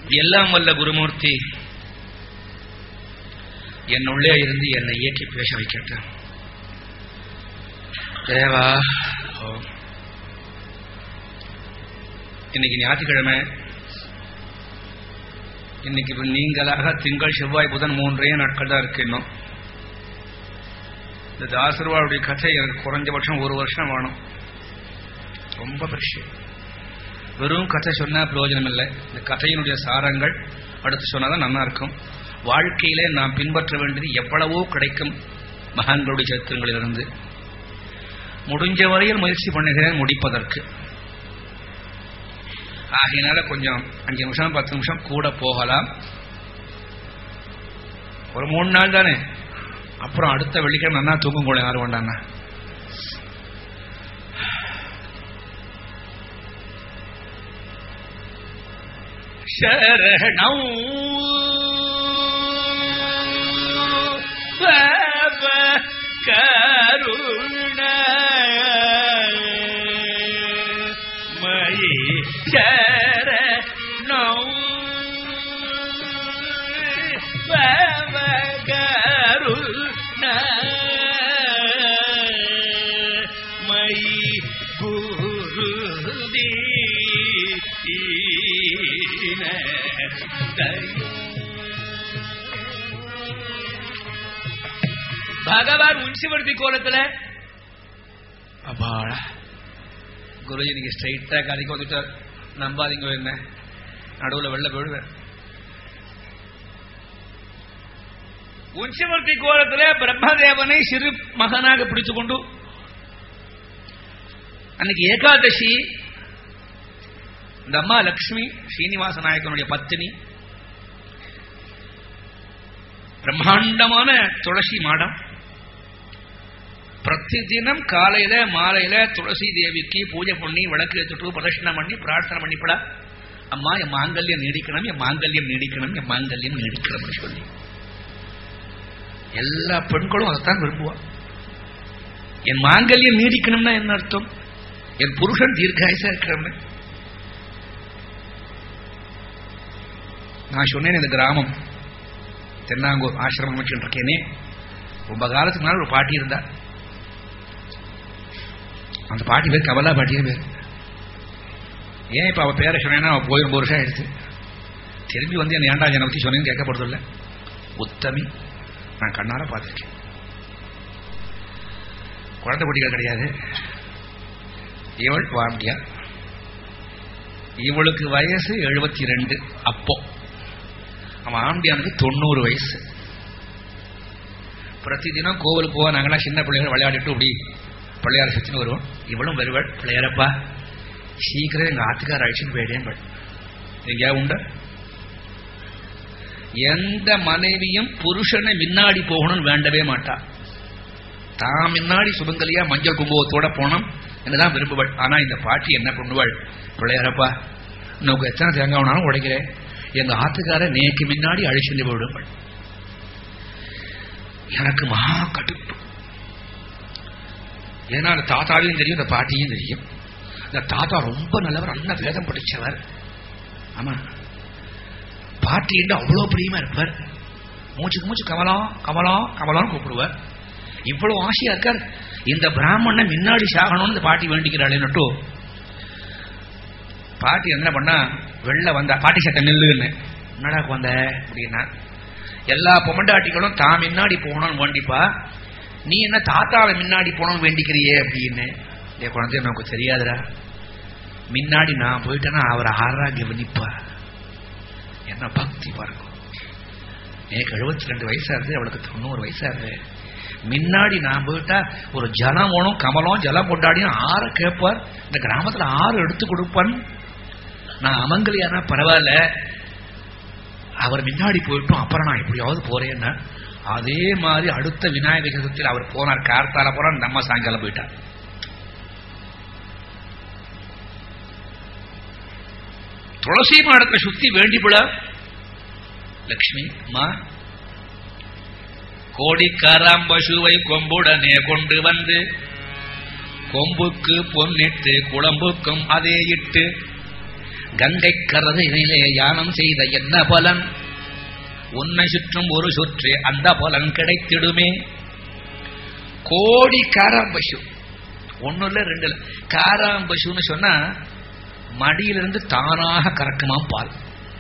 எல்லாம் வல்ல குருமூர்த்தி என் உள்ளே இருந்து என்னை இயக்கி பேச வைக்கட்டும் தேவா ஓ. இன்னைக்கு ஞாயிற்றுக்கிழமை இன்னைக்கு இப்ப நீங்களாக திங்கள் செவ்வாய் புதன் மூன்றே நாட்கள் தான் இருக்கு இன்னும் இந்த தாசர்வாவுடைய கதை எனக்கு குறைஞ்சபட்சம் ஒரு வருஷம் வேணும் ரொம்ப பெருசு வெறும் கதை சொன்னா பிரயோஜனம் இல்லை இந்த கதையினுடைய சாரங்கள் அடுத்து சொன்னாதான் நல்லா இருக்கும் வாழ்க்கையிலே நாம் பின்பற்ற வேண்டியது எவ்வளவோ கிடைக்கும் மகான்களுடைய சரித்திரங்களிலிருந்து முடிஞ்ச வரையில் முயற்சி பண்ணுகிறேன் முடிப்பதற்கு ஆகையினால கொஞ்சம் அஞ்சு நிமிஷம் பத்து நிமிஷம் கூட போகலாம் ஒரு மூணு நாள் தானே அப்புறம் அடுத்த வெள்ளிக்கிழமை நல்லா தூங்கும் கூட யாரும் வேண்டாண்ணா சரணம் பவ கருண மயி சரணம் பவ கருண மயி குருதி பகவான் உன்சிவர்த்தி கோலத்துல அப்பாடா குருஜி நீங்க ஸ்ட்ரைட்டா கதைக்கு வந்துட்டார் நம்பாதீங்க என்ன நடுவுல வெள்ள போயிடுவேன் உன்சிவர்த்தி கோலத்துல பிரம்மதேவனை சிறு மகனாக பிடித்துக் கொண்டு அன்னைக்கு ஏகாதசி இந்த அம்மா லக்ஷ்மி ஸ்ரீனிவாச நாயக்கனுடைய பத்தினி பிரம்மாண்டமான துளசி மாடம் பிரதி தினம் காலையில மாலையில துளசி தேவிக்கு பூஜை பண்ணி விளக்கு ஏற்றுட்டு பிரதட்சணம் பண்ணி பிரார்த்தனை பண்ணிப்படா அம்மா என் மாங்கல்யம் நீடிக்கணும் என் மாங்கல்யம் நீடிக்கணும் என் மாங்கல்யம் நீடிக்கணும்னு சொல்லி எல்லா பெண்களும் அதைத்தான் விரும்புவா என் மாங்கல்யம் நீடிக்கணும்னா என்ன அர்த்தம் என் புருஷன் தீர்க்காயசா இருக்கிறவன் நான் சொன்னேன் இந்த கிராமம் தென்னாங்கூர் ஆசிரமம் வச்சுட்டு இருக்கேனே ரொம்ப காலத்துக்கு முன்னாடி ஒரு பாட்டி இருந்தா அந்த பாட்டி பேர் கமலா பாட்டியே பேர் ஏன் இப்ப அவ பேரை சொன்னேன்னா அவ போய் ரொம்ப வருஷம் ஆயிடுச்சு திரும்பி வந்து என்ன ஏண்டா என்னை பத்தி சொன்னேன்னு கேட்கப்படுறது இல்லை உத்தமி நான் கண்ணார பார்த்திருக்கேன் குழந்தை குட்டிகள் கிடையாது இவள் வாண்டியா இவளுக்கு வயசு எழுபத்தி ரெண்டு அப்போ அவன் ஆம்பியானுக்கு தொண்ணூறு வயசு பிரதி தினம் கோவிலுக்கு போவா நாங்களாம் சின்ன பிள்ளைகள் விளையாடிட்டு இப்படி பிள்ளையார சுத்தின்னு வருவோம் இவளும் வருவாள் பிள்ளையாரப்பா சீக்கிரம் எங்க ஆத்துக்கார அழிச்சுட்டு போயிடேன் எங்கேயா உண்ட எந்த மனைவியும் புருஷனை முன்னாடி போகணும்னு வேண்டவே மாட்டா தான் முன்னாடி சுபங்கலியா மஞ்சள் குங்குமத்தோட போனோம் என்னதான் விரும்புவாள் ஆனா இந்த பாட்டி என்ன பண்ணுவாள் பிள்ளையாரப்பா இன்னும் எத்தனை தேங்காய் வேணாலும் உடைக்கிறேன் எங்க ஆத்துக்கார நேக்கு முன்னாடி அழிச்சுட்டு போயிடுவாள் எனக்கு மகா கடுப்பு ஏன்னா அந்த தாத்தாவையும் தெரியும் இந்த பாட்டியும் தெரியும் இந்த தாத்தா ரொம்ப நல்லவர் நல்ல வேதம் படிச்சவர் ஆமா பாட்டின்னு அவ்வளோ பிரியமா இருப்பார் மூச்சுக்கு மூச்சு கமலம் கமலம் கமலம் கூப்பிடுவார் இவ்வளவு ஆசையா இருக்கார் இந்த பிராமணனை முன்னாடி சாகணும்னு இந்த பாட்டி வேண்டிக்கிறாளேன்னுட்டு பாட்டி என்ன பண்ணா வெளில வந்தா பாட்டி சட்டை நெல்லுன்னு என்னடா வந்த அப்படின்னா எல்லா பொமண்டாட்டிகளும் தான் முன்னாடி போகணும்னு வேண்டிப்பா நீ என்ன தாத்தாவை முன்னாடி போகணும்னு வேண்டிக்கிறியே அப்படின்னு என் குழந்தை நமக்கு தெரியாதுடா முன்னாடி நான் போயிட்டேன்னா அவர் ஆறாக கவனிப்பா என்ன பக்தி பாருங்க எனக்கு எழுபத்தி ரெண்டு வயசா இருந்து அவளுக்கு தொண்ணூறு வயசா இருந்து முன்னாடி நான் போயிட்டா ஒரு ஜனம் வேணும் கமலம் ஜலம் கொண்டாடியும் ஆற கேட்பார் இந்த கிராமத்துல ஆறு எடுத்து கொடுப்பான் நான் அமங்கலியானா பரவாயில்ல அவர் முன்னாடி போயிட்டோம் அப்புறம் நான் எப்படியாவது போறேன்னா அதே மாதிரி அடுத்த விநாயகர் சதுர்த்தியில் அவர் போனார் கார்த்தால போறார் நம்ம சாயங்காலம் போயிட்டார் துளசி மாடத்தை சுத்தி வேண்டிவிட லக்ஷ்மி அம்மா கோடிக்காராம் பசுவை கொம்புடனே கொண்டு வந்து கொம்புக்கு பொன்னிட்டு குழம்புக்கும் அதே இட்டு கங்கை கரதினிலே யானம் செய்த என்ன பலன் உன்னை சுற்றும் ஒரு சுற்று அந்த பலன் கிடைத்திடுமே கோடி காராம்பசு ஒண்ணு இல்ல ரெண்டு இல்ல காராம்பசுன்னு சொன்னா மடியிலிருந்து தானாக கறக்குமாம் பால்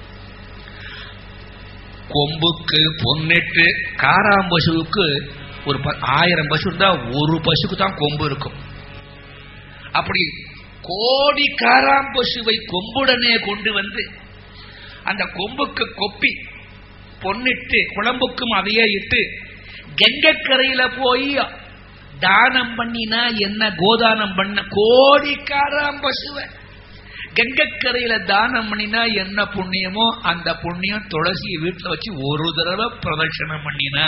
கொம்புக்கு பொன்னிட்டு காராம்பசுவுக்கு ஒரு ப- ஆயிரம் பசு இருந்தா ஒரு பசுக்கு தான் கொம்பு இருக்கும் அப்படி கோடி காராம்பசுவை கொம்புடனே கொண்டு வந்து அந்த கொம்புக்கு கொப்பி பொன்னிட்டு குழம்புக்கும் அதையே இட்டு கெங்கக்கரையில போய் தானம் பண்ணினா என்ன கோதானம் பண்ண கோடி காராம்பசுவை கங்கக்கரையில தானம் பண்ணினா என்ன புண்ணியமோ அந்த புண்ணியம் துளசியை வீட்டுல வச்சு ஒரு தடவை பிரதட்சணம் பண்ணினா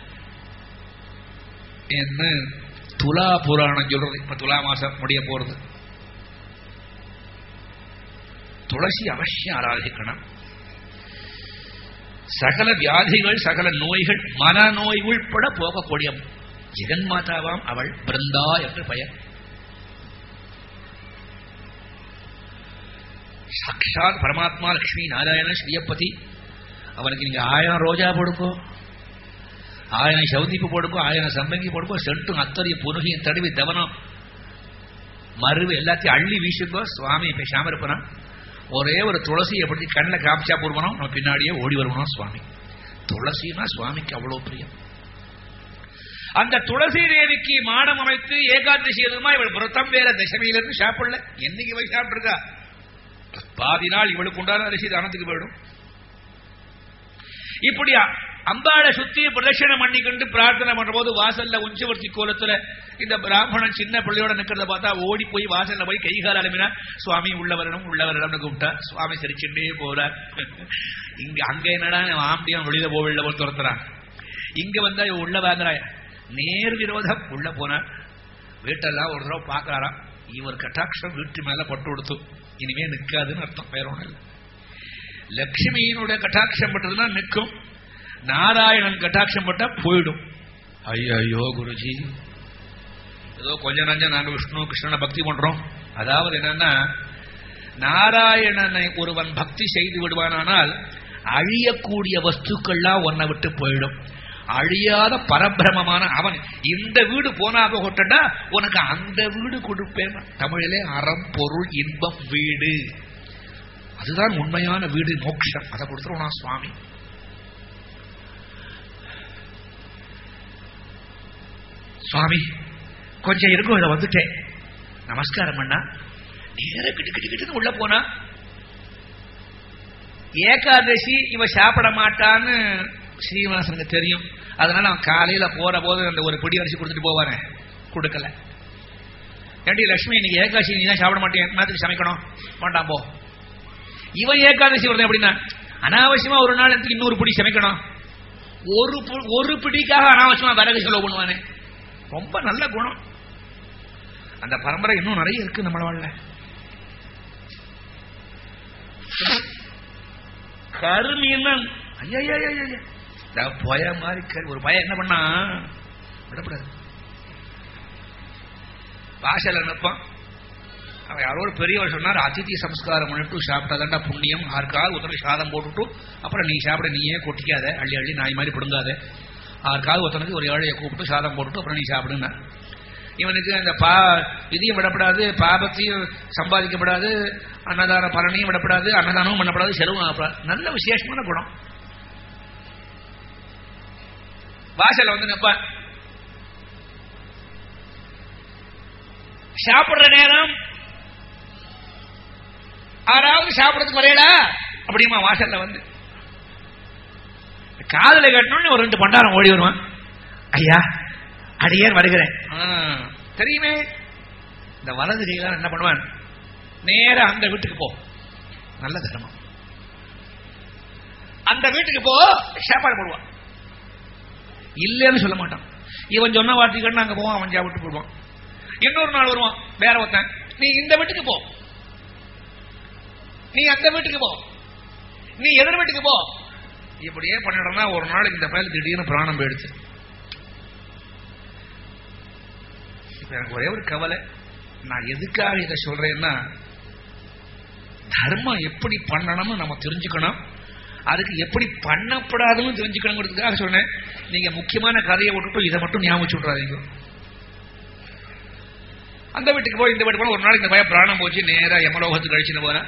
என்ன துலா புராணம் சொல்றது இப்ப துலா மாசம் முடிய போறது துளசி அவசியம் ஆராதிக்கணும் சகல வியாதிகள் சகல நோய்கள் மனநோய் உள்பட போகக்கூடிய ஜெகன்மாதாவாம் அவள் பிருந்தா என்று பெயர் சாட்சாத் பரமாத்மா லட்சுமி நாராயண ஸ்ரீயப்பதி அவனுக்கு நீங்க ஆயிரம் ரோஜா போடுங்கோ ஆயிரம் சௌதிப்பு போடுங்கோ ஆயிரம் சம்பங்கி போடுங்கோ செட்டும் அத்தரையும் புருகையும் தடவி தவனம் மருவு எல்லாத்தையும் அள்ளி வீசுங்கோ சுவாமி பேசாம இருப்பனான் ஒரே ஒரு துளசியை பற்றி கண்ணில் காமிச்சா போடுவனும் நம்ம பின்னாடியே ஓடி வருவனும் சுவாமி துளசினா சுவாமிக்கு அவ்வளவு பிரியம் அந்த துளசி தேவிக்கு மாடம் அமைத்து ஏகாதசி எதுமா இவள் விரதம் வேற தசமியிலிருந்து சாப்பிடல என்னைக்கு போய் சாப்பிட்டுருக்கா பாதி நாள் இவளுக்கு உண்டான அரிசி தானத்துக்கு போயிடும் இப்படி அம்பாளை சுத்தி பிரதட்சணம் பண்ணிக்கொண்டு பிரார்த்தனை பண்ற போது வாசல்ல உஞ்சவர்த்தி கோலத்துல இந்த பிராமணன் சின்ன பிள்ளையோட நிக்கிறத பார்த்தா ஓடி போய் வாசல்ல போய் கைகால அலுமினா சுவாமி உள்ள வரணும் உள்ள வரணும்னு கூப்பிட்டா சுவாமி சிரிச்சுட்டே போறார் இங்க அங்க என்னடா ஆம்பியம் வெளியில போவில்ல போய் துரத்துறான் இங்க வந்தா இவன் உள்ள வாங்குறாய் நேர் விரோதம் உள்ள போனார் வீட்டெல்லாம் ஒரு தடவை பார்க்கறாராம் இவர் கட்டாட்சம் வீட்டு மேல பட்டு கொடுத்து இனிமே நிக்காதுன்னு அர்த்தம் வேற ஒண்ணும் இல்லை லட்சுமியினுடைய கட்டாட்சம் பட்டதுன்னா நிற்கும் நாராயணன் கட்டாட்சம் பட்டா போயிடும் ஐயோ குருஜி ஏதோ கொஞ்ச நஞ்சம் நாங்க விஷ்ணு கிருஷ்ணனை பக்தி பண்றோம் அதாவது என்னன்னா நாராயணனை ஒருவன் பக்தி செய்து விடுவானானால் அழியக்கூடிய வஸ்துக்கள்லாம் உன்னை விட்டு போயிடும் அழியாத பரபிரமமான அவன் இந்த வீடு போனா போகட்டா உனக்கு அந்த வீடு கொடுப்பேன் தமிழிலே அறம் பொருள் இன்பம் வீடு அதுதான் உண்மையான வீடு மோட்சம் அதை கொடுத்துருவா சுவாமி சுவாமி கொஞ்சம் இருக்கும் இதை வந்துட்டேன் நமஸ்காரம் பண்ணா நேர கிட்டு கிட்டு கிட்டுன்னு உள்ள போனா ஏகாதசி இவ சாப்பிட மாட்டான்னு ஸ்ரீனிவாசனுக்கு தெரியும் அதனால அவன் காலையில போற போது அந்த ஒரு பிடி அரிசி கொடுத்துட்டு போவானே கொடுக்கல ஏண்டி லட்சுமி இன்னைக்கு ஏகாதசி நீ தான் சாப்பிட மாட்டேன் என்னத்துக்கு சமைக்கணும் வேண்டாம் போ இவன் ஏகாதசி வருது அப்படின்னா அனாவசியமா ஒரு நாள் எடுத்து இன்னொரு பிடி சமைக்கணும் ஒரு பு- ஒரு பிடிக்காக அனாவசியமா விறகு செலவு பண்ணுவானே ரொம்ப நல்ல குணம் அந்த பரம்பரை இன்னும் நிறைய இருக்கு நம்மள வாழ்ல கருமீனன் ஐயா பய மாதிரி கரு ஒரு பய என்ன பண்ணா விடப்படாது வாசல்ல நிற்பான் அவன் யாரோ ஒரு பெரியவர் சொன்னார் அதிதி சம்ஸ்காரம் பண்ணிட்டு சாப்பிட்டாதாண்டா புண்ணியம் யாருக்காவது ஒருத்தருக்கு சாதம் போட்டுட்டு அப்புறம் நீ சாப்பிட நீயே கொட்டிக்காத அள்ளி அள்ளி நாய் மாதிரி பிடுங்காத யாருக்காவது ஒருத்தனுக்கு ஒரு ஏழையை கூப்பிட்டு சாதம் போட்டுட்டு அப்புறம் நீ சாப்பிடுங்க இவனுக்கு அந்த பா இதையும் விடப்படாது பாபத்தையும் சம்பாதிக்கப்படாது அன்னதான பலனையும் விடப்படாது அன்னதானமும் பண்ணப்படாது செலவும் ஆகப்படாது நல்ல விசேஷமான குணம் வாசல்ல வந்து நிற்பான் சாப்பிடுற நேரம் யாராவது சாப்பிடறதுக்கு வரையலா அப்படிமா வாசல்ல வந்து காதல கட்டணும்னு ஒரு ரெண்டு பண்டாரம் ஓடி வருவான் ஐயா அடியேன் வருகிறேன் ஆ, தெரியுமே இந்த வலது கையில என்ன பண்ணுவான் நேரா அந்த வீட்டுக்கு போ நல்ல தர்மம் அந்த வீட்டுக்கு போ சாப்பாடு போடுவான் இல்லைன்னு சொல்ல மாட்டான் இவன் சொன்ன வார்த்தைக்கு அங்க போவான் அவன் சாப்பிட்டு போடுவான் இன்னொரு நாள் வருவான் வேற ஒருத்தன் நீ இந்த வீட்டுக்கு போ நீ அந்த வீட்டுக்கு போ நீ எதிர் வீட்டுக்கு போ இப்படியே பண்ணிடனா ஒரு நாளைக்கு இந்த பயல் திடீர்னு பிராணம் போயிடுச்சு இப்ப எனக்கு ஒரே ஒரு கவலை நான் எதுக்காக இதை சொல்றேன்னா தர்மம் எப்படி பண்ணணும்னு நம்ம தெரிஞ்சுக்கணும் அதுக்கு எப்படி பண்ணப்படாதுன்னு தெரிஞ்சுக்கணுங்கிறதுக்காக சொன்னேன் நீங்க முக்கியமான கதையை விட்டுட்டு இதை மட்டும் ஞாபகம் வச்சு விட்றாதீங்க அந்த வீட்டுக்கு போய் இந்த வீட்டுக்கு போய் ஒரு நாளைக்கு இந்த பையன் பிராணம் போச்சு நேரா யமலோகத்துக்கு அழிச்சுன்னு போறேன்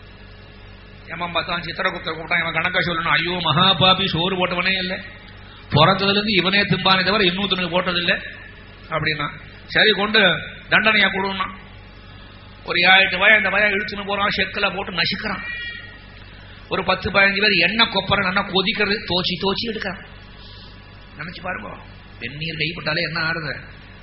யமன் பார்த்தான் சித்திரகுப்தரை கூப்பிட்டான் இவன் கணக்கா சொல்லணும் ஐயோ மகாபாபி சோறு போட்டவனே இல்லை பிறந்ததுல இருந்து இவனே திம்பானே தவிர இன்னொருத்தனுக்கு போட்டதில்லை அப்படின்னா சரி கொண்டு தண்டனையா கொடுன்னா ஒரு ஏழு எட்டு வய இந்த வய இழுத்துன்னு போறான் செக்கில் போட்டு நசுக்கிறான் ஒரு பத்து பதினஞ்சு பேர் எண்ணெய் கொப்பரை நல்லா கொதிக்கிறது தோச்சி தோச்சி எடுக்கிறான் நினைச்சு பாருங்க வெந்நீர் கைப்பட்டாலே என்ன ஆறுது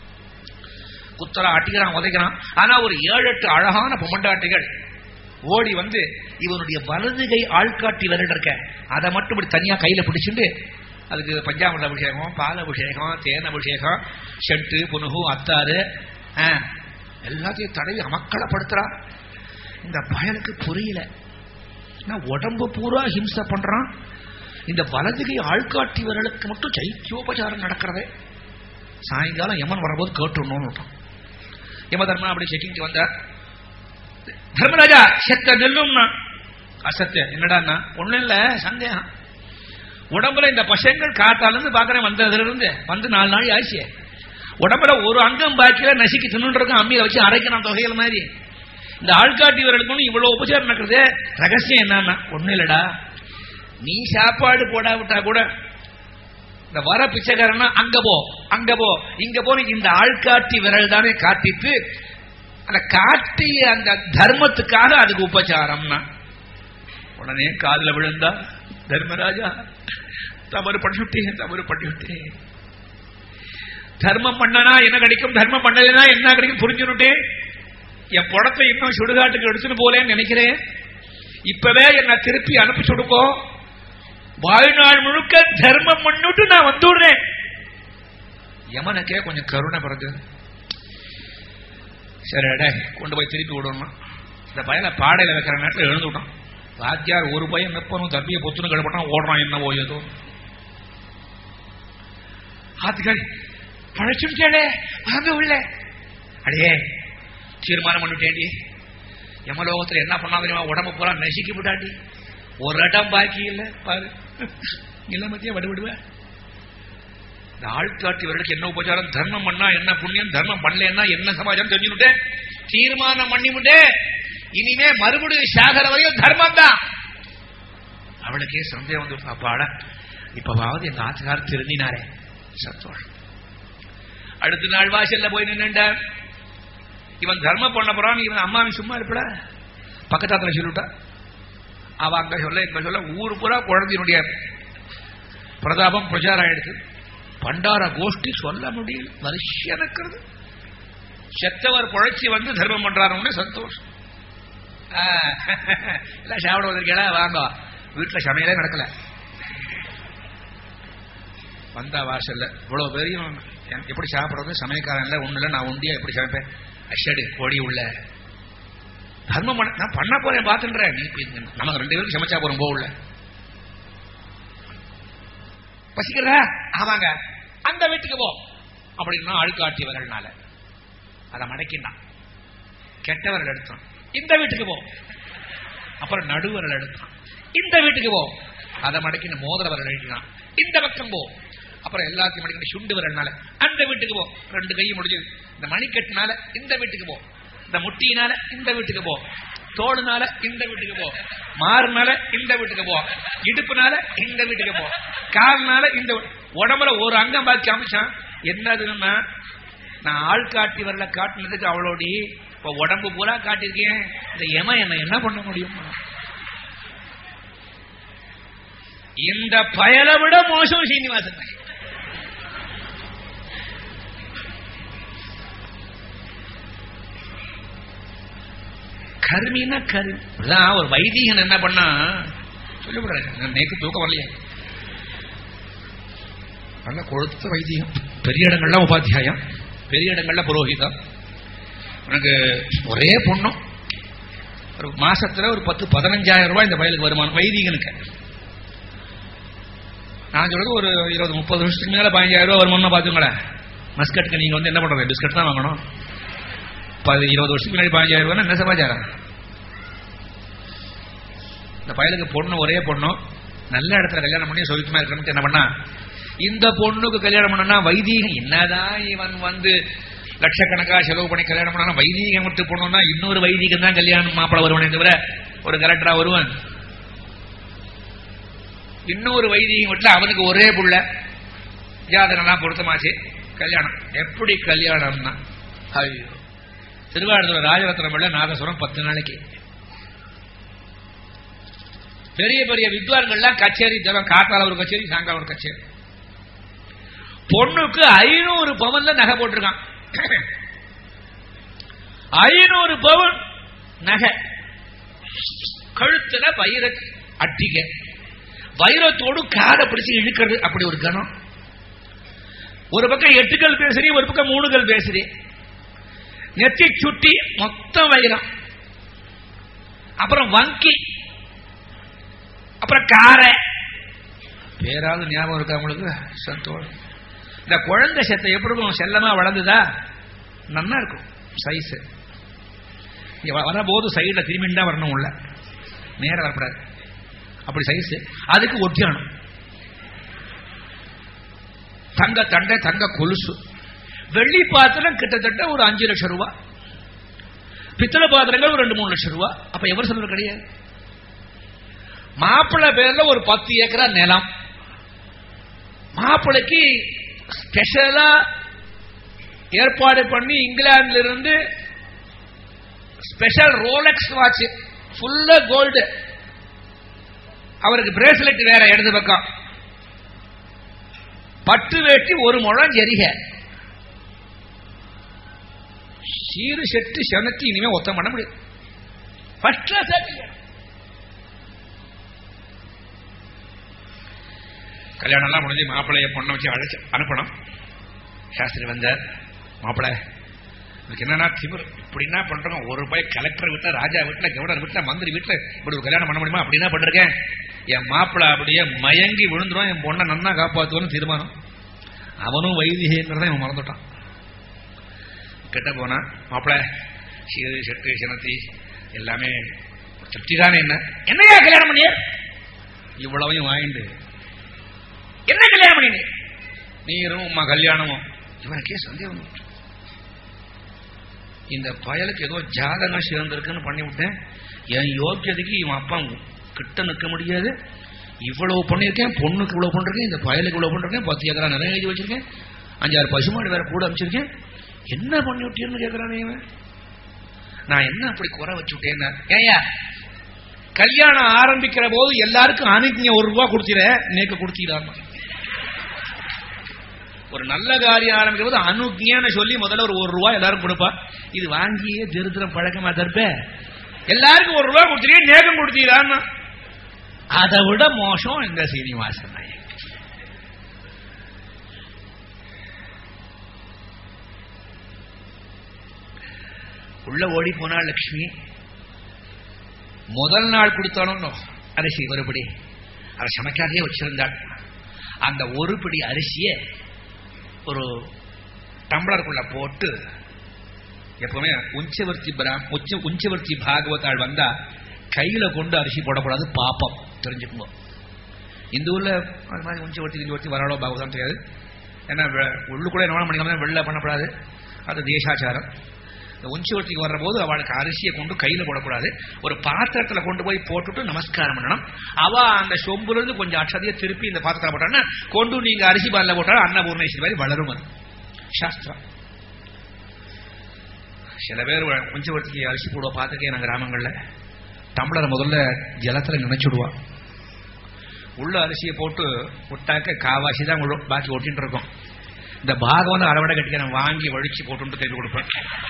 குத்தரா அட்டிக்கிறான் உதைக்கிறான் ஆனா ஒரு ஏழு எட்டு அழகான பொம்மண்டாட்டிகள் ஓடி வந்து இவனுடைய வலது கை ஆள்காட்டி விரல் இருக்க அதை மட்டும் இப்படி தனியா கையில பிடிச்சிட்டு அதுக்கு பஞ்சாமிரத அபிஷேகம் பால் அபிஷேகம் தேன் அபிஷேகம் செட்டு புனுகு அத்தாறு ஆ, எல்லாத்தையும் தடவி அமக்களப்படுத்துறா இந்த பயனுக்கு புரியல நான் உடம்பு பூரா ஹிம்சை பண்றான் இந்த வலது கை ஆள்காட்டி விரலுக்கு மட்டும் சைத்தியோபச்சாரம் நடக்கிறதே சாயங்காலம் யமன் வரும்போது கேட்டுடணும்னு விட்டான் யம தர்மன் அப்படி செக்கிட்டு வந்தார் தர்மராஜா செத்த நெல்லும்னா அசத்திய என்னடான்னா ஒண்ணும் இல்ல சந்தேகம் உடம்புல இந்த பசங்கள் காத்தால இருந்து பாக்குறேன் வந்ததுல இருந்து வந்து நாலு நாள் ஆச்சு உடம்புல ஒரு அங்கம் பாக்கியில நசுக்கி தின்னுட்டு அம்மியில வச்சு அரைக்கணும் தொகையில மாதிரி இந்த ஆள்காட்டி வரலுக்கு இவ்வளவு உபச்சாரம் நடக்குது ரகசியம் என்னன்னா ஒண்ணும் இல்லடா நீ சாப்பாடு போடாவிட்டா கூட இந்த வர பிச்சைக்காரனா அங்க போ அங்க போ இங்க போன இந்த ஆள்காட்டி விரல் தானே காட்டிட்டு அந்த காட்டிய அந்த தர்மத்துக்காக அதுக்கு உபச்சாரம்னா உடனே காதுல விழுந்தா தர்மராஜா தவறு பண்ணிவிட்டேன் தவறு பண்ணிவிட்டேன் தர்மம் பண்ணனா என்ன கிடைக்கும் தர்மம் பண்ணலைன்னா என்ன கிடைக்கும் புரிஞ்சுட்டேன் என் படத்தை இன்னும் சுடுகாட்டுக்கு எடுத்துட்டு போலேன்னு நினைக்கிறேன் இப்பவே என்ன திருப்பி அனுப்பிச்சு கொடுப்போ வாழ்நாள் முழுக்க தர்மம் பண்ணிட்டு நான் வந்துடுறேன் யமனுக்கே கொஞ்சம் கருணை பிறந்தது சரி அடே கொண்டு போய் திருப்பி விடணும் இந்த பையனை பாடையில வைக்கிற நேரத்தில் எழுந்துட்டான் வாத்தியார் ஒரு பையன் நிற்பனும் தம்பியை பொத்துன்னு கிடப்பட்டான் ஓடுறான் என்னவோ ஏதோ ஆத்துக்காரி பழச்சும் கேளே வாங்க உள்ள அடே தீர்மானம் பண்ணிட்டேன்டி யமலோகத்தில் என்ன பண்ணா தெரியுமா உடம்பு பூரா நசுக்கி விட்டாண்டி ஒரு இடம் பாக்கி இல்லை பாரு இளமத்தியா விடுவிடுவேன் இந்த ஆள்காட்டியவர்களுக்கு என்ன உபச்சாரம் தர்மம் பண்ணா என்ன புண்ணியம் தர்மம் பண்ணலன்னா என்ன சமாச்சாரம் தெரிஞ்சுட்டேன் தீர்மானம் பண்ணிவிட்டே இனிமே மறுபடியும் சாகர வரையும் தர்மம் தான் அவளுக்கே சந்தேகம் வந்து அப்பாடா இப்பவாவது எங்க ஆத்துக்காரர் திருந்தினாரே சந்தோஷம் அடுத்த நாள் வாசல்ல போய் நின்னுட்டார் இவன் தர்மம் பண்ண போறான் இவன் அம்மாவி சும்மா இருப்பட பக்கத்தாத்துல சொல்லிவிட்டா அவ அங்க சொல்ல இங்க சொல்ல ஊர் பூரா குழந்தையினுடைய பிரதாபம் பிரச்சாரம் ஆயிடுச்சு பண்டார கோஷ்டி சொல்ல முடியல வரிசையா இருக்கிறது செத்தவர் புழைச்சி வந்து தர்மம் பண்றாருன்னு சந்தோஷம் ஆ, எல்லாம் சாப்பிட வந்திருக்கேடா வாங்க வீட்டுல சமையலே நடக்கல வந்தா வாசல்ல இவ்வளவு பெரியும் எனக்கு எப்படி சாப்பிடுறது சமயக்காரன் இல்ல ஒண்ணு இல்ல நான் உண்டியா எப்படி சமைப்பேன் அஷடு கோடி உள்ள தர்மம் பண்ண நான் பண்ண போறேன் பாத்துன்றேன் நீ போய் இங்க. நமக்கு ரெண்டு பேரும் சமைச்சா போறோம் போகல பசிக்கிறதா ஆமாங்க அந்த வீட்டுக்கு போ அப்படின்னா அழுக்காட்டி வரல்னால அதை மடக்கினான் கெட்டவர்கள் எடுத்தான் இந்த வீட்டுக்கு போ அப்புறம் நடுவரல் எடுத்தான் இந்த வீட்டுக்கு போ அதை மடக்கின மோதிர வரல் எழுதினான் இந்த பக்கம் போ அப்புறம் எல்லாத்தையும் மடக்கின சுண்டு வரல்னால அந்த வீட்டுக்கு போ ரெண்டு கையும் முடிஞ்சது இந்த மணிக்கட்டுனால இந்த வீட்டுக்கு போ இந்த முட்டியினால இந்த வீட்டுக்கு போ தோடுனால இந்த வீட்டுக்கு போ மாறுனால இந்த வீட்டுக்கு போ இடுப்புனால இந்த வீட்டுக்கு போ கால்னால இந்த வீ- உடம்புல ஒரு அங்கம் பாக்கி காமிச்சான் என்னதுன்னா நான் ஆள் காட்டி வரல காட்டினதுக்கு அவளோடி இப்ப உடம்பு பூரா காட்டியிருக்கேன் இந்த எம என்ன என்ன பண்ண முடியும் இந்த பயலை விட மோசம் சீனிவாசன் தான். கருமின்னா கருமி அதான் ஒரு வைதிகன் என்ன பண்ணா சொல்லிவிடுறேன் நேற்று தூக்கம் வரலையே நல்ல கொழுத்த வைத்தியம் பெரிய இடங்கள்ல உபாத்தியாயம் பெரிய இடங்கள்ல புரோகிதம் எனக்கு ஒரே பொண்ணும் ஒரு மாசத்துல ஒரு பத்து பதினஞ்சாயிரம் ரூபாய் இந்த வயலுக்கு வருமானம் வைதிகனுக்கு நான் சொல்றது ஒரு இருபது முப்பது வருஷத்துக்கு மேல பதினஞ்சாயிரம் ரூபாய் வருமானம் பாத்துங்களேன் மஸ்கட்டுக்கு நீங்க வந்து என்ன பண்றது பிஸ்கட் தான் வாங்கணும் பது இருபது வருஷத்துக்கு முன்னாடி பதினஞ்சாயிரம் ரூபாய் என்ன சமாச்சாரம் இந்த பயலுக்கு பொண்ணு ஒரே பொண்ணும் நல்ல இடத்துல கல்யாணம் பண்ணி சொவிக்குமா இருக்கணும்னு என்ன பண்ணா இந்த பொண்ணுக்கு கல்யாணம் பண்ணனா வைதீகம் என்னதான் இவன் வந்து லட்சக்கணக்கா செலவு பண்ணி கல்யாணம் பண்ணா வைதீகம் விட்டு போனோம்னா இன்னொரு வைதீகம் தான் கல்யாணம் மாப்பிள வருவனே தவிர ஒரு கலெக்டரா வருவன் இன்னொரு வைதீகம் வீட்டுல அவனுக்கு ஒரே புள்ள ஜாதகம்லாம் பொருத்தமாச்சு கல்யாணம் எப்படி கல்யாணம்னா ஐயோ திருவாரூர் ராஜரத்னம் பிள்ளை நாதசுரம் பத்து நாளைக்கு பெரிய பெரிய வித்வான்கள்லாம் கச்சேரி தரம் காத்தால ஒரு கச்சேரி சாயங்காலம் ஒரு கச்சேரி பொண்ணுக்கு ஐநூறு பவன்ல நகை போட்டிருக்கான் ஐநூறு பவன் நகை கழுத்துல வைர அட்டிகை வைரத்தோடு காரை பிடிச்சு இழுக்கிறது அப்படி ஒரு கணம் ஒரு பக்கம் எட்டுகள் பேசுறீ ஒரு பக்கம் மூணுகள் பேசுறீ நெத்தி சுட்டி மொத்தம் வைரம் அப்புறம் வங்கி அப்புறம் காரை பேராவது ஞாபகம் இருக்கா உங்களுக்கு சந்தோஷம் இந்த குழந்தை செத்தை எப்படி இருக்கும் செல்லமா வளர்ந்துதா நல்லா இருக்கும் சைஸ் வரபோது சைடில் திரும்பிண்டா வரணும் உள்ள நேரம் வரக்கூடாது அப்படி சைஸ் அதுக்கு ஒட்டியானம் தங்க தண்டை தங்க கொலுசு வெள்ளி பாத்திரம் கிட்டத்தட்ட ஒரு அஞ்சு லட்சம் ரூபாய் பித்தளை பாத்திரங்கள் ஒரு ரெண்டு மூணு லட்சம் ரூபாய் அப்ப எவர் சொல்றது கிடையாது மாப்பிள்ளை பேர்ல ஒரு பத்து ஏக்கரா நிலம் மாப்பிள்ளைக்கு ஸ்பெஷலா ஏற்பாடு பண்ணி இங்கிலாந்துல இருந்து ஸ்பெஷல் ரோலெக்ஸ் வாட்ச் ஃபுல்லா கோல்டு அவருக்கு பிரேஸ்லெட் வேற இடது பக்கம் பட்டு வேட்டி ஒரு முழம் ஜெரிக சீரு செட்டு செனத்தி இனிமே ஒத்தம் பண்ண முடியும் ஃபர்ஸ்ட் கிளாஸ் கல்யாணம் எல்லாம் முடிஞ்சு மாப்பிள்ளைய பொண்ணை வச்சு அழைச்சு அனுப்பணும் சாஸ்திரி வந்தார் மாப்பிள்ளை இதுக்கு என்னன்னா திமிர் இப்படின்னா பண்றோம் ஒரு ரூபாய் கலெக்டர் வீட்டுல ராஜா வீட்டுல கவர்னர் வீட்டுல மந்திரி வீட்டுல இப்படி ஒரு கல்யாணம் பண்ண முடியுமா அப்படின்னா பண்ணிருக்கேன் என் மாப்பிள்ளை அப்படியே மயங்கி விழுந்துரும் என் பொண்ணை நன்னா காப்பாத்துவோன்னு தீர்மானம் அவனும் வைதிகங்கிறத இவன் மறந்துட்டான் கிட்ட போனா மாப்பிள்ளை சீரு செட்டு சினத்தி எல்லாமே திருப்தி தானே என்ன என்னையா கல்யாணம் பண்ணிய இவ்வளவையும் வாங்கிட்டு என்ன கல்யாணம் பண்ணினீ நீரும் உமா கல்யாணமும் இவனுக்கே சந்தேகம் வந்துட்டு. இந்த பயலுக்கு ஏதோ ஜாதகம் சேர்ந்திருக்குன்னு பண்ணி விட்டேன் என் யோக்கியதைக்கு இவன் அப்பா கிட்ட நிற்க முடியாது இவ்வளவு பண்ணியிருக்கேன் பொண்ணுக்கு இவ்வளவு பண்ணிருக்கேன் இந்த பயலுக்கு இவ்வளவு பண்ணிருக்கேன் பத்து ஏக்கரா நிறைய எழுதி வச்சிருக்கேன் அஞ்சாறு பசுமாடு வேற கூட அமைச்சிருக்கேன் என்ன பண்ணி விட்டீர்னு கேட்கிறானே இவன் நான் என்ன அப்படி குறை வச்சு விட்டேன்னா ஏயா கல்யாணம் ஆரம்பிக்கிற போது எல்லாருக்கும் அனுப்பிங்க ஒரு ரூபா கொடுத்திட நேக்கு கொடுத்தீடாமா ஒரு நல்ல காரியம் ஆரம்பிக்கிற போது அனுஜ்ஞான சொல்லி முதல்ல ஒரு ஒரு ரூபா எல்லாரும் கொடுப்பா இது வாங்கியே திருத்திரம் பழக்கமா தருப்ப எல்லாருக்கும் ஒரு ரூபா கொடுத்துட்டீங்க நேகம் கொடுத்தீரான்னு அதை விட மோசம் இந்த சீனிவாசன் நாயக் உள்ள ஓடி போனா லட்சுமி முதல் நாள் கொடுத்தாலும் அரிசி ஒருபடி அதை சமைக்காதே வச்சிருந்தாள் அந்த ஒரு பிடி அரிசியை ஒரு டம்ளருக்குள்ள போட்டு எப்பவுமே உஞ்சவர்த்தி பிராம் உச்ச உஞ்சவர்த்தி பாகவதாள் வந்தா கையில கொண்டு அரிசி போடக்கூடாது பாப்பம் தெரிஞ்சுக்கோங்க இந்த ஊர்ல அது மாதிரி உஞ்சவர்த்தி கிஞ்சவர்த்தி வராளோ பாகவதான் தெரியாது ஏன்னா வெ- உள்ளுக்குள்ள என்ன பண்ணிக்காம வெளில பண்ணக்கூடாது அது தேசாச்சாரம் இந்த உஞ்சவர்த்திக்கு வர்ற போது அவளுக்கு அரிசியை கொண்டு கையில போடக்கூடாது ஒரு பாத்திரத்துல கொண்டு போய் போட்டுட்டு நமஸ்காரம் பண்ணணும் அவ அந்த சொம்புல இருந்து கொஞ்சம் அக்ஷதையை திருப்பி இந்த பாத்திரத்துல போட்டான்னா கொண்டு நீங்க அரிசி பாலில் போட்டாலும் அன்னபூர்ணேஸ்வரி மாதிரி வளரும் அது சாஸ்திரம் சில பேர் உஞ்சவர்த்திக்கு அரிசி போடுவா பார்த்துருக்கேன் நான் கிராமங்கள்ல டம்ளரை முதல்ல ஜலத்துல நினைச்சுடுவா உள்ள அரிசியை போட்டு விட்டாக்க காவாசி தான் விழும் பாக்கி ஒட்டிட்டு இருக்கும் இந்த பாகம் வந்து அரைவடை கட்டிக்க நான் வாங்கி வழிச்சு போட்டு திருப்பி கொடுப்பேன்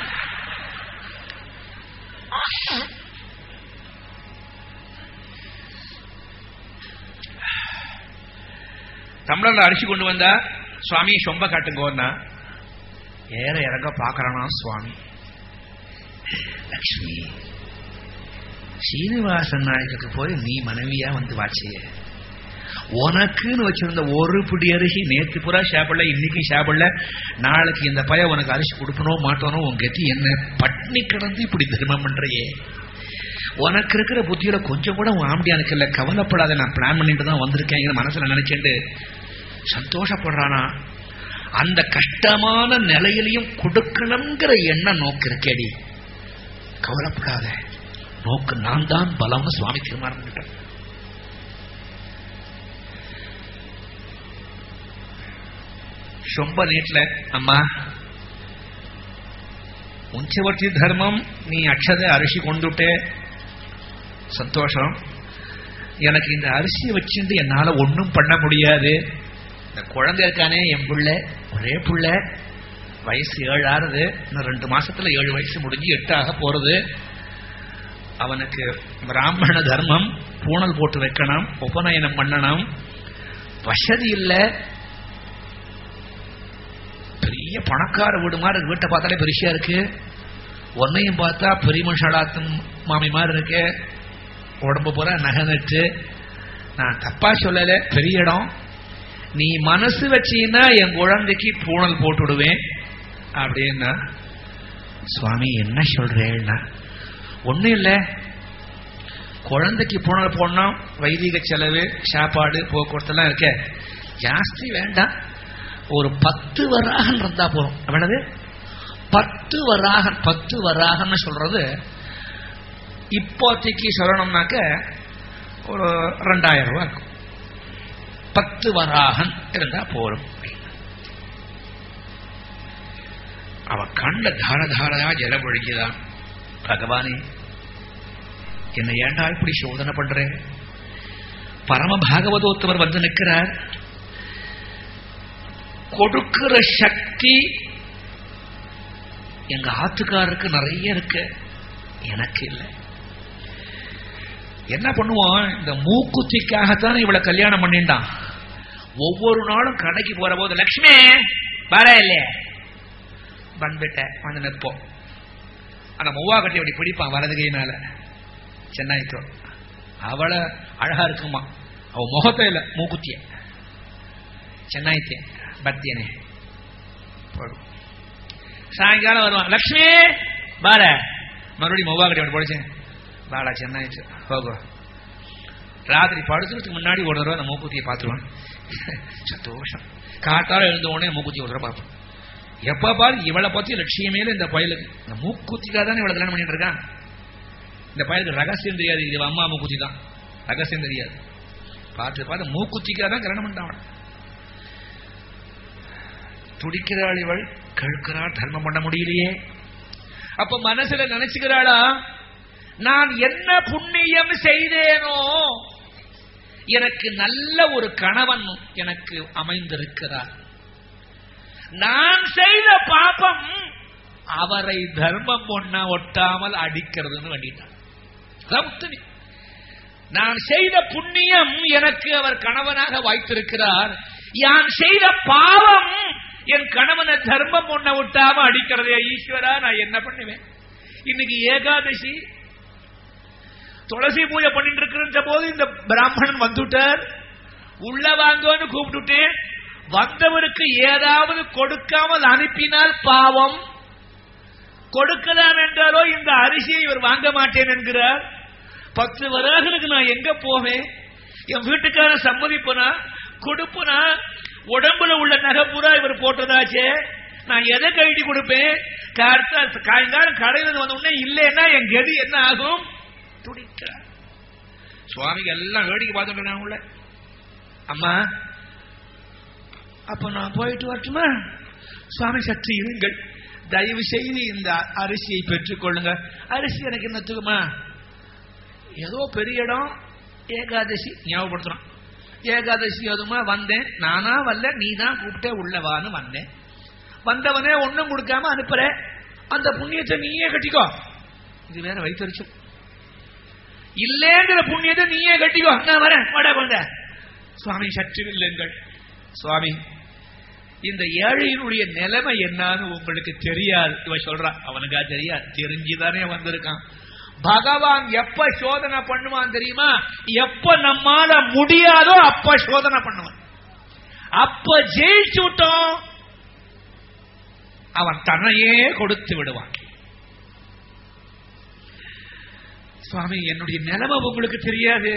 தமிழர்ல அரிசி கொண்டு வந்தா சுவாமி சொம்ப காட்டுங்கோன்னா ஏற இறங்க பாக்குறானா சுவாமி லக்ஷ்மி சீனிவாசன் நாயகருக்கு போய் நீ மனைவியா வந்து வாச்சிய உனக்குன்னு வச்சிருந்த ஒரு பிடி அரிசி நேத்து புறா சாப்பிடல இன்னைக்கு சாப்பிடல நாளைக்கு இந்த பையன் உனக்கு அரிசி கொடுக்கணும் மாட்டோனோ உன் கதி என்ன பட்னி கிடந்து இப்படி தர்மம் பண்றையே உனக்கு இருக்கிற புத்தியில கொஞ்சம் கூட உன் ஆம்பியானுக்கு இல்ல கவலைப்படாத நான் பிளான் பண்ணிட்டு தான் வந்திருக்கேன் மனசுல நினைச்சேன்ட்டு சந்தோஷப்படுறானா அந்த கஷ்டமான நிலையிலையும் கொடுக்கணுங்கிற எண்ணம் நோக்கு இருக்கேடி கவலைப்படாத நோக்கு நான் தான் பலம்னு சுவாமி தீர்மானம் பண்ணிட்டேன் ரொம்ப நீட்ல அம்மா உஞ்சவர்த்தி தர்மம் நீ அக்ஷத அரிசி கொண்டுட்டே சந்தோஷம் எனக்கு இந்த அரிசியை வச்சுட்டு என்னால ஒன்றும் பண்ண முடியாது இந்த குழந்தை இருக்கானே என் புள்ள ஒரே புள்ள வயசு ஏழு ஆறுது இன்னும் ரெண்டு மாசத்துல ஏழு வயசு முடிஞ்சு எட்டு ஆக போறது அவனுக்கு பிராமண தர்மம் பூணல் போட்டு வைக்கணும் உபநயனம் பண்ணணும் வசதி இல்லை பெரிய பணக்கார வீடு மாதிரி இருக்கு. வீட்டை பார்த்தாலே பெருசா இருக்கு உன்னையும் பார்த்தா பெரிய மனுஷாலாத்தும் மாமி மாதிரி இருக்கு உடம்பு பூரா நகை நட்டு நான் தப்பா சொல்லல பெரிய இடம் நீ மனசு வச்சீன்னா என் குழந்தைக்கு பூணல் போட்டு விடுவேன் அப்படின்னா சுவாமி என்ன சொல்றேன்னா ஒண்ணும் இல்ல குழந்தைக்கு பூணல் போடணும் வைதிக செலவு சாப்பாடு போக்குவரத்து எல்லாம் இருக்க ஜாஸ்தி வேண்டாம் ஒரு பத்து வராகன் இருந்தா போதும் அவ்வளவு பத்து வராகன் பத்து வராகன்னு சொல்றது இப்போதைக்கு சொல்லணும்னாக்க ஒரு ரெண்டாயிரம் ரூபாய் இருக்கும் பத்து வராகன் இருந்தா போதும் அவ கண்ட தார தாரா ஜலம் ஒழுகிதான் பகவானே என்னை ஏண்டா இப்படி சோதனை பண்றேன் பரம பாகவதோத்தவர் வந்து நிற்கிறார் கொடுக்கிற சக்தி எங்க ஆத்துக்காரருக்கு நிறைய இருக்கு எனக்கு இல்லை என்ன பண்ணுவோம் இந்த மூக்குத்திக்காகத்தானே இவளை கல்யாணம் பண்ணிட்டான் ஒவ்வொரு நாளும் கடைக்கு போற போது லக்ஷ்மி வர இல்லையே வந்துட்டேன் வந்து நிற்போம் அந்த மூவா கட்டி அப்படி பிடிப்பான் வரது கையினால சென்னாய்க்கோ அவளை அழகா இருக்குமா அவ முகத்தை இல்லை மூக்குத்திய சென்னாய்த்திய பத்தியனே போடும் சாயங்காலம் வருவான் லக்ஷ்மி பார மறுபடியும் மொபா கட்டி அப்படி படிச்சேன் பாடா சென்னாயிச்சு போகோ ராத்திரி படுத்துறதுக்கு முன்னாடி ஒரு தடவை அந்த மூக்குத்தியை பார்த்துருவான் சந்தோஷம் காட்டால எழுந்த உடனே மூக்குத்தி ஒரு தடவை பார்ப்போம் எப்ப பாரு இவளை பத்தி லட்சியமே இல்லை இந்த பயலுக்கு இந்த மூக்குத்திக்காக தானே இவளை கல்யாணம் பண்ணிட்டு இருக்கான் இந்த பயலுக்கு ரகசியம் தெரியாது இது அம்மா மூக்குத்தி தான் ரகசியம் தெரியாது பார்த்து பார்த்து மூக்குத்திக்காக தான் கல்யாணம் பண்ணிட்டான் அவளை. துடிக்கிறாள் இவள் கேட்கிறாள் தர்மம் பண்ண முடியலையே அப்ப மனசுல நினைச்சுக்கிறாளா நான் என்ன புண்ணியம் செய்தேனோ எனக்கு நல்ல ஒரு கணவன் எனக்கு அமைந்திருக்கிறார் நான் செய்த பாபம் அவரை தர்மம் ஒண்ண ஒட்டாமல் அடிக்கிறதுன்னு வேண்டிட்டான் அதான் உத்தமி நான் செய்த புண்ணியம் எனக்கு அவர் கணவனாக வாய்த்திருக்கிறார் யான் செய்த பாவம் என் கணவனை தர்மம் ஒண்ண விட்டாம அடிக்கிறதே ஈஸ்வரா நான் என்ன பண்ணுவேன் இன்னைக்கு ஏகாதசி துளசி பூஜை பண்ணிட்டு இருக்கிற போது இந்த பிராமணன் வந்துட்டார் உள்ள வாங்கன்னு கூப்பிட்டுட்டேன் வந்தவருக்கு ஏதாவது கொடுக்காமல் அனுப்பினால் பாவம் கொடுக்கலாம் என்றாலோ இந்த அரிசியை இவர் வாங்க மாட்டேன் என்கிறார் பத்து வராகனுக்கு நான் எங்க போவேன் என் வீட்டுக்காரன் சம்மதிப்பனா கொடுப்பனா உடம்புல உள்ள நகை பூரா இவர் போட்டதாச்சே நான் எதை கழட்டி கொடுப்பேன் கார்த்தா- சாயங்காலம் கடையில இருந்து வந்த உடனே இல்லைன்னா என் கதி என்ன ஆகும் துடிக்கிறார் சுவாமிக்கு எல்லாம் வேடிக்கை பார்த்துட்டு இருக்காங்க உள்ள அம்மா அப்ப நான் போயிட்டு வரட்டுமா சுவாமி சற்று இருங்கள் தயவு செய்து இந்த அரிசியை பெற்றுக் கொள்ளுங்க அரிசி எனக்கு என்னத்துக்குமா ஏதோ பெரிய இடம் ஏகாதசி ஞாபகப்படுத்துறான் ஏகாதசி அதுமா வந்தேன் நானா வரல நீ தான் கூப்பிட்டே உள்ளவான்னு வந்தேன் வந்தவனே ஒண்ணும் கொடுக்காம அனுப்புற அந்த புண்ணியத்தை நீயே கட்டிக்கோ இது வேற வைத்தறிச்சல் இல்லேங்கிற புண்ணியத்தை நீயே கட்டிக்கோ நான் வரேன் வாடா கொண்ட சுவாமி சற்று இல்லைங்கள் சுவாமி இந்த ஏழையினுடைய நிலைமை என்னன்னு உங்களுக்கு தெரியாது இவ சொல்றான் அவனுக்கா தெரியாது தெரிஞ்சுதானே வந்திருக்கான் பகவான் எப்ப சோதனை பண்ணுவான் தெரியுமா எப்ப நம்மால முடியாதோ அப்ப சோதனை பண்ணுவான் அப்ப ஜெயிச்சு விட்டோம் அவன் தன்னையே கொடுத்து விடுவான் சுவாமி என்னுடைய நிலைமை உங்களுக்கு தெரியாது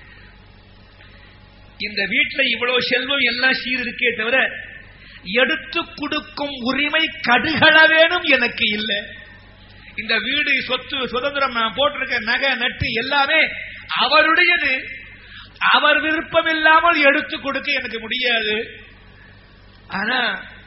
இந்த வீட்டுல இவ்வளவு செல்வம் எல்லாம் சீர் இருக்கே தவிர எடுத்து கொடுக்கும் உரிமை கடுகளவேனும் எனக்கு இல்லை இந்த வீடு சொத்து சுதந்திரம் நான் போட்டிருக்க நகை நட்டு எல்லாமே அவருடையது அவர் விருப்பம் இல்லாமல் எடுத்து கொடுக்க எனக்கு முடியாது ஆனா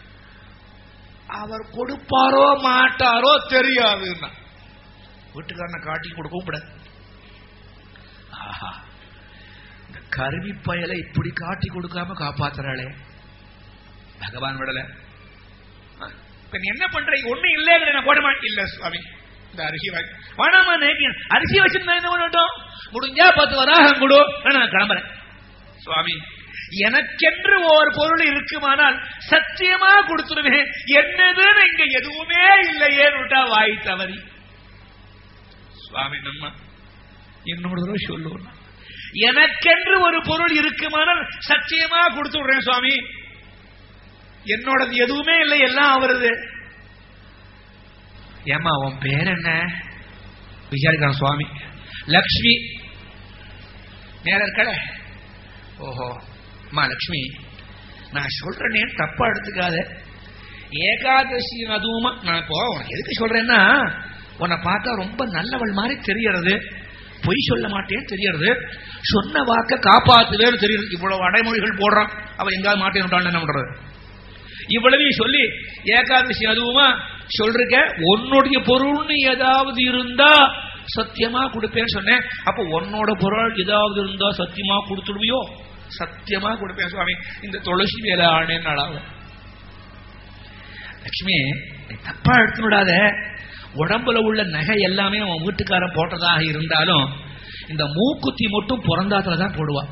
அவர் கொடுப்பாரோ மாட்டாரோ தெரியாதுன்னா வீட்டுக்காரனை காட்டி கொடுக்கவும் கூடாது ஆஹா இந்த கருவி பயலை இப்படி காட்டி கொடுக்காம காப்பாத்துறாளே பகவான் விடல இப்ப நீ என்ன பண்ற ஒண்ணு இல்லைங்கிற நான் போட மாட்டேன் இல்ல சுவாமி இந்த அரிசி வாங்கி வேணாமா நேக்கு அரிசி வச்சிருந்தா என்ன பண்ணட்டும் முடிஞ்சா பத்து வராகம் கொடு நான் கிளம்புறேன் சுவாமி எனக்கென்று ஒரு பொருள் இருக்குமானால் சத்தியமா கொடுத்துருவேன் என்னதுன்னு இங்க எதுவுமே இல்லையேன்னு வாய் தவறி சுவாமி நம்ம இன்னொரு தடவை சொல்லுவோம் எனக்கென்று ஒரு பொருள் இருக்குமானால் சத்தியமா கொடுத்து விடுறேன் சுவாமி என்னோடது எதுவுமே இல்லை எல்லாம் அவரது ஏமா உன் பேர் என்ன விசாரிக்கிறான் சுவாமி லக்ஷ்மி நேரம் இருக்கல ஓஹோ அம்மா லக்ஷ்மி நான் சொல்றேனே தப்பா எடுத்துக்காத ஏகாதசி அதுவுமா நான் இப்போ உனக்கு எதுக்கு சொல்றேன்னா உன்னை பார்த்தா ரொம்ப நல்லவள் மாதிரி தெரியறது பொய் சொல்ல மாட்டேன்னு தெரியறது சொன்ன வாக்க காப்பாத்துவேன்னு தெரியுது இவ்வளவு அடைமொழிகள் போடுறான் அவன் எங்காவது மாட்டேன் என்ன பண்றது இவ்வளவையும் சொல்லி ஏகாதசி அதுவுமா சொல்றீங்க உன்னுடைய பொருள்னு ஏதாவது இருந்தா சத்தியமா கொடுப்பேன்னு சொன்னேன் அப்ப உன்னோட பொருள் ஏதாவது இருந்தா சத்தியமா கொடுத்துடுவியோ சத்தியமா கொடுப்பேன் சுவாமி இந்த துளசி வேலை ஆனேன்னு நடாவும் லட்சுமி நீ தப்பா எடுத்துடாத உடம்புல உள்ள நகை எல்லாமே அவன் வீட்டுக்காரன் போட்டதாக இருந்தாலும் இந்த மூக்குத்தி மட்டும் பிறந்தாத்துல தான் போடுவான்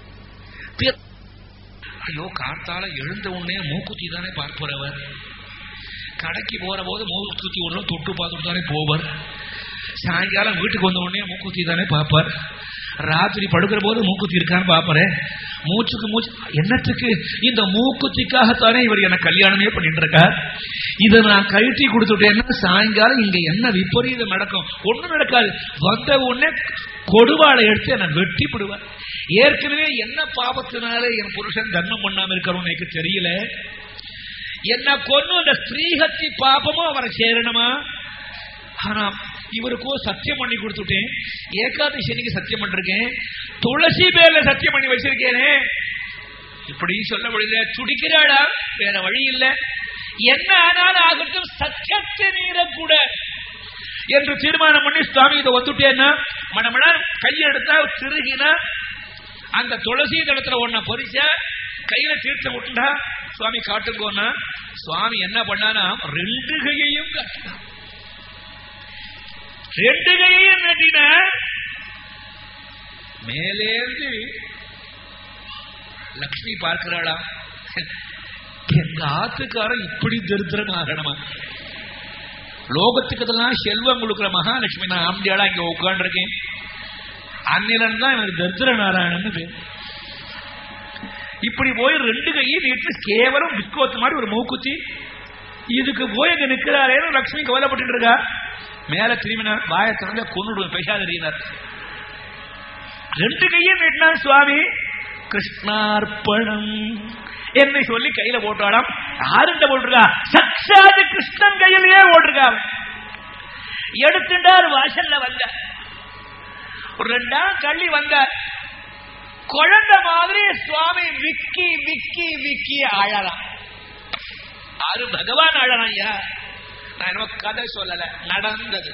ஐயோ காத்தால எழுந்த உடனே மூக்குத்தி தானே பார்ப்பவர் கடைக்கு போற போது மூக்குத்தி ஒன்றும் தொட்டு பார்த்துட்டு தானே போவார் சாயங்காலம் வீட்டுக்கு வந்த உடனே மூக்குத்தி தானே பார்ப்பார் ராத்திரி படுக்கிற போது மூக்குத்தி இருக்கான்னு பாப்பாரு மூச்சுக்கு மூச்சு என்னத்துக்கு இந்த மூக்குத்திக்காகத்தானே இவர் என்ன கல்யாணமே பண்ணிட்டு இருக்கார் இதை நான் கழட்டி கொடுத்துட்டேன்னா சாயங்காலம் இங்க என்ன விபரீதம் நடக்கும் ஒண்ணும் நடக்காது வந்த உடனே கொடுவாளை எடுத்து என்ன வெட்டி விடுவார் ஏற்கனவே என்ன பாவத்தினால என் புருஷன் தர்மம் பண்ணாம இருக்கிறோம் எனக்கு தெரியல என்ன கொண்டு அந்த ஸ்ரீஹத்தி பாபமும் அவரை சேரணுமா ஆனா இவருக்கோ சத்தியம் பண்ணி கொடுத்துட்டேன் ஏகாதசினிக்கு சத்தியம் பண்ணிருக்கேன் துளசி பேர்ல சத்தியம் பண்ணி வச்சிருக்கேனே இப்படி சொல்ல முடியல துடிக்கிறாடா வேற வழி இல்ல என்ன ஆனாலும் ஆகட்டும் சத்தியத்தை மீறக்கூட என்று தீர்மானம் பண்ணி சுவாமி இதை வந்துட்டேன்னா மனமன கையெடுத்தா திருகினா அந்த துளசி தளத்துல ஒன்ன பொறிச்ச கையில தீர்த்தம் விட்டுண்டா சுவாமி காட்டுக்கோன்னா சுவாமி என்ன பண்ணானா ரெண்டு கையையும் காட்டினான் ரெண்டு கையையும் நட்டின மேலேந்து லக்ஷ்மி பார்க்கிறாளா எங்க ஆத்துக்காரன் இப்படி தரித்திரம் ஆகணுமா லோகத்துக்கு தான் செல்வம் கொடுக்குற மகாலட்சுமி நான் ஆம்பியாளா இங்க உட்காந்துருக்கேன் அன்னிலன் தான் எனக்கு தரித்திர நாராயணன் பேர் இப்படி போய் ரெண்டு கையும் நீட்டு கேவலம் பிஸ்கோத்து மாதிரி ஒரு மூக்குத்தி இதுக்கு போய் இங்க நிக்கிறாரேன்னு லட்சுமி கவலைப்பட்டு இருக்கா மேல திரும்பினார் வாய திறந்த கொன்னுடுவேன் பேசாதறியினார் ரெண்டு கையும் நீட்டினார் சுவாமி கிருஷ்ணார்ப்பணம் என்னை சொல்லி கையில போட்டாலாம் யாருண்ட போட்டிருக்கா சக்ஷாது கிருஷ்ணன் கையிலேயே போட்டிருக்கா எடுத்துட்டார் வாசல்ல வந்த ஒரு ரெண்டாம் தள்ளி வந்த குழந்தை மாதிரி சுவாமி விக்கி விக்கி விக்கி அழலாம் ஆறு பகவான் அழறான் ஐயா நான் என்ன கதை சொல்லல நடந்தது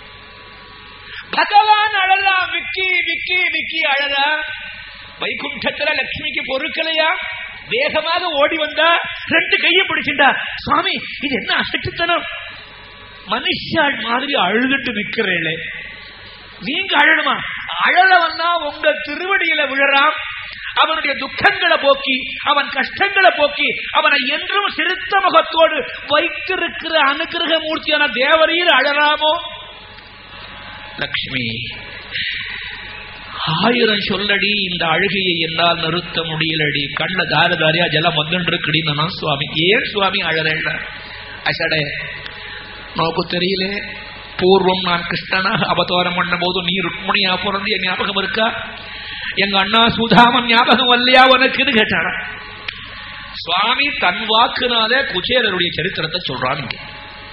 பகவான் அழலாம் விக்கி விக்கி விக்கி அழறா வைகுண்டத்துல லட்சுமிக்கு பொறுக்கலையா வேகமாக ஓடி வந்தா ரெண்டு கையை பிடிச்சிட்டா சுவாமி இது என்ன அசட்டுத்தனம் மனுஷாள் மாதிரி அழுதுட்டு நிக்கிறேளே நீங்க அழணுமா அழல வந்தா உங்க திருவடியில விழறான் அவனுடைய துக்கங்களை போக்கி அவன் கஷ்டங்களை போக்கி அவனை என்றும் சிறுத்த முகத்தோடு வைத்திருக்கிற அனுகிரக மூர்த்தியான தேவரையில் அழலாமோ லக்ஷ்மி ஆயிரம் சொல்லடி இந்த அழுகையை என்னால் நிறுத்த முடியலடி கண்ண தார தாரியா ஜலம் வந்துருக்குடி நான் சுவாமி ஏன் சுவாமி அழறேன் அசடே நோக்கு தெரியல பூர்வம் நான் கிருஷ்ணனாக அவதாரம் பண்ண போது நீ ருக்மணியா பிறந்து என் ஞாபகம் இருக்கா எங்க அண்ணா சுதாமன் ஞாபகம் இல்லையா உனக்குன்னு கேட்டாரா சுவாமி தன் வாக்குனால குச்சேலருடைய சரித்திரத்தை சொல்றான் இங்க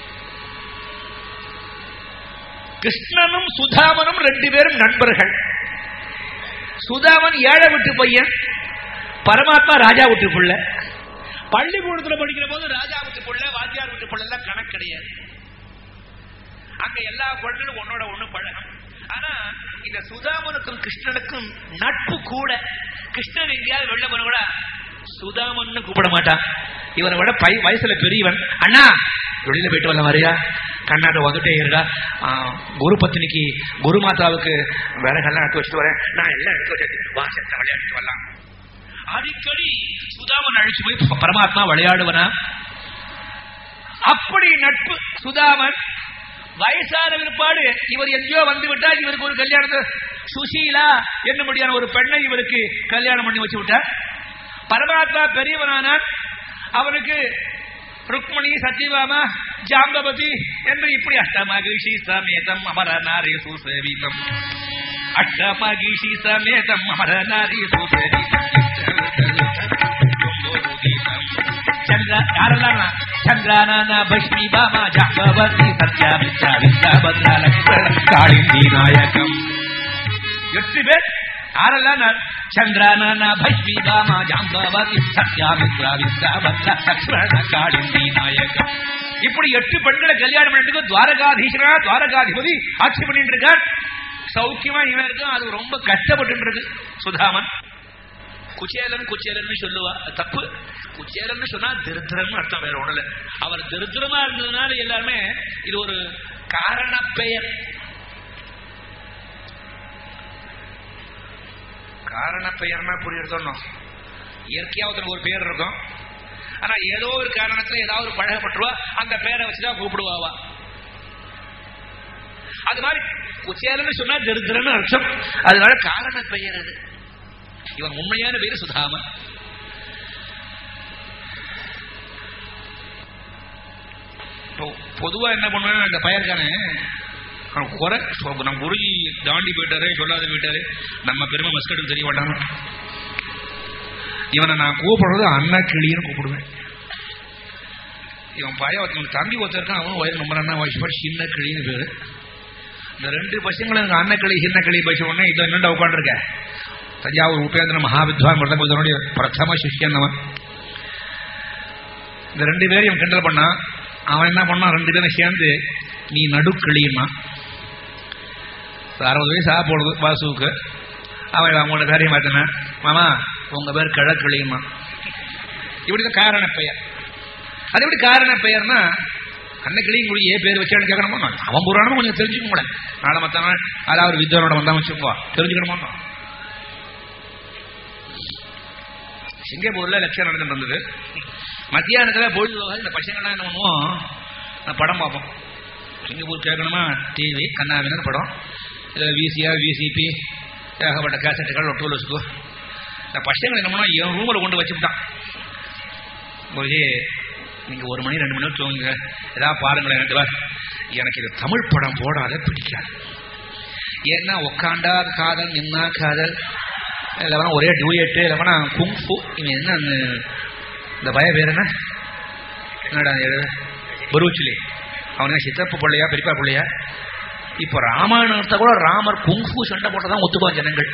கிருஷ்ணனும் சுதாமனும் ரெண்டு பேரும் நண்பர்கள் சுதாமன் ஏழை விட்டு பையன் பரமாத்மா ராஜா விட்டு புள்ள பள்ளிக்கூடத்துல படிக்கிற போது ராஜா விட்டு புள்ள வாத்தியார் விட்டு புள்ள எல்லாம் கணக்கு கிடையாது அங்க எல்லா குழந்தைகளும் ஒன்னோட ஒண்ணு பழகும் ஆனா இந்த சுதாமனுக்கும் கிருஷ்ணனுக்கும் நட்பு கூட கிருஷ்ணன் எங்கேயாவது வெளில போன கூட சுதாமன் கூப்பிட மாட்டான் இவனை விட பை வயசுல பெரியவன் அண்ணா வெளியில போயிட்டு வரலாம் வரையா கண்ணாட்ட வந்துட்டே இருக்கா குரு பத்தினிக்கு குரு மாதாவுக்கு விறகெல்லாம் எடுத்து வச்சுட்டு வரேன் நான் எல்லாம் எடுத்து வச்சு வா செத்த விளையாடிட்டு வரலாம் அடிக்கடி சுதாமன் அழிச்சு போய் பரமாத்மா விளையாடுவனா அப்படி நட்பு சுதாமன் வயசான விற்பாடு இவர் எங்கேயோ வந்து விட்டால் இவருக்கு ஒரு கல்யாணத்தை சுசீலா என்னும்படியான ஒரு பெண்ணை இவருக்கு கல்யாணம் பண்ணி வச்சு விட்டார் பரமாத்மா பெரியவனானான் அவனுக்கு ருக்மணி சத்யபாமா ஜாம்பவதி என்று இப்படி அஷ்டமகிஷி சமேதம் அமர நாரி சுசேவிதம் அஷ்டமகிஷி சமேதம் அமர நாரி ಚಂದ್ರ ಯಾರಲ್ಲ ಚಂದ್ರನಾನ ಭಸ್ಮಿ ಬಾಮ ಜಾಂಬವತಿ ಸತ್ಯಾಮಿತ್ರ ವಿದ್ಯಾಭದ್ರ ಲಕ್ಷ್ಮಣ ಕಾಳಿಂದಿ ನಾಯಕಂ எட்டு பேர் யாரெல்லாம் சந்திரனான பஸ்மி பாமா ஜாம்பவதி சத்யாமித்ரா வித்யாபத்ரா லக்ஷ்மண காளிந்தி நாயகம் இப்படி எட்டு பெண்களை கல்யாணம் பண்ணிட்டு துவாரகாதீஸ்வரா துவாரகாதிபதி ஆட்சி பண்ணிட்டு இருக்கார் சௌக்கியமா இவன் இருக்கான் அது ரொம்ப கஷ்டப்பட்டு இருக்கு சுதாமன் குச்சேலன் குச்சேலன் சொல்லுவா தப்பு குச்சேலன் சொன்னா திருத்திரன் அர்த்தம் வேற ஒண்ணுல அவர் திருத்திரமா இருந்ததுனால எல்லாருமே இது ஒரு காரண பெயர் காரண பெயர்னா புரியுறதோ இயற்கையா ஒருத்தனுக்கு ஒரு பேர் இருக்கும் ஆனா ஏதோ ஒரு காரணத்துல ஏதாவது ஒரு பழகப்பட்டுருவா அந்த பேரை வச்சுதான் கூப்பிடுவாவா அது மாதிரி குச்சேலன்னு சொன்னா திருத்திரன்னு அர்த்தம் அதனால காரண பெயர் அது இவன் உண்மையான பேரு சுதாமன் பொதுவா என்ன பண்ணுவேன் அந்த பயர்கானே குறை நம்ம குருஜி தாண்டி போயிட்டாரு சொல்லாத போயிட்டாரு நம்ம பெருமை மஸ்கட்டும் தெரிய வேண்டாம் இவனை நான் கூப்பிடுறது அண்ணா கிளின்னு கூப்பிடுவேன் இவன் பையன் ஒருத்தன் தம்பி ஒருத்தருக்கான் அவன் வயது நம்பர் அண்ணா வயசு சின்ன கிளின்னு பேரு இந்த ரெண்டு பசங்களும் எனக்கு அண்ண கிளி சின்ன கிளி பசு உடனே இதை என்னண்டா உட்காந்துருக்க தஞ்சாவூர் உபேந்திர மகாவித்வான் மிருதபுதனுடைய பிரதம சிஷ்யன் அவன் இந்த ரெண்டு பேரையும் கிண்டல் பண்ணான் அவன் என்ன பண்ணான் ரெண்டு பேரும் சேர்ந்து நீ நடுக்கிளியுமா அறுபது வயசு ஆக போடுது வாசுவுக்கு அவன் அவங்களோட பேரையும் மாத்தினான் மாமா உங்க பேர் கிழக்கிளியுமா இப்படிதான் காரண பெயர் அது எப்படி காரண பெயர்னா அன்னைக்கிளையும் கூட ஏன் பேர் வச்சான்னு கேட்கணுமோ அவன் புராணமும் கொஞ்சம் தெரிஞ்சுக்கோங்களே நாளை மற்ற நாள் அதாவது வித்வானோட வந்தா வச்சுக்கோ தெரிஞ்சுக்கணுமோ சிங்கப்பூர்ல லட்சம் நடந்துட்டு இருந்தது மத்தியானத்துல பொழுதுபோக இந்த பசங்கள்லாம் என்ன பண்ணுவோம் நான் படம் பார்ப்போம் சிங்கப்பூர் கேட்கணுமா டிவி கண்ணாவினர் படம் இதில் விசிஆர் விசிபி ஏகப்பட்ட கேசட்டுகள் ஒட்டு வச்சுக்கோ இந்த பசங்களை என்ன பண்ணோம் என் ரூமில் கொண்டு வச்சுட்டான் போய் நீங்கள் ஒரு மணி ரெண்டு மணி நேரம் தூங்குங்க ஏதாவது பாருங்களேன் எனக்கு இது தமிழ் படம் போடாத பிடிக்காது ஏன்னா உக்காண்டா காதல் நின்னா காதல் இல்லைனா ஒரே டூயட்டு இல்லைனா குங்ஃபு இவன் என்ன இந்த பய பேர் என்ன என்னடா எழுத பருவச்சிலி அவன் சித்தப்பு பிள்ளையா பெரியப்பா பிள்ளையா இப்போ ராமாயணத்தை கூட ராமர் குங்ஃபு சண்டை போட்டதான் ஒத்துக்குவான் ஜனங்கள்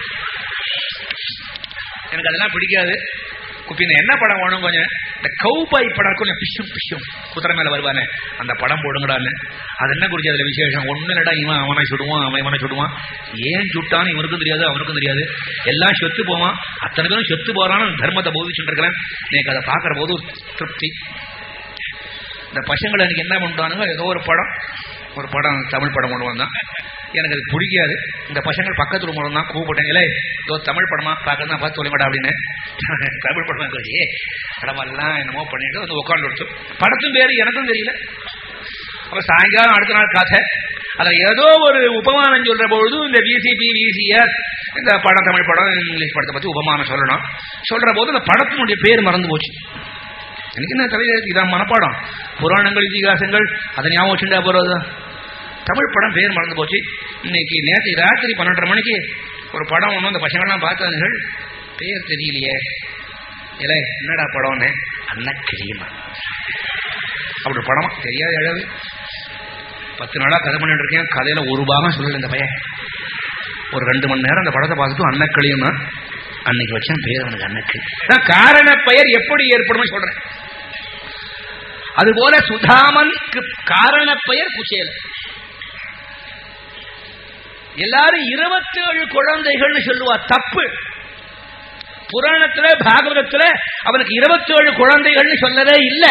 எனக்கு அதெல்லாம் பிடிக்காது பின்ன என்ன படம் வேணும் கொஞ்சம் இந்த கௌபாய் படம் கொஞ்சம் பிஷும் பிஷும் குதிரை மேல வருவானே அந்த படம் போடுங்கடான்னு அது என்ன குறிச்சு அதுல விசேஷம் ஒண்ணு இல்லடா இவன் அவனை சுடுவான் அவன் இவனை சுடுவான் ஏன் சுட்டான்னு இவனுக்கும் தெரியாது அவனுக்கும் தெரியாது எல்லாம் செத்து போவான் அத்தனை பேரும் செத்து போறான்னு தர்மத்தை போதிச்சுட்டு இருக்கிறேன் எனக்கு அதை பார்க்கற போது ஒரு திருப்தி இந்த பசங்களை எனக்கு என்ன பண்ணுறானுங்க ஏதோ ஒரு படம் ஒரு படம் தமிழ் படம் ஒன்று வந்தான் எனக்கு அது பிடிக்காது இந்த பசங்கள் பக்கத்து ரூம் தான் கூப்பிட்டேன் இல்லை இதோ தமிழ் படமா பார்க்க தான் பார்த்து சொல்லிமாடா அப்படின்னு தமிழ் படமா ஏ படமெல்லாம் என்னமோ பண்ணிட்டு வந்து உட்காந்து கொடுத்து படத்தும் பேரு எனக்கும் தெரியல அப்ப சாயங்காலம் அடுத்த நாள் கதை அதில் ஏதோ ஒரு உபமானம் சொல்ற பொழுது இந்த விசிபி விசிஆர் இந்த படம் தமிழ் படம் இங்கிலீஷ் படத்தை பத்தி உபமானம் சொல்லணும் சொல்ற போது இந்த படத்தினுடைய பேர் மறந்து போச்சு எனக்கு என்ன தலையில இதான் மனப்பாடம் புராணங்கள் இதிகாசங்கள் அதை ஞாபகம் வச்சுட்டா போறது தமிழ் படம் பேர் மறந்து போச்சு இன்னைக்கு நேற்று ராத்திரி பன்னெண்டரை மணிக்கு ஒரு படம் ஒன்று அந்த பசங்கள்லாம் பார்த்தார்கள் பேர் தெரியலையே இல்லை என்னடா படம்னு அன்னக்கிளியுமா அப்படி ஒரு படமா தெரியாத இழவு பத்து நாளா கதை பண்ணிட்டு இருக்கேன் கதையில ஒரு பாகம் சொல்லல இந்த பையன் ஒரு ரெண்டு மணி நேரம் அந்த படத்தை பார்த்துட்டு அன்னக்கிளியும்னா அன்னைக்கு வச்சேன் பேர் அவனுக்கு அன்னக்கிளி நான் காரண பெயர் எப்படி ஏற்படும் சொல்றேன் அதுபோல சுதாமனுக்கு காரண பெயர் குச்சேல எல்லாரும் இருபத்தி ஏழு குழந்தைகள்னு சொல்லுவா தப்பு புராணத்துல பாகவதத்துல அவனுக்கு இருபத்தி ஏழு குழந்தைகள்னு சொல்லவே இல்லை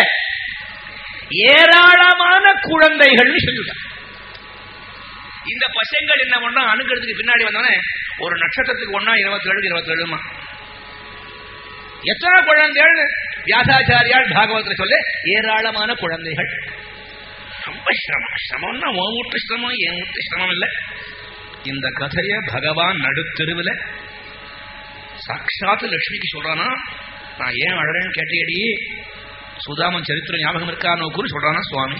ஏராளமான குழந்தைகள்னு சொல்லிட்டான் இந்த பசங்கள் என்ன பண்ணா அணுகிறதுக்கு பின்னாடி வந்தோடனே ஒரு நட்சத்திரத்துக்கு ஒன்னா இருபத்தி ஏழு இருபத்தி ஏழுமா எத்தனை குழந்தைகள் வியாசாச்சாரியால் பாகவதத்தில் சொல்ல ஏராளமான குழந்தைகள் ரொம்ப சிரமம் சிரமம்னா உன் வீட்டு சிரமம் என் வீட்டு சிரமம் இல்லை இந்த கதையை பகவான் நடுத்தெருவில் சாட்சாத் லட்சுமிக்கு சொல்றானா நான் ஏன் அழறேன்னு கேட்டியடி சுதாமன் சரித்திரம் ஞாபகம் இருக்கா நோக்குன்னு சொல்றானா சுவாமி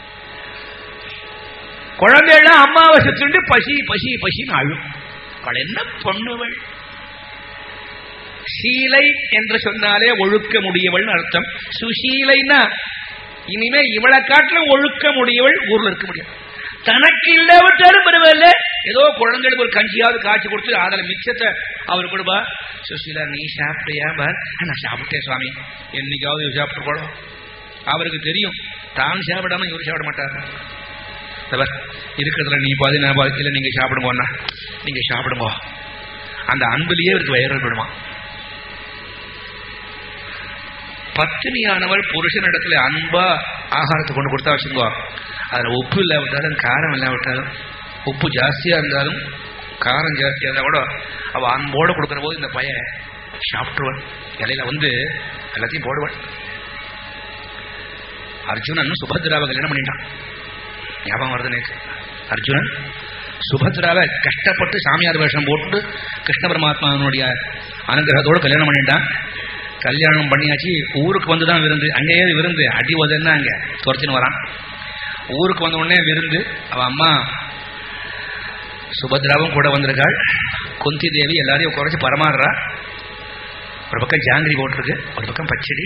குழந்தைகள்லாம் அம்மாவை செத்துண்டு பசி பசி பசின்னு அழும் அவள் என்ன பண்ணுவள் சீலை என்று சொன்னாலே ஒழுக்க முடியவள் அர்த்தம் சுசீலைன்னா இனிமே இவளை காட்டிலும் ஒழுக்க முடியவள் ஊர்ல இருக்க முடியும் தனக்கு இல்லாவிட்டாலும் பரவாயில்ல ஏதோ குழந்தைகளுக்கு ஒரு கஞ்சியாவது காய்ச்சி கொடுத்து அதில் மிச்சத்தை அவர் கொடுப்பா சுசீலா நீ சாப்பிட்டியா பார் நான் சாப்பிட்டேன் சுவாமி என்னைக்காவது இவர் சாப்பிட்டு போடும் அவருக்கு தெரியும் தான் சாப்பிடாம இவர் சாப்பிட மாட்டார் தவர் இருக்கிறதுல நீ பாதி நான் பாதி இல்லை நீங்க சாப்பிடுங்கண்ணா நீங்க சாப்பிடுங்க அந்த அன்புலயே இவருக்கு வயிறு விடுமா பத்தினியானவள் புருஷனிடத்துல அன்பா ஆகாரத்தை கொண்டு கொடுத்தா வச்சுக்கோ அதுல உப்பு இல்லாவிட்டாலும் காரம் இல்லாவிட்டாலும் உப்பு ஜாஸ்தியா இருந்தாலும் காரம் ஜாஸ்தியா இருந்தா கூட அவ அன்போட கொடுக்கிற போது இந்த பையன் சாப்பிட்டுருவன் இலையில வந்து எல்லாத்தையும் போடுவாள் அர்ஜுனன் சுபத்ராவை கல்யாணம் பண்ணிட்டான் ஞாபகம் வருது நேற்று அர்ஜுனன் சுபத்ராவை கஷ்டப்பட்டு சாமியார் வேஷம் போட்டு கிருஷ்ண பரமாத்மாவனுடைய அனுகிரகத்தோடு கல்யாணம் பண்ணிட்டான் கல்யாணம் பண்ணியாச்சு ஊருக்கு வந்து தான் விருந்து அங்கேயே விருந்து அடி உதன்னா அங்கே துரத்தின்னு வரான் ஊருக்கு வந்த உடனே விருந்து அவ அம்மா சுபத்ராவும் கூட வந்திருக்காள் குந்தி தேவி எல்லாரையும் குறைச்சி பரமாடுறா ஒரு பக்கம் ஜாங்கிரி போட்டிருக்கு ஒரு பக்கம் பச்சடி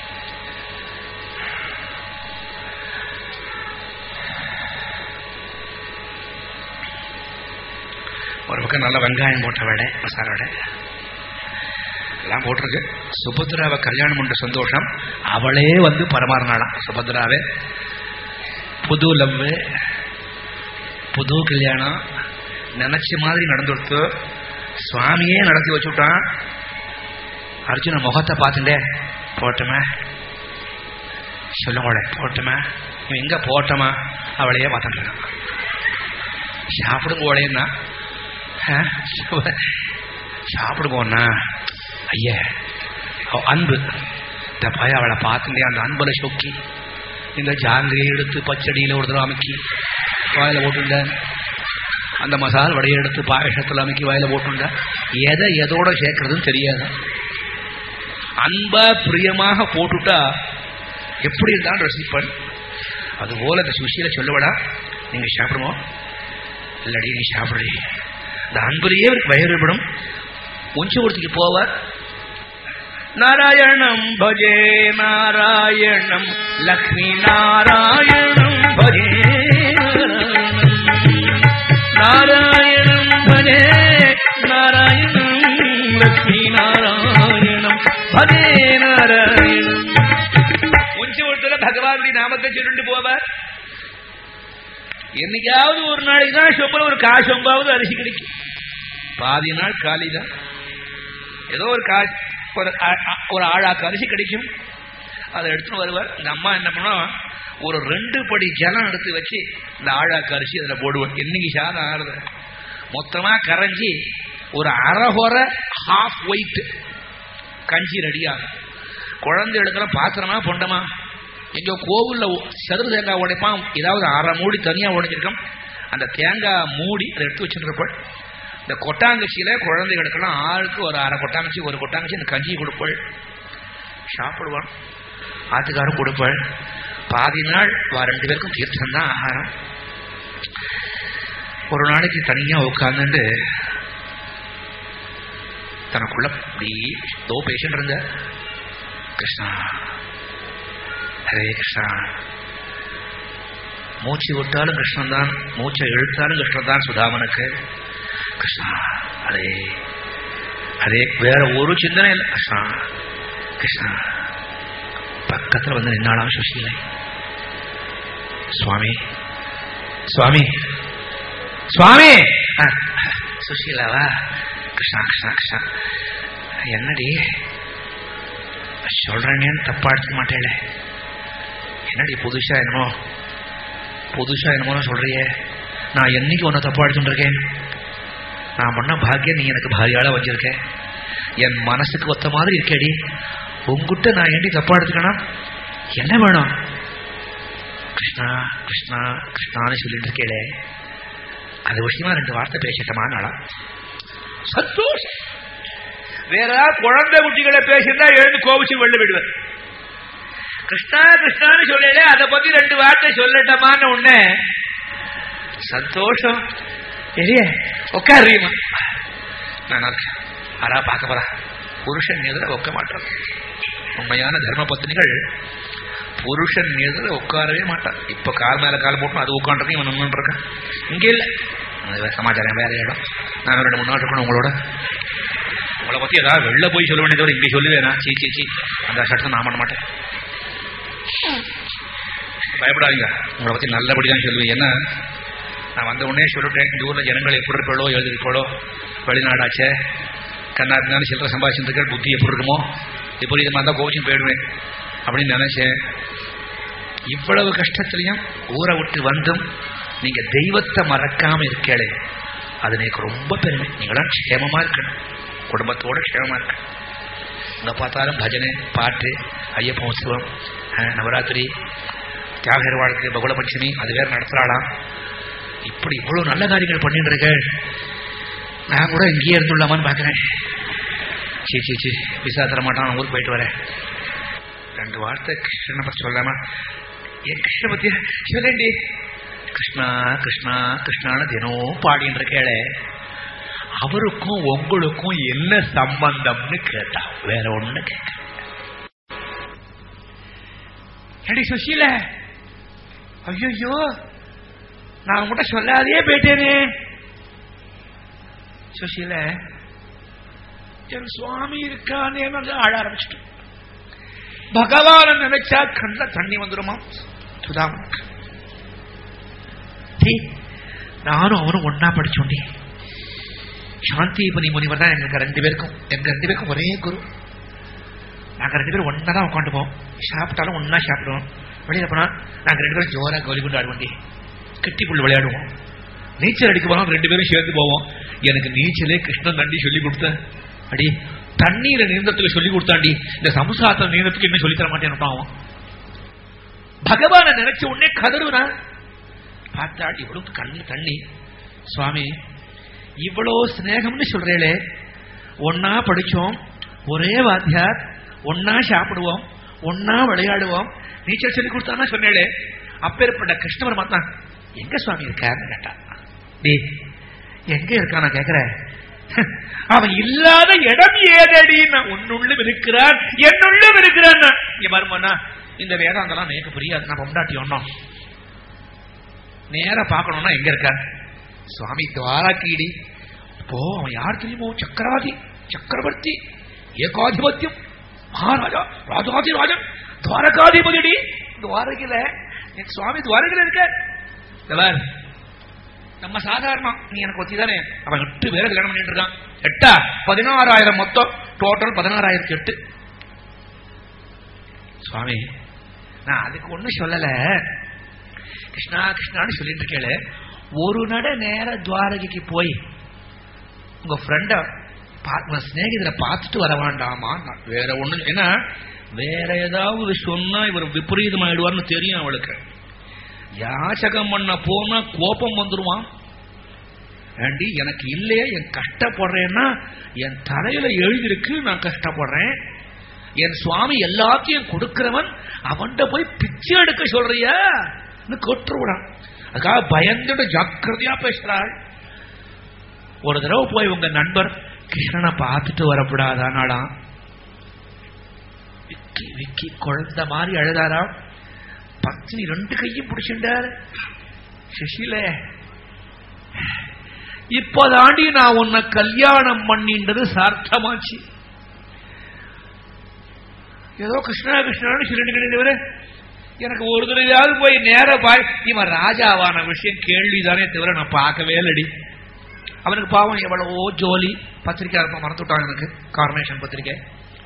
ஒரு பக்கம் நல்ல வெங்காயம் போட்ட வடை மசாலா வடை எல்லாம் போட்டிருக்கு சுபத்ராவை கல்யாணம் பண்ற சந்தோஷம் அவளே வந்து பரமாறினாளாம் சுபத்ராவே புது லவ் புது கல்யாணம் நினைச்ச மாதிரி நடந்துடுத்து சுவாமியே நடத்தி வச்சுட்டான் அர்ஜுன முகத்தை பார்த்துட்டே போட்டோமே சொல்லுங்களே போட்டோமே இவன் எங்க போட்டோமா அவளையே பார்த்துட்டு இருக்கான் சாப்பிடுங்க ஓடையன்னா சாப்பிடுவோண்ணா ஐயா அவ அன்பு இந்த பையன் அவளை பார்த்துட்டே அந்த அன்புல சொக்கி இந்த ஜாங்கிரியை எடுத்து பச்சடியில் ஒரு தடவை அமுக்கி வாயில போட்டுண்ட அந்த மசால் வடையை எடுத்து பாயசத்தில் அமுக்கி வாயில போட்டுண்ட எதை எதோட சேர்க்கறதுன்னு தெரியாது அன்பா பிரியமாக போட்டுட்டா எப்படி இருந்தாலும் ரசிப்பன் அதுபோல இந்த சுஷியில சொல்லவடா நீங்க சாப்பிடுவோம் இல்லடி நீ சாப்பிடுறீ இந்த அன்புலேயே இவருக்கு வயிறுபடும் உஞ்சவூர்த்திக்கு போவார் நாராயணம் பஜே நாராயணம் லக்ஷ்மி நாராயணம் பஜே நாராயணம் பஜே நாராயணம் லக்ஷ்மி நாராயணம் பஜே நாராயணம் உஞ்சவூர்த்தில பகவானுடைய நாமத்தை சொல்லிட்டு போவார் என்னைக்காவது ஒரு நாளைக்கு தான் சொம்பல ஒரு காசு சொம்பாவது அரிசி கிடைக்கும் பாதி நாள் காலி தான் ஏதோ ஒரு காசு ஒரு ஒரு ஆழாக்கு அரிசி கிடைக்கும் அதை எடுத்துன்னு வருவார் இந்த அம்மா என்ன பண்ணுவோம் ஒரு ரெண்டு படி ஜலம் எடுத்து வச்சு இந்த ஆழாக்கு அரிசி அதில் போடுவோம் என்னைக்கு சாதம் ஆறுது மொத்தமாக கரைஞ்சி ஒரு அரைகுற ஹாஃப் ஒயிட் கஞ்சி ரெடியாகும் குழந்தைகளுக்கெல்லாம் பாத்திரமா பொண்டமா எங்கோ கோவில்ல சதுர தேங்காய் உடைப்பான் ஏதாவது அரை மூடி தனியா உடைஞ்சிருக்கோம் அந்த தேங்காய் மூடி அதை எடுத்து வச்சுருப்பாள் இந்த கொட்டாங்கச்சியில குழந்தைகளுக்கெல்லாம் ஆளுக்கு ஒரு அரை கொட்டாங்கச்சி ஒரு கொட்டாங்கச்சி இந்த கஞ்சி கொடுப்பாள் சாப்பிடுவான் ஆத்துக்காரும் கொடுப்பாள் பாதி நாள் வா ரெண்டு பேருக்கும் தீர்த்தம் தான் ஆகாரம் ஒரு நாளைக்கு தனியா உட்கார்ந்துட்டு தனக்குள்ள அப்படி தோ பேஷண்ட் இருந்த கிருஷ்ணா ஹரே கிருஷ்ணா மூச்சு விட்டாலும் கிருஷ்ணன் தான் மூச்சை இழுத்தாலும் கிருஷ்ணன் தான் சுதாமனுக்கு கிருஷ்ணா அதே அதே வேற ஒரு சிந்தனை இல்லை கிருஷ்ணா கிருஷ்ணா பக்கத்துல வந்து நின்னாலாம் சுஷீலை சுவாமி சுவாமி சுவாமி ஆ, சுஷீலாவா கிருஷ்ணா கிருஷ்ணா கிருஷ்ணா என்னடி சொல்றேன்னு தப்பா எடுத்துக்க மாட்டேல என்னடி புதுசா என்னமோ புதுசா என்னமோ சொல்றியே நான் என்னைக்கு உன்னை தப்பா எடுத்துட்டு இருக்கேன் நான் பண்ண பாக்கியம் நீ எனக்கு பாரியால வச்சிருக்க என் மனசுக்கு ஒத்த மாதிரி இருக்கேடி உங்ககிட்ட நான் ஏண்டி தப்பா எடுத்துக்கணும் என்ன வேணும் கிருஷ்ணா கிருஷ்ணா கிருஷ்ணான்னு சொல்லிட்டு இருக்கேளே அது விஷயமா ரெண்டு வார்த்தை பேசட்டமா நாளா சந்தோஷம் வேற ஏதாவது குழந்தை குட்டிகளை பேசியிருந்தா எழுந்து கோபிச்சு வெளில விடுவேன் கிருஷ்ணா கிருஷ்ணான்னு சொல்லல அதை பத்தி ரெண்டு வார்த்தை சொல்லட்டமான்னு உடனே சந்தோஷம் இல்லையே உட்காருமா நான் இருக்கேன் ஆரா பார்க்க போறா புருஷன் எதிர உட்க மாட்டான் உண்மையான தர்ம பத்னிகள் புருஷன் எதிர உட்காரவே மாட்டான் இப்ப கால் மேல கால் போட்டு அது உட்காந்துருக்கேன் இவன் நின்று இருக்கான் இங்க இல்ல அது சமாச்சாரம் வேற இடம் நான் ரெண்டு மூணு நாள் இருக்கணும் உங்களோட உங்களை பத்தி ஏதாவது வெளில போய் சொல்ல வேண்டியதோட இங்க சொல்லுவேனா சீ சீ சீ அந்த சட்டத்தை நான் பண்ண மாட்டேன் பயப்படாதீங்க உங்களை பத்தி நல்லபடி தான் சொல்லுவேன் ஏன்னா நான் வந்த உடனே சொல்லிட்டேன் இந்த ஊர்ல ஜனங்கள் எப்படி இருப்பாளோ எழுதிருப்பாளோ வெளிநாடாச்சே கண்ணா இருந்தாலும் சில்லற சம்பாதிச்சிருக்கிற புத்தி எப்படி இருக்குமோ இப்போ இது மாதிரி தான் கோச்சிங் போயிடுவேன் அப்படின்னு நினைச்சேன் இவ்வளவு கஷ்டத்திலையும் ஊரை விட்டு வந்தும் நீங்க தெய்வத்தை மறக்காம இருக்கேளே அது எனக்கு ரொம்ப பெருமை நீங்களாம் க்ஷேமமா இருக்கணும் குடும்பத்தோட க்ஷேமமா இருக்கணும் எங்க பார்த்தாலும் பஜனை பாட்டு ஐயப்ப உற்சவம் அஹ், நவராத்திரி தியாகர் வாழ்க்கை பகுல பட்சமி அது வேற நடத்துறாளாம் இப்படி இவ்வளவு நல்ல காரியங்கள் பண்ணிட்டு இருக்க நான் கூட இங்கேயே இருந்துள்ளாமான்னு பார்க்கிறேன் சீ சீ சீ விசா தர மாட்டான் நான் ஊருக்கு போயிட்டு வரேன் ரெண்டு வார்த்தை கிருஷ்ணனை பத்தி சொல்லாமா என் கிருஷ்ண பத்தி சொல்லேண்டி கிருஷ்ணா கிருஷ்ணா கிருஷ்ணான்னு தினம் பாடின்னு இருக்கேளே அவருக்கும் உங்களுக்கும் என்ன சம்பந்தம்னு கேட்டா வேற ஒண்ணு கேட்க ஏடி சுஷீல ஐயோ நான் உங்ககிட்ட சொல்லாதே போயிட்டேனே சுஷீல என் சுவாமி இருக்கானே ஆட ஆரம்பிச்சிட்டு பகவான நினைச்சா கண்ட தண்ணி வந்துருமா சுதாமனுக்கு டேய், நானும் அவனும் ஒன்னா படிச்சோண்டி சாந்தி பனி முனிவர் தான் எங்களுக்கு ரெண்டு பேருக்கும் எங்க ரெண்டு பேருக்கும் ஒரே குரு நாங்க ரெண்டு பேரும் ஒன்னா தான் உட்காந்துப்போம் சாப்பிட்டாலும் ஒன்னா சாப்பிடுவோம் வெளியில போனா நாங்க ரெண்டு பேரும் ஜோரா கோலி கொண்டு ஆடுவோண்டி கட்டிக்குள்ள விளையாடுவோம் நீச்சல் அடிக்க போனா ரெண்டு பேரும் சேர்ந்து போவோம் எனக்கு நீச்சலே கிருஷ்ணன் தண்டி சொல்லி கொடுத்த அடி தண்ணீரை நீந்தத்துக்கு சொல்லி கொடுத்தாண்டி இந்த சமுசாரத்தை நீந்தத்துக்கு என்ன சொல்லி தர மாட்டேன்னு அவன் பகவானை நினைச்ச உடனே கதறுனா பார்த்தா இவ்வளவு கண்ணு தண்ணி சுவாமி இவ்வளோ ஸ்நேகம்னு சொல்றேளே ஒன்னா படிச்சோம் ஒரே வாத்தியார் ஒன்னா சாப்பிடுவோம் ஒன்னா விளையாடுவோம் நீச்சல் சொல்லி கொடுத்தானா சொன்னேளே அப்பேற்பட்ட கிருஷ்ண பரமாத்மா எங்க சுவாமி இருக்காருன்னு கேட்டா டேய் எங்க இருக்கான் நான் கேக்குறேன் அவன் இல்லாத இடம் ஏதடி நான் உன்னுள்ளும் இருக்கிறான் என்னுள்ளும் இருக்கிறான் இங்க பாருமாண்ணா இந்த வேதாந்தெல்லாம் எனக்கு புரியாது நான் பொண்டாட்டி ஒன்னும் நேரா பார்க்கணும்னா எங்க இருக்கார் சுவாமி துவாராக்கீடி இப்போ அவன் யார் தெரியுமோ சக்கராதி சக்கரவர்த்தி ஏகாதிபத்தியம் மகாராஜா ராஜாதி ராஜன் துவாரகாதிபதிடி துவாரகில என் சுவாமி துவாரகில இருக்க இந்த பார், நம்ம சாதாரணம் நீ எனக்கு ஒத்தி தானே அவன் எட்டு பேரை கல்யாணம் பண்ணிட்டு இருக்கான் எட்டா பதினாறாயிரம் மொத்தம் டோட்டல் பதினாறாயிரத்தி எட்டு சுவாமி நான் அதுக்கு ஒண்ணும் சொல்லல கிருஷ்ணா கிருஷ்ணான்னு சொல்லிட்டு இருக்கேளே ஒரு நட நேர துவாரகைக்கு போய் உங்க ஃப்ரெண்ட உங்க சிநேகிதரை பார்த்துட்டு வர வேண்டாமா வேற ஒண்ணு ஏன்னா வேற ஏதாவது சொன்னா இவர் விபரீதமாயிடுவார்னு தெரியும் அவளுக்கு யாச்சகம் பண்ண போனா கோபம் வந்துருவான் ஏண்டி எனக்கு இல்லையே என் கஷ்டப்படுறேன்னா என் தலையில எழுதிருக்கு நான் கஷ்டப்படுறேன் என் சுவாமி எல்லாத்தையும் கொடுக்கிறவன் அவன்கிட்ட போய் பிச்சை எடுக்க சொல்றியா கொட்டுருவிடான் அதுக்காக பயந்துட்டு ஜாக்கிரதையா பேசுறாள் ஒரு தடவை போய் உங்க நண்பர் கிருஷ்ணனை பார்த்துட்டு வரப்படாதானாலாம் விக்கி விக்கி குழந்த மாதிரி அழுதாராம் பத்னி ரெண்டு கையும் பிடிச்சிட்டாரு சுஷீல இப்போதாண்டி நான் உன்னை கல்யாணம் பண்ணின்றது சார்த்தமாச்சு ஏதோ கிருஷ்ணா கிருஷ்ணான்னு சொல்லிட்டு எனக்கு ஒரு தடவையாவது போய் நேர பாய் இவன் ராஜாவான விஷயம் கேள்விதானே தவிர நான் பார்க்கவே இல்லடி அவனுக்கு பாவம் எவ்வளவோ ஜோலி பத்திரிக்கை இருப்ப மறந்துட்டான் எனக்கு கார்னேஷன் பத்திரிக்கை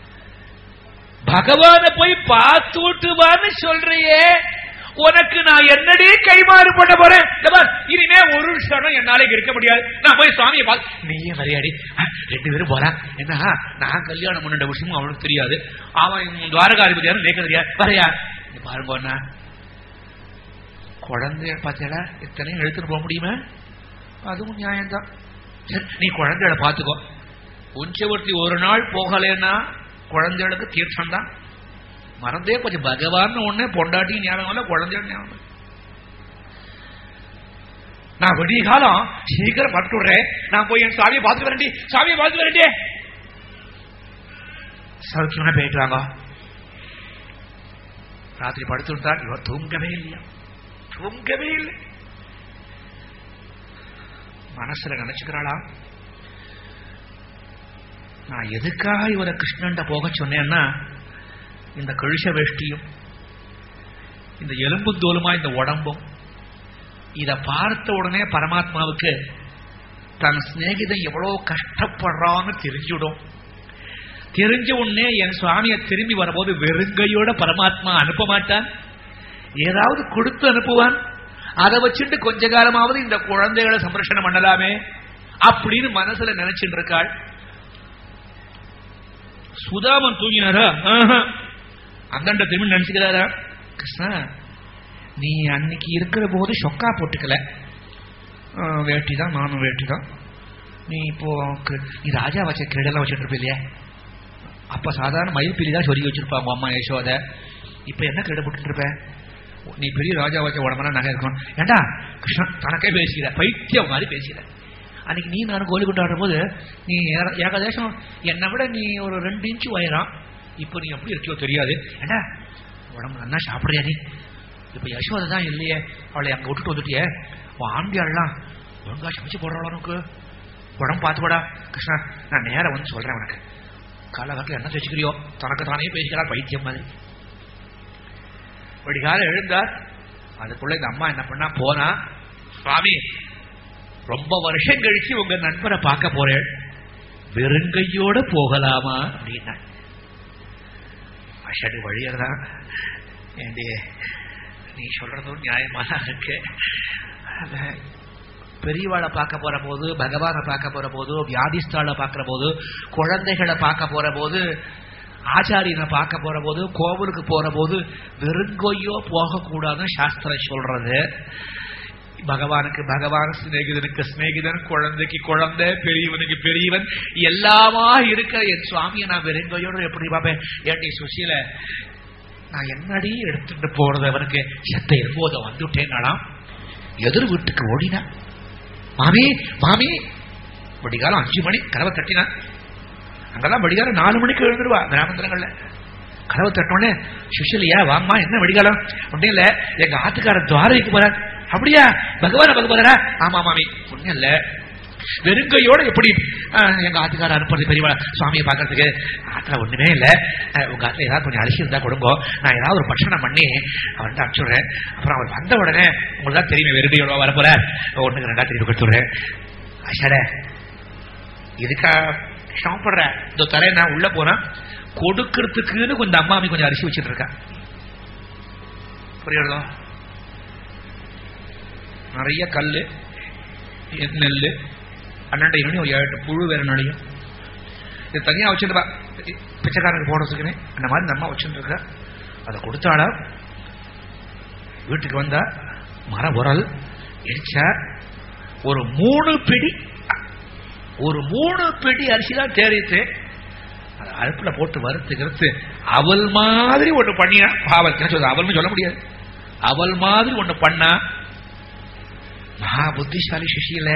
பகவான போய் பார்த்துட்டு வான்னு சொல்றியே உனக்கு நான் என்னடி கைமாறு பண்ண போறேன் இந்த பார், இனிமே ஒரு விஷயம் என்னால இங்க இருக்க முடியாது நான் போய் சுவாமியை பார்த்து நீயே மரியாடி ரெண்டு பேரும் போறா என்ன நான் கல்யாணம் பண்ணிட்ட விஷயமும் அவனுக்கு தெரியாது அவன் துவாரகாதிபதியாரும் நேக்க தெரியாது வரையா நீ பாருங்க அண்ணா குழந்தைய பார்த்தேடா இத்தனையும் எடுத்துட்டு போக முடியுமா அதுவும் நியாயம்தான் சரி நீ குழந்தைகளை பார்த்துக்கோ உஞ்சவர்த்தி ஒரு நாள் போகலைன்னா குழந்தைகளுக்கு தீர்த்தம் தான் மறந்தே போச்சு பகவான் ஒண்ணு பொண்டாட்டி ஞாபகம் இல்ல குழந்தைகள் ஞாபகம் இல்ல. நான் விடிய காலம் சீக்கிரம் பட்டுடுறேன் நான் போய் என் சாமியை பார்த்து வரண்டி சாமியை பார்த்து வரண்டி சௌக்கியமா போயிட்டு வாங்க ராத்திரி படுத்துட்டா இவ தூங்கவே இல்லையா தூங்கவே இல்லை மனசுல நினைச்சுக்கிறாளா நான் எதுக்காக இவரை கிருஷ்ணன்ட போக சொன்னேன்னா இந்த கழிஷ வேஷ்டியும் இந்த எலும்பும் தோலுமா இந்த உடம்பும் இத பார்த்த உடனே பரமாத்மாவுக்கு தன் சிநேகிதன் எவ்வளவு கஷ்டப்படுறான்னு தெரிஞ்சுடும் தெரிஞ்ச உடனே என் சுவாமியை திரும்பி வரும்போது வெறுங்கையோட பரமாத்மா அனுப்ப மாட்டான் ஏதாவது கொடுத்து அனுப்புவான் அதை வச்சுட்டு கொஞ்ச காலமாவது இந்த குழந்தைகளை சம்ரட்சணம் பண்ணலாமே அப்படின்னு மனசுல நினைச்சிட்டு இருக்காள் சுதாமன் தூங்கினாரா ஆஹா. அந்தாண்ட திரும்பி நினைச்சுக்கிறாரா கிருஷ்ணா நீ அன்னைக்கு இருக்கிற போது சொக்கா போட்டுக்கல ஆ, வேட்டி தான் நானும் வேட்டி தான் நீ இப்போ கு- நீ ராஜா வச்ச கிரீடெல்லாம் வச்சுட்டு இருப்ப இல்லையா அப்ப சாதாரண மயில்பிலி தான் சொருகி வச்சிருப்பா உங்க அம்மா யசோத இப்ப என்ன கிரீட போட்டுட்டு இருப்ப நீ பெரிய ராஜா வச்ச உடம்பெல்லாம் நகை இருக்கும் ஏண்டா கிருஷ்ணா தனக்கே பேசுகிற பைத்தியம் மாதிரி பேசுகிற அன்னைக்கு நீ நானும் கோழி கொண்டாடுற போது நீ ஏற- ஏகதேசம் என்னை விட நீ ஒரு ரெண்டு இன்ச்சு உயரம் இப்போ நீ எப்படி இருக்கியோ தெரியாது ஏண்டா உடம்பு நல்லா சாப்பிடுறியா நீ இப்ப யசோதை தான் இல்லையே அவளை அங்க விட்டுட்டு வந்துட்டியே உன் ஆண்டியாள்லாம் ஒழுங்கா சமைச்சு போடுறாள் உனக்கு உடம்பு பார்த்துக்கூடா கிருஷ்ணா நான் நேரா வந்து சொல்றேன் உனக்கு காலகாலத்தில் என்ன வச்சுக்கிறியோ தனக்கு தானே பேசிக்கிறாள் பைத்தியம் மாதிரி விடிகால எழுந்தார் அதுக்குள்ள இந்த அம்மா என்ன பண்ணா போனா சுவாமி ரொம்ப வருஷம் கழிச்சு உங்க நண்பரை பார்க்க போறேன் வெறுங்கையோட போகலாமா அப்படின்னா அஷடு வழியறதா ஏண்டி நீ சொல்றதும் நியாயமா தான் இருக்கு அந்த பெரியவாளை பார்க்க போற போது பகவானை பார்க்க போற போது வியாதிஸ்தாளை பார்க்கிற போது குழந்தைகளை பார்க்க போற போது ஆச்சாரியனை பார்க்க போற போது கோவிலுக்கு போற போது வெறுங்கொய்யோ போகக்கூடாதுன்னு சாஸ்திரம் சொல்றது பகவானுக்கு பகவான் சிநேகிதனுக்கு சிநேகிதன் குழந்தைக்கு குழந்தை பெரியவனுக்கு பெரியவன் எல்லாமா இருக்கிற என் சுவாமியை நான் வெறுங்கையோட எப்படி பார்ப்பேன் ஏட்டி சுசீல நான் என்னடி எடுத்துட்டு போறது அவனுக்கு செத்த இருபோத வந்துட்டேன்னாலாம் எதிர் வீட்டுக்கு ஓடினா மாமி மாமி விடிகாலம் அஞ்சு மணி கதவை தட்டினான் அங்கெல்லாம் விடிகாலம் நாலு மணிக்கு எழுந்துருவா கிராமந்தரங்கள்ல கதவை தட்டோடனே சுஷிலியா வாம்மா என்ன விடிகாலம் ஒன்றும் இல்ல எங்க ஆத்துக்காரர் துவாரகைக்கு போறார் அப்படியா பகவான பார்க்க போறாரா ஆமா மாமி ஒன்றும் இல்ல வெறுங்கையோட எப்படி அஹ், எங்க ஆத்துக்கார அனுப்புறது பெரியவா சுவாமியை பார்க்கறதுக்கு ஆத்துல ஒண்ணுமே இல்ல அஹ், உங்க ஆத்துல ஏதாவது கொஞ்சம் அரிசி இருந்தா கொடுங்க நான் ஏதாவது ஒரு பட்சணம் பண்ணி அவர்கிட்ட அனுப்பிச்சுடுறேன் அப்புறம் அவர் வந்த உடனே உங்களுக்கு தான் தெரியுமே வெறுங்கையோட வரப்போற ஒண்ணுக்கு ரெண்டா திருப்பி கொடுத்துடுறேன் அஷட இதுக்கா ஷாப்படுற இந்த தரேன் நான் உள்ள போனா கொடுக்கறதுக்குன்னு கொஞ்சம் அம்மாமி கொஞ்சம் அரிசி வச்சுட்டு இருக்கா புரியுறதோ நிறைய கல்லு நெல் பன்னெண்டு இருபது ஒரு ஏழு எட்டு புழு வேற நடையும் இது தனியா வச்சுருப்பா பிச்சைக்காரனுக்கு போடுறதுக்குன்னு அந்த மாதிரி இந்த அம்மா வச்சுட்டு இருக்கா அதை கொடுத்தாளா வீட்டுக்கு வந்தா மர உரல் எரிச்சா ஒரு மூணு பிடி ஒரு மூணு பிடி அரிசி தான் தேறிட்டு அதை அடுப்புல போட்டு வறுத்து கிறுத்து அவல் மாதிரி ஒண்ணு பண்ணினா பாவல் என்ன சொல்றது அவல்னு சொல்ல முடியாது அவல் மாதிரி ஒண்ணு பண்ணா மகா புத்திசாலி சுஷீல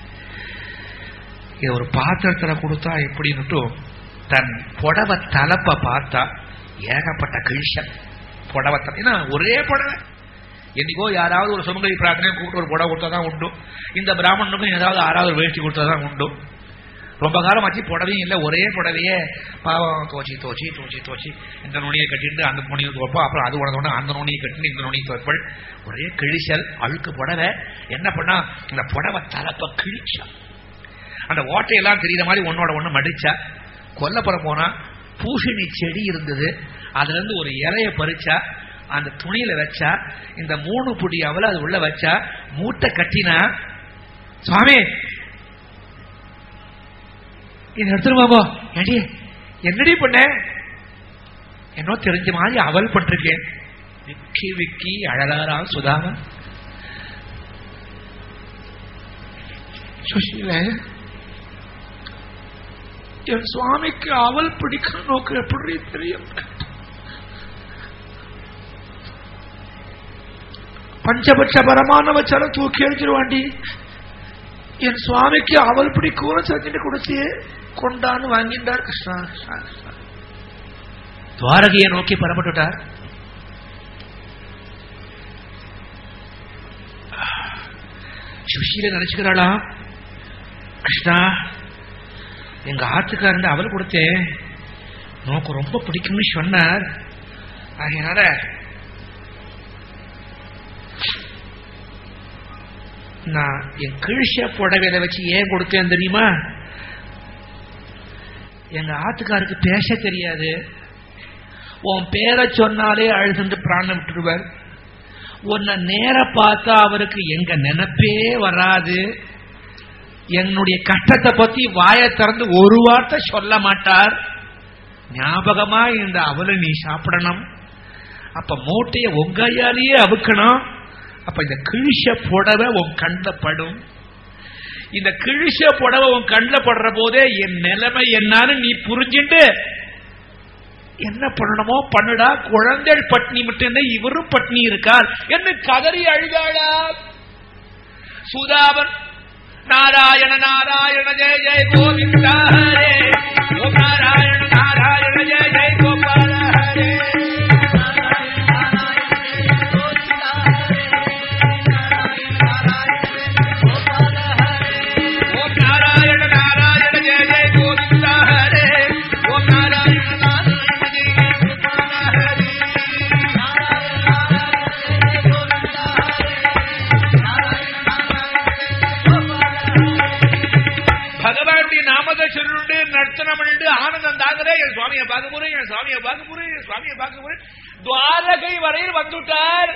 இது ஒரு பாத்திரத்துல கொடுத்தா எப்படின்னுட்டு தன் புடவை தலப்ப பார்த்தா ஏகப்பட்ட கிழிச்சல் புடவை தலை ஏன்னா ஒரே புடவை என்னைக்கோ யாராவது ஒரு சுமங்கலி பிரார்த்தனை கூப்பிட்டு ஒரு புடவை கொடுத்தா தான் உண்டு இந்த பிராமணனுக்கும் ஏதாவது ஆறாவது ஒரு வேஷ்டி கொடுத்தா தான் உண்டு ரொம்ப காலம் ஆச்சு புடவையும் இல்லை ஒரே புடவையே பாவம் தோச்சி தோச்சி தோச்சி தோச்சி இந்த நுனியை கட்டிட்டு அந்த நுனியை துவைப்போம் அப்புறம் அது உடனே அந்த நுனியை கட்டிட்டு இந்த நுனியை துவைப்பள் ஒரே கிழிச்சல் அழுக்கு புடவை என்ன பண்ணா இந்த புடவை தலப்ப கிழிச்சா அந்த ஓட்டையெல்லாம் தெரியுற மாதிரி ஒன்னோட ஒண்ணு மடிச்சா கொல்லப்புறம் போனா பூசணி செடி இருந்தது அதுல இருந்து ஒரு இலைய பறிச்சா அந்த துணியில வச்சா இந்த மூணு புடி அவல அது உள்ள வச்சா மூட்டை கட்டினா சுவாமி இதை எடுத்துட்டு பாபோ ஏடி என்னடி பண்ண என்னோ தெரிஞ்ச மாதிரி அவல் பட்டிருக்கேன் விக்கி விக்கி அழகாரா சுதாம சுஷீல என் சுவாமிக்கு அவல் பிடிக்க நோக்கு எப்படி தெரியும் பஞ்சபட்ச பரமானவச்சால தூக்கி எறிஞ்சிருவாண்டி என் சுவாமிக்கு அவல் பிடிக்கும் செஞ்சுட்டு கொடுத்து கொண்டான்னு வாங்கிட்டார் கிருஷ்ணா கிருஷ்ணா கிருஷ்ணா துவாரகையை நோக்கி புறப்பட்டுட்டார் சுஷீல நினைச்சுக்கிறாளா கிருஷ்ணா எங்க ஆத்துக்காரன் அவள் கொடுத்தேன் நோக்கு ரொம்ப பிடிக்கும்னு சொன்னார் அதனால நான் என் கிழிச்ச புடவையில வச்சு ஏன் கொடுத்தேன் தெரியுமா எங்க ஆத்துக்காருக்கு பேச தெரியாது உன் பேரை சொன்னாலே அழுதுண்டு பிராணம் விட்டுடுவார் உன்னை நேர பார்த்தா அவருக்கு எங்க நினைப்பே வராது என்னுடைய கஷ்டத்தை பத்தி வாயை திறந்து ஒரு வார்த்தை சொல்ல மாட்டார் ஞாபகமா இந்த அவலை நீ சாப்பிடணும் அப்ப மூட்டைய உங்கையாலேயே அவுக்கணும் அப்ப இந்த கிழிச்ச புடவை உன் கண்ணில் படும் இந்த கிழிச்ச புடவை உன் கண்ணில் படுற போதே என் நிலைமை என்னன்னு நீ புரிஞ்சுட்டு என்ன பண்ணணுமோ பண்ணுடா குழந்தைகள் பட்னி மட்டும் இவரும் பட்னி இருக்கார் என்று கதறி அழுதாளா சுதாபன் நாராயண நாராயண ஜெய ஜெய கோவிந்தா ஹரே ஓம் நாராயண நாராயண ஜெய ஜெய கோபால ஹரே ஓம் நாராயண நாராயண ஜெய ஜெய கோவிந்தா ஹரே ஓம் நாராயண நாராயண ஜெய ஜெய கோபால ஹரே பகவானுடைய நாமத்தை சொல்லிட்டு நர்த்தனம் பண்ணிட்டு ஆனந்தம் தாங்கதே என் சுவாமியை பார்க்க போறேன் என் சுவாமியை பார்க்க போறேன் என் சுவாமியை பார்க்க போறேன் துவாரகை வரையில் வந்துட்டார்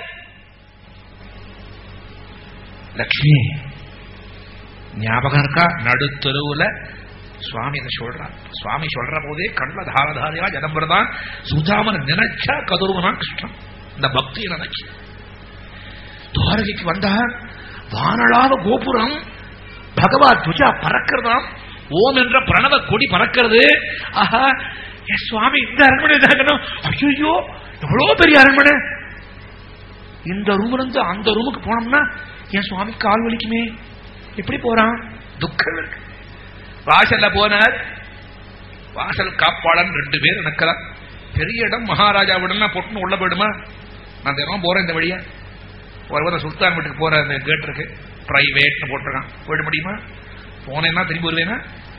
லக்ஷ்மி ஞாபகம் இருக்கா நடுத்தருவுல சுவாமி இதை சொல்றார் சுவாமி சொல்ற போதே கண்ல தாரதாரியா ஜனம்பரதான் சுதாமன் நினைச்சா கதுருவனான் கிருஷ்ணன் இந்த பக்தியை நினைச்சு துவாரகைக்கு வந்தார் வானளாவ கோபுரம் பகவான் துஜா பறக்கிறதாம் ஓம் என்ற பிரணவ கொடி பறக்கிறது ஆஹா என் சுவாமி இந்த அரண்மனை தாங்கணும் ஐயோ எவ்வளவு பெரிய அரண்மனை இந்த ரூம்ல இருந்து அந்த ரூமுக்கு போனோம்னா என் சுவாமி கால் வலிக்குமே எப்படி போறான் துக்கம் இருக்கு வாசல்ல போனார் வாசல் காப்பாளன் ரெண்டு பேர் நிற்கிறார் பெரிய இடம் மகாராஜா விடலாம் பொட்டுன்னு உள்ள போயிடுமா நான் தினம் போறேன் இந்த வழியா ஒரு சுல்தான் வீட்டுக்கு போற அந்த கேட் இருக்கு பிரைவேட்னு போட்டிருக்கான் போயிட முடியுமா போனேன்னா திரும்பி வருவேனா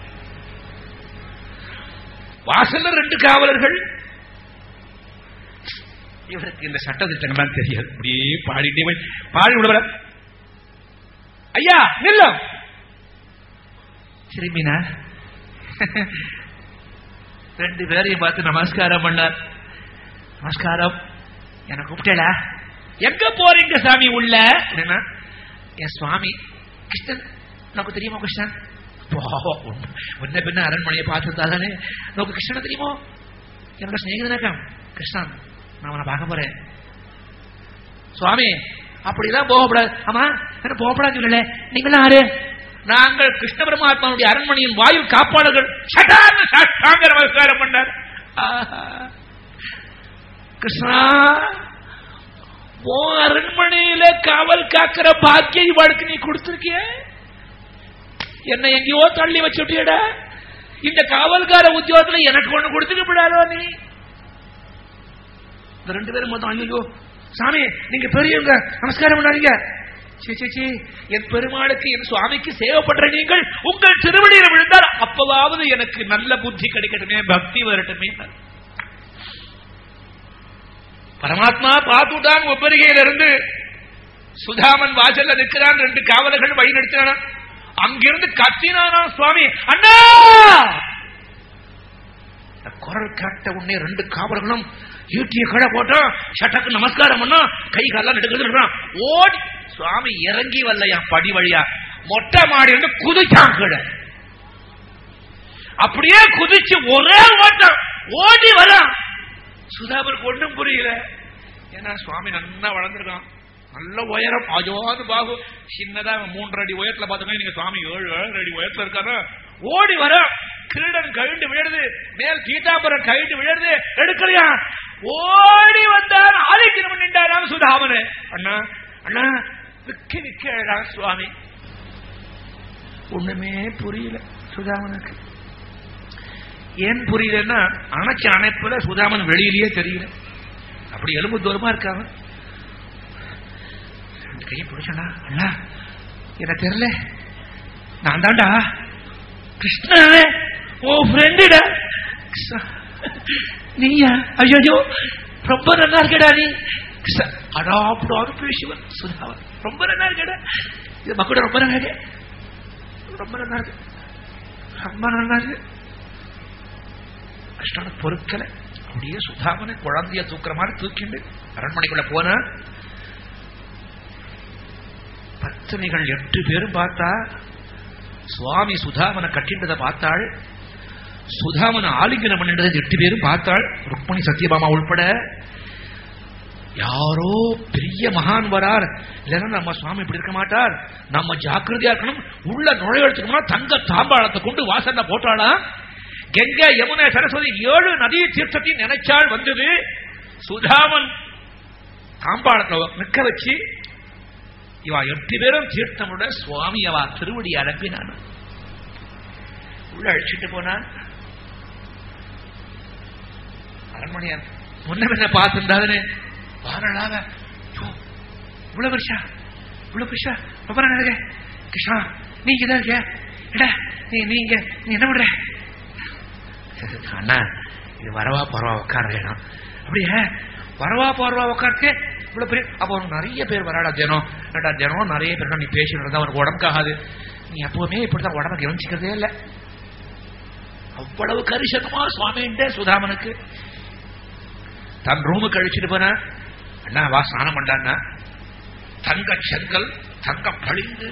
வாசல்ல ரெண்டு காவலர்கள் இவருக்கு இந்த சட்ட திட்டங்கள்லாம் தெரியாது அப்படியே பாடிட்டே போய் பாடி விடுவார் ஐயா நில்லும் திரும்பினா ரெண்டு பேரையும் பார்த்து நமஸ்காரம் பண்ணார் நமஸ்காரம் என்ன கூப்பிட்டேடா எங்க போறீங்க சாமி உள்ள அப்படின்னா என் சுவாமி கிருஷ்ணன் நமக்கு தெரியுமா கிருஷ்ணன் முன்ன பின்ன அரண்மனையை பார்த்துருந்தா தானே நமக்கு கிருஷ்ணன் தெரியுமோ என்னோட சிநேகிதனாக்கா கிருஷ்ணன் நான் அவனை பார்க்க போறேன் சுவாமி அப்படிலாம் போகக்கூடாது ஆமா என்ன போகக்கூடாது சொல்லல நீங்களும் ஆறு நாங்கள் கிருஷ்ண பரமாத்மாவுடைய அரண்மனையின் வாயு காப்பாளர்கள் சட்டான சாஷ்டாங்க நமஸ்காரம் பண்ணார் ஆஹா. கிருஷ்ணா உன் அரண்மனையில காவல் காக்கிற பாக்கிய இவாளுக்கு நீ கொடுத்திருக்கிய என்ன எங்கேயோ தள்ளி வச்சுட்டியடா இந்த காவல்கார உத்தியோகத்துல எனக்கு ஒண்ணு கொடுத்துட்டு விடாதோ நீ இந்த ரெண்டு பேரும் மொத்தம் ஐயோ சாமி நீங்க பெரியவங்க நமஸ்காரம் பண்ணாதீங்க சீ, சீ, சீ, என் பெருமாளுக்கு என் சுவாமிக்கு சேவைப்படுற நீங்கள் உங்கள் திருவடியில் விழுந்தால் அப்பவாவது எனக்கு நல்ல புத்தி கிடைக்கட்டுமே பக்தி வரட்டுமே பரமாத்மா பார்த்துட்டான் ஒப்பரிகையில இருந்து சுதாமன் வாசல்ல நிற்கிறான் ரெண்டு காவலர்கள் வழி நடத்தினான் அங்கிருந்து கத்தினானா சுவாமி அண்ணா இந்த குரல் கேட்ட உடனே ரெண்டு காவலர்களும் ஈட்டிய கடை போட்டோம் சட்டக்கு நமஸ்காரம் பண்ணோம் கை காலம் எடுக்கிறான் ஓடி சுவாமி இறங்கி வரலையா படி வழியா மொட்டை மாடி வந்து குதிச்சான் கீழே அப்படியே குதிச்சு ஒரே ஓட்டம் ஓடி வரான் சுதாபருக்கு ஒண்ணும் புரியல ஏன்னா சுவாமி நல்லா வளர்ந்துருக்கான் நல்ல உயரம் அஜோது பாகு சின்னதா இவன் மூன்றரை அடி உயரத்துல பார்த்தோம்னா நீங்க சுவாமி ஏழு ஏழு அடி உயரத்துல இருக்காரு ஓடி வர கிரீடன் கழிண்டு விழுது மேல் பீதாம்பரம் கழிண்டு விழுது எடுக்கலையா ஓடி வந்தான் ஆதிக்கிரம் நின்றாராம் சுதாமனு அண்ணா அண்ணா விக்கி விக்கா சுவாமி ஒண்ணுமே புரியல சுதாமனுக்கு ஏன் புரியலன்னா அணைச்ச அணைப்புல சுதாமன் வெளியிலேயே தெரியல அப்படி எலும்பு தூரமா இருக்காங்க ரெண்டு கையை பிடிச்சா அண்ணா என்ன தெரியல நான் தான்டா கிருஷ்ணன் ஓ ஃப்ரெண்டுடா நீயா ஐயோ ரொம்ப நல்லா இருக்கடா நீ கிருஷ்ண- அடா அப்படாது பேசுவன் சுதாவன் ரொம்ப நல்லா இருக்கடா இது மக்கள் ரொம்ப நல்லா இருக்கு ரொம்ப நல்லா இருக்கு ரொம்ப நல்லா இருக்கு கிருஷ்ணனை பொறுக்கல அப்படியே சுதாமனை குழந்தைய தூக்குற மாதிரி தூக்கிண்டு அரண்மனைக்குள்ள போன பத்தினிகள் எட்டு பேரும் பார்த்தா சுவாமி சுதாமனை கட்டின்றதை பார்த்தாள் சுதாமனை ஆலிங்கனம் பண்ணின்றதை எட்டு பேரும் பார்த்தாள் ருக்மணி சத்யபாமா உள்பட யாரோ பெரிய மகான் வரார் இல்லைன்னா நம்ம சுவாமி இப்படி இருக்க மாட்டார் நம்ம ஜாக்கிரதையா இருக்கணும் உள்ள நுழையெடுத்துக்கணும்னா தங்க தாம்பாளத்தை கொண்டு வாசல்ல போட்டாளா கங்கை யமுனை சரஸ்வதி ஏழு நதி தீர்த்தத்தையும் நினைச்சால் வந்தது சுதாமன் தாம்பாளத்துல நிற்க வச்சு இவா எட்டு பேரும் தீர்த்தமுட சுவாமி அவா திருவடி அனுப்பினான் உள்ள அழிச்சிட்டு போனான் அரண்மனையார் முன்ன பின்ன பார்த்துருந்தாதுன்னு வாரலாக இவ்வளவு வருஷா இவ்வளவு வருஷா ரொம்ப நல்லா இருக்க கிருஷ்ணா நீ இங்க தான் இருக்க எடா நீ நீங்க நீ என்ன பண்ற அண்ணா இது வரவா போறவா உட்கார வேணும் அப்படியே வரவா போறவா உட்கார்க்கு இவ்வளவு பெரிய அப்போ உனக்கு நிறைய பேர் வராடா தினம் ஏடா தினம் நிறைய பேர் நீ பேசிட்டு இருந்தா உனக்கு உடம்புக்காகாது நீ எப்பவுமே இப்படிதான் உடம்ப கவனிச்சுக்கிறதே இல்லை அவ்வளவு கரிசனமா சுவாமின்ட்டு சுதாமனுக்கு தன் ரூமுக்கு அழிச்சிட்டு போன அண்ணா வா ஸ்நானம் பண்ணான்னா தங்க செங்கல் தங்க பளிங்கு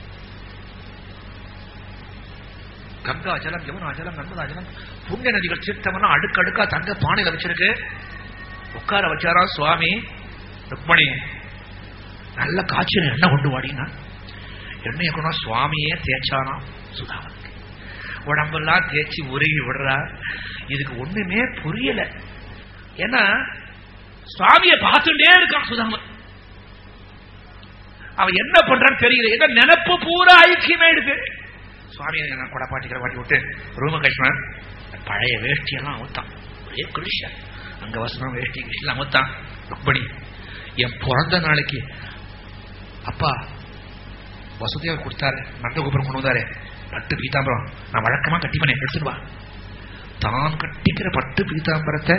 கங்கா ஜலம் யமுனா ஜலம் நர்மதா ஜலம் புண்ணிய நதிகள் தீர்த்தமெல்லாம் அடுக்கடுக்கா தங்க பானையில வச்சிருக்கு உட்கார வச்சாரா சுவாமி ருக்மணி நல்ல காய்ச்சல் எண்ணெய் கொண்டு வாடினா எண்ணெயை கொண்டா சுவாமியே தேய்ச்சானா சுதாமனுக்கு உடம்பெல்லாம் தேய்ச்சி உருகி விடுறா இதுக்கு ஒண்ணுமே புரியல ஏன்னா சுவாமியை பார்த்துட்டே இருக்கான் சுதாமன் அவன் என்ன பண்றான்னு தெரியல ஏதோ நினப்பு பூரா ஐக்கியமே இருக்கு சுவாமியை நான் கூட பாட்டிக்கிற பாட்டி விட்டு ரூம கஷ்டம் பழைய வேஷ்டியெல்லாம் அமுத்தான் ஒரே குளிஷ அங்க வசனம் வேஷ்டி கிருஷ்ணன் அமுத்தான் ருக்மணி என் பிறந்த நாளைக்கு அப்பா வசதியாக கொடுத்தாரு நந்தகோபுரம் கொண்டு வந்தாரு பட்டு பீதாம்பரம் நான் வழக்கமா கட்டிப்பனே எடுத்துட்டு வா தான் கட்டிக்கிற பட்டு பீதாம்பரத்தை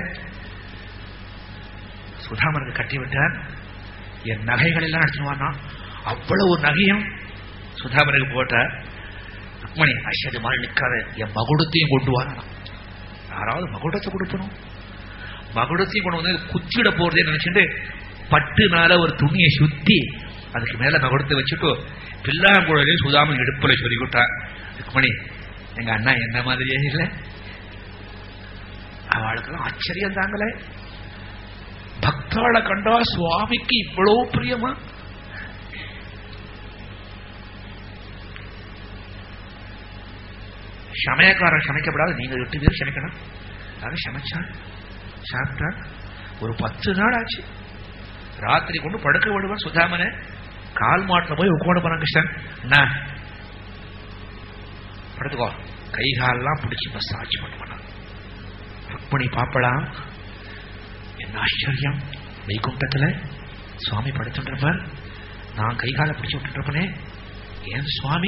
சுதாமனுக்கு கட்டி விட்டார் என் நகைகள் எல்லாம் எடுத்துட்டு அவ்வளவு நகையும் சுதாமனுக்கு போட்டார் ருக்மணி அஷது மாதிரி நிற்காத என் மகுடத்தையும் கொண்டு வாங்க யாராவது மகுடத்தை கொடுக்கணும் மகுடத்தையும் கொண்டு வந்து குச்சிட போறதே நினைச்சுட்டு பட்டு மேல ஒரு துணியை சுத்தி அதுக்கு மேல மகுடத்தை வச்சுட்டு பில்லாங்குழலையும் சுதாமன் இடுப்புல சொல்லி விட்டான் ருக்மணி எங்க அண்ணா என்ன மாதிரியே இல்லை அவளுக்கெல்லாம் ஆச்சரியம் தாங்களே பக்தாளை கண்டா சுவாமிக்கு இவ்வளவு பிரியமா சமயக்காரன் சமைக்கப்படாது நீங்க எட்டு பேர் சமைக்கணும் அது சமைச்சான் சாப்பிட்டான் ஒரு பத்து நாள் ஆச்சு ராத்திரி கொண்டு படுக்க விடுவான் சுதாமனை கால் மாட்டுல போய் உட்காந்து போனான் கிருஷ்ணன் என்ன படுத்துக்கோ கை காலெல்லாம் பிடிச்சி மசாஜ் பண்ணுவான் ருக்மணி பாப்பலாம் என்ன ஆச்சரியம் வைகுண்டத்துல சுவாமி படுத்துட்டு நான் கை காலை பிடிச்சு விட்டுட்டு இருப்பனே ஏன் சுவாமி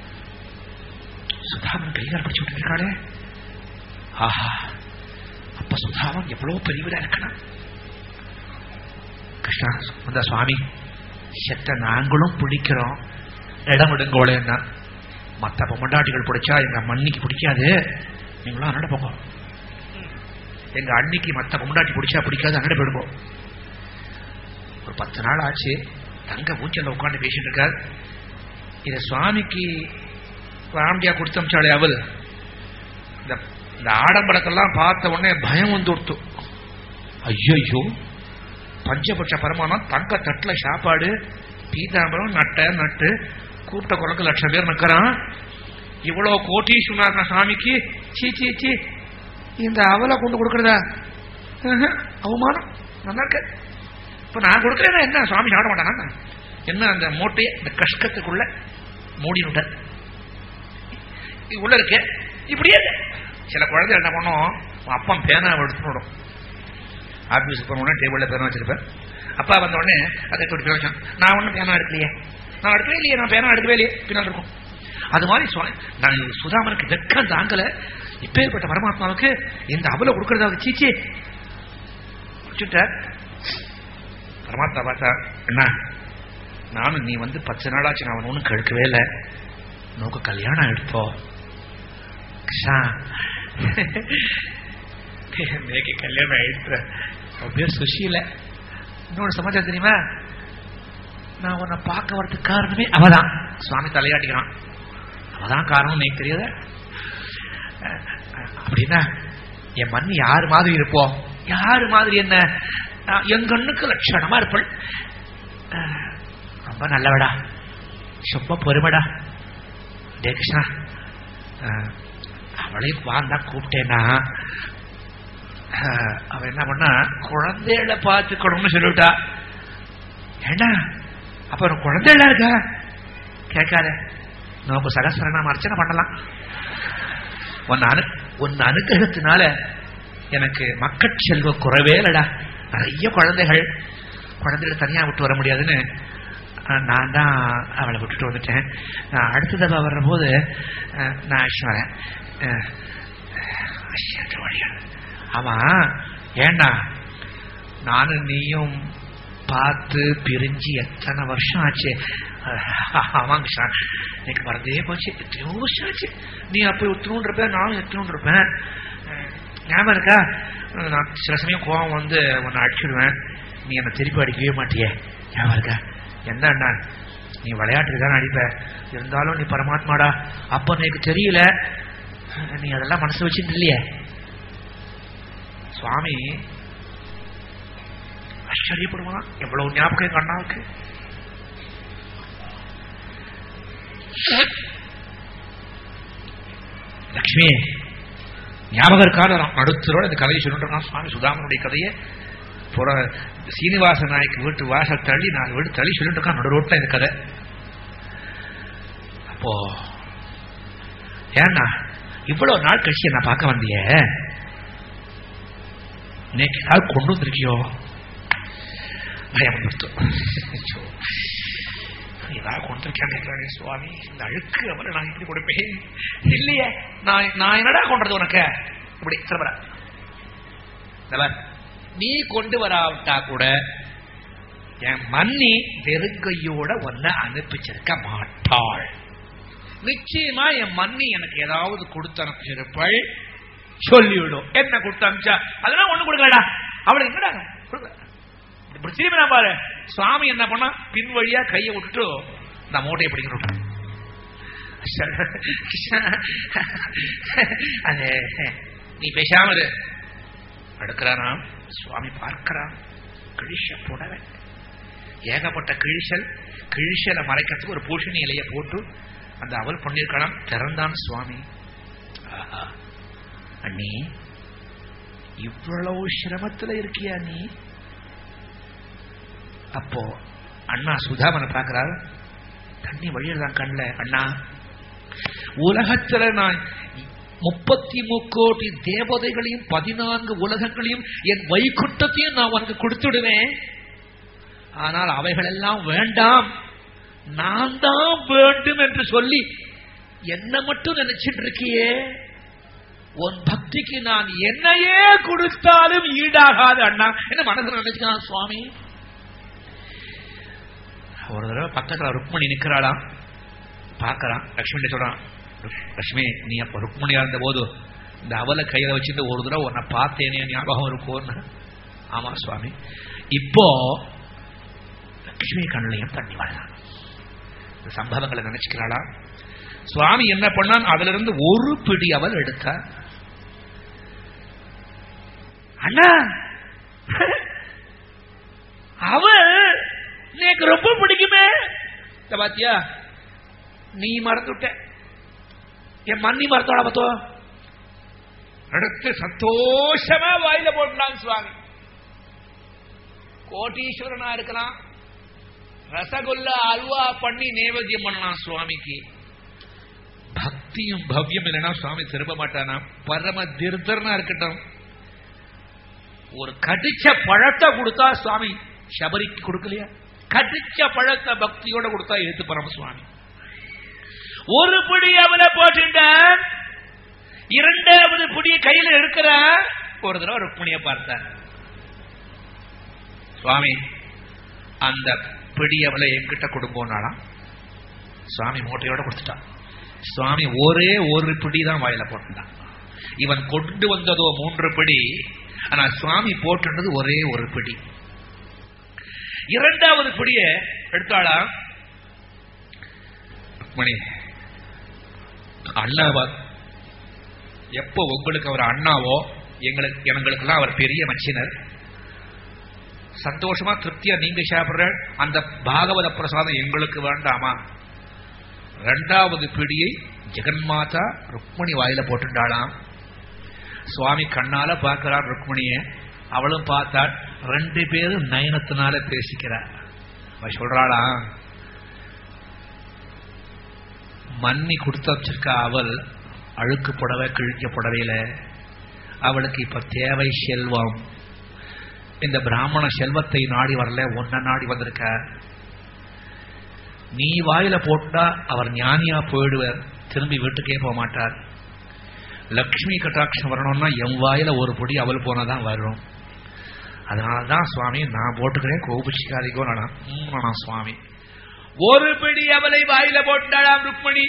சுதாமன் கை காலை பிடிச்சு விட்டு இருக்காளே ஆஹா அப்ப சுதாமன் எவ்வளவு பெரியவரா இருக்கணும் கிருஷ்ணா அந்த சுவாமி செத்த நாங்களும் பிடிக்கிறோம் இடம் விடுங்கோளேன்னா மற்ற பொம்மண்டாட்டிகள் பிடிச்சா எங்க மண்ணிக்கு பிடிக்காது நீங்களும் அண்ணட போங்க எங்க அன்னைக்கு மற்ற பொம்மண்டாட்டி பிடிச்சா பிடிக்காது அண்ணட போயிடுவோம் ஒரு பத்து நாள் ஆச்சு தங்க ஊஞ்சல்ல உட்காந்து பேசிட்டு இருக்கார் இத சுவாமிக்கு ராம்டியா கொடுத்தமிச்சாளே அவள் இந்த இந்த ஆடம்பரத்தெல்லாம் பார்த்த உடனே பயம் வந்து கொடுத்து ஐயோ பஞ்சபட்ச பரமானம் தங்க தட்டுல சாப்பாடு பீதாம்பரம் நட்ட நட்டு கூப்பிட்ட குறைக்கு லட்சம் பேர் நிற்கிறான் இவ்வளவு கோட்டீஸ்வரர் சாமிக்கு சீ சீ சீ இந்த அவலை கொண்டு கொடுக்கறதா ஆஹ், அவமானம் நல்லா இருக்கு இப்ப நான் கொடுக்கறேன்னா என்ன சுவாமி சாப்பிட மாட்டானா என்ன அந்த மூட்டையை இந்த கஷ்டத்துக்குள்ள மூடினுட்ட உள்ள இருக்கு இப்படியே இருக்கு. சில குழந்தை என்ன பண்ணும் உன் அப்பன் பேனா எடுத்து விடும் ஆபீஸுக்கு போன உடனே டேபிள்ல பேனா வச்சிருப்பேன் அப்பா வந்த உடனே அதை தொட்டு வச்சான் நான் ஒன்றும் பேனா எடுக்கலையே நான் எடுக்கவே இல்லையே நான் பேனா எடுக்கவே இல்லையே பின்னால் இருக்கும் அது மாதிரி சுவா- நான் சுதாமனுக்கு வெக்கம் தாங்கல இப்பேற்பட்ட பரமாத்மாவுக்கு இந்த அவலை கொடுக்கறதாவது சீச்சி வச்சுட்ட பரமாத்மா பார்த்தா என்ன நானும் நீ வந்து பத்து நாளாச்சு நான் ஒன்றும் கழுக்கவே இல்லை நோக்கு கல்யாணம் எடுத்தோ கிருஷ்ணா நேக்கு கல்யாணம் ஆயிடுச்சு அப்படியே சுஷியில இன்னொரு சமாச்சாரம் தெரியுமா நான் உன்னை பார்க்க வரதுக்கு காரணமே அவதான் சுவாமி தலையாட்டிக்கிறான் அவதான் காரணம் நீக்கு தெரியாத அப்படின்னா என் மண் யாரு மாதிரி இருப்போம் யாரு மாதிரி என்ன நான் என் கண்ணுக்கு லட்சணமா இருப்பள் அஹ், ரொம்ப நல்லவடா ரொம்ப பொறுமைடா டே கிருஷ்ணா அஹ், அவளையும் வாந்தா கூப்பிட்டேன்னா அஹ், அவ என்ன பண்ணா குழந்தைகளை பார்த்துக்கணும்னு சொல்லிவிட்டா ஏண்டா அப்ப உனக்கு குழந்தைகளா இருக்கா கேட்காத நமக்கு சகசரநாம அர்ச்சனை பண்ணலாம் உன் அனு உன் அனுகிரகத்தினால எனக்கு மக்கட் செல்வ குறைவே இல்லடா நிறைய குழந்தைகள் குழந்தைகளை தனியா விட்டு வர முடியாதுன்னு அஹ், நான் தான் அவளை விட்டுட்டு வந்துட்டேன் நான் அடுத்த தடவை வர்றபோது அஹ், நான் அழைச்சிட்டு வரேன் அஹ், அழைச்சிட்டு வழியா. ஆமா ஏண்டா நானும் நீயும் பார்த்து பிரிஞ்சு எத்தனை வருஷம் ஆச்சு அஹ், ஆமாங்க சார் எனக்கு மறந்தே போச்சு எத்தனையோ வருஷம் ஆச்சு நீ அப்போ எத்தனும் இருப்பேன் நானும் எத்தனும் இருப்பேன் அஹ், ஞாபகம் இருக்கா அஹ், நான் சில சமயம் கோவம் வந்து உன்னை அடிச்சிடுவேன் நீ என்னை திருப்பி அடிக்கவே மாட்டியே ஞாபகம் இருக்கா என்ன அண்ணா நீ விளையாட்டுக்கு தானே அடிப்ப இருந்தாலும் நீ பரமாத்மாடா அப்ப எனக்கு தெரியல அஹ், நீ அதெல்லாம் மனசு வச்சுட்டு இல்லையே சுவாமி ஆச்சரியப்படுவான் எவ்வளவு ஞாபகம் எங்க அண்ணாவுக்கு லக்ஷ்மி ஞாபகம் இருக்கான்னு நடுத்தரோட இந்த கதையை சொல்லிட்டு இருக்கான் சுவாமி சுதாமனுடைய கதையை புற சீனிவாச நாய்க்கு வீட்டு வாசல் தள்ளி நாலு வீடு தள்ளி சொல்லிட்டு இருக்கான் நடு ரோட்ல இந்த கதை அப்போ ஏன்னா இவ்வளவு நாள் கழிச்சு என்ன பார்க்க வந்தியே இன்னைக்கு ஏதாவது கொண்டு வந்திருக்கியோ பயம் வந்துருத்து ஐயோ, ஏதாவது கொண்டு இருக்காங்க சுவாமி இந்த அழுக்கு அவரை நான் இப்படி கொடுப்பேன் இல்லையே நான் நான் என்னடா கொண்டது உனக்கு இப்படி திரும்ப நல்லா நீ கொண்டு வராவிட்டா கூட என் மன்னி வெறுங்கையோட ஒன்ன அனுப்பிச்சிருக்க மாட்டாள் நிச்சயமா என் மன்னி எனக்கு ஏதாவது கொடுத்து அனுப்பிச்சிருப்பாள் சொல்லிவிடும் என்ன கொடுத்து அனுப்பிச்சா அதெல்லாம் ஒண்ணு கொடுக்கலடா அவளை என்னடா கொடுக்கல. இப்படி திரும்பி நான் பாரு சுவாமி என்ன பண்ணா பின் வழியா கையை விட்டுட்டு இந்த மூட்டையை பிடிக்கணும் அது நீ பேசாம இரு அடுக்கிறாராம் சுவாமி பார்க்கிறான் கிழிஷ புடவை ஏகப்பட்ட கிழிசல் கிழிசலை மறைக்கிறதுக்கு ஒரு பூஷணி இலைய போட்டு அந்த அவல் பண்ணிருக்கலாம் திறந்தான் சுவாமி ஆஹா. அண்ணி இவ்வளவு சிரமத்துல இருக்கியா நீ அப்போ அண்ணா சுதாமனை பார்க்கிறார் தண்ணி வழியில்தான் கண்ணில் அண்ணா உலகத்துல நான் முப்பத்தி முக்கோடி தேவதைகளையும் பதினான்கு உலகங்களையும் என் வைகுண்டத்தையும் நான் உனக்கு கொடுத்துடுவேன் ஆனால் அவைகள் எல்லாம் வேண்டாம் நான் தான் வேண்டும் என்று சொல்லி என்ன மட்டும் நினைச்சிட்டு இருக்கியே உன் பக்திக்கு நான் என்னையே கொடுத்தாலும் ஈடாகாது அண்ணா என்ன மனசுல நினைச்சுக்கலாம் சுவாமி ஒரு தடவை பக்கத்துல ருக்மணி நிக்கிறாளாம் பார்க்கறான் லக்ஷ்மி சொல்றான் லக்ஷ்மி நீ அப்ப ருக்மணியா இருந்த போது இந்த அவலை கையில வச்சுட்டு ஒரு தடவை உன்னை பார்த்தேனே ஞாபகம் இருக்கும்னு ஆமா சுவாமி இப்போ லக்ஷ்மி கண்ணிலையும் தண்ணி வரலாம் இந்த சம்பவங்களை நினைச்சுக்கிறாளா சுவாமி என்ன பண்ணான் அதுல இருந்து ஒரு பிடி அவள் எடுத்தா அண்ணா அவள் எனக்கு ரொம்ப பிடிக்குமே இந்த பாத்தியா நீ மறந்துட்ட என் மண்ணி மறத்தோட பார்த்தோ எடுத்து சந்தோஷமா வாயில போட்டான் சுவாமி கோட்டீஸ்வரனா இருக்கலாம் ரசகுல்லா அல்வா பண்ணி நேவேத்தியம் பண்ணலாம் சுவாமிக்கு பக்தியும் பவ்யம் இல்லைன்னா சுவாமி திரும்ப மாட்டானா பரம திருத்தர்னா இருக்கட்டும் ஒரு கடிச்ச பழத்தை கொடுத்தா சுவாமி சபரிக்கு கொடுக்கலையா கடிச்ச பழத்தை பக்தியோட கொடுத்தா ஏத்து பரம சுவாமி ஒரு பிடி அவளை போட்டுட்டான் இரண்டாவது பிடியை கையில இருக்கிற ஒரு தடவை ருக்மணிய பார்த்தார் சுவாமி அந்த பிடி அவளை என்கிட்ட கொடுப்போம்னாலாம் சுவாமி மூட்டையோட கொடுத்துட்டான் சுவாமி ஒரே ஒரு பிடி தான் வாயில போட்டுட்டான் இவன் கொண்டு வந்ததோ மூன்று பிடி ஆனா சுவாமி போட்டுன்றது ஒரே ஒரு பிடி இரண்டாவது பிடிய எடுத்தாளா மணி அண்ணாவா எப்போ உங்களுக்கு அவர் அண்ணாவோ எங்களுக்கு எங்களுக்கெல்லாம் அவர் பெரிய மச்சினர் சந்தோஷமா திருப்தியா நீங்க சாப்பிடுற அந்த பாகவத பிரசாதம் எங்களுக்கு வேண்டாமா ரெண்டாவது பிடியை ஜெகன்மாதா ருக்மணி வாயில போட்டுட்டாளாம் சுவாமி கண்ணால பார்க்கிறார் ருக்மணிய அவளும் பார்த்தாள் ரெண்டு பேரும் நயனத்தினால பேசிக்கிறார் அவ சொல்றாளா மன்னி கொடுத்து வச்சிருக்க அவள் அழுக்கு புடவை கிழிக்க புடவையில அவளுக்கு இப்ப தேவை செல்வம் இந்த பிராமண செல்வத்தை நாடி வரல ஒன்ன நாடி வந்திருக்க நீ வாயில போட்டா அவர் ஞானியா போயிடுவார் திரும்பி வீட்டுக்கே போக மாட்டார் லக்ஷ்மி கட்டாட்சம் வரணும்னா என் வாயில ஒரு பொடி அவள் போனாதான் வரும் அதனாலதான் சுவாமி நான் போட்டுக்கிறேன் கோபிச்சிக்காதிக்கோ நான் சுவாமி ஒரு பிடி அவளை வாயில போட்டாளாம் ருக்மணி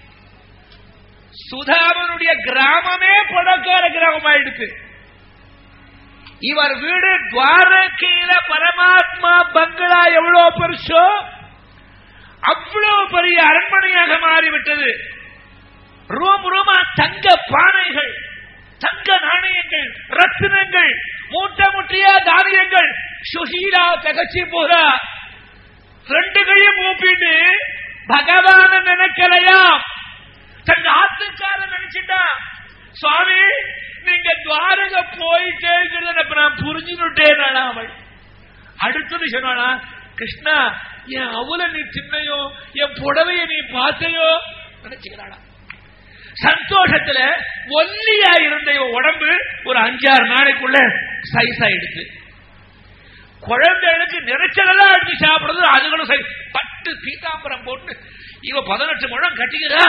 சுதாமனுடைய கிராமமே பணக்கார கிராமம் ஆயிடுச்சு இவர் வீடு துவாரகையில பரமாத்மா பங்களா எவ்வளவு பெருசோ அவ்வளவு பெரிய அரண்மனையாக மாறிவிட்டது ரூம் ரூமா தங்க பானைகள் தங்க நாணயங்கள் ரத்தினங்கள் மூட்டை முட்டியா தானியங்கள் சுஷீலா தகச்சி போறா ரெண்டு கையும் மூப்பிட்டு பகவான நினைக்கலையா தன் ஆத்துக்கார நினைச்சிட்டா சுவாமி நீங்க துவாரக போயிட்டேங்கிறத நான் புரிஞ்சுட்டேன் அவள் அடுத்தது சொன்னாளா கிருஷ்ணா என் அவல நீ தின்னையோ என் புடவைய நீ பார்த்தையோ நினைச்சுக்கிறாளா சந்தோஷத்துல ஒல்லியா இருந்த உடம்பு ஒரு அஞ்சாறு நாளைக்குள்ள சைஸ் ஆயிடுச்சு குழந்தைகளுக்கு நிறைச்சலெல்லாம் எடுத்து சாப்பிடுறது அதுகளும் சரி பட்டு பீதாம்பரம் போட்டு இவ பதினெட்டு முழம் கட்டிக்கிறா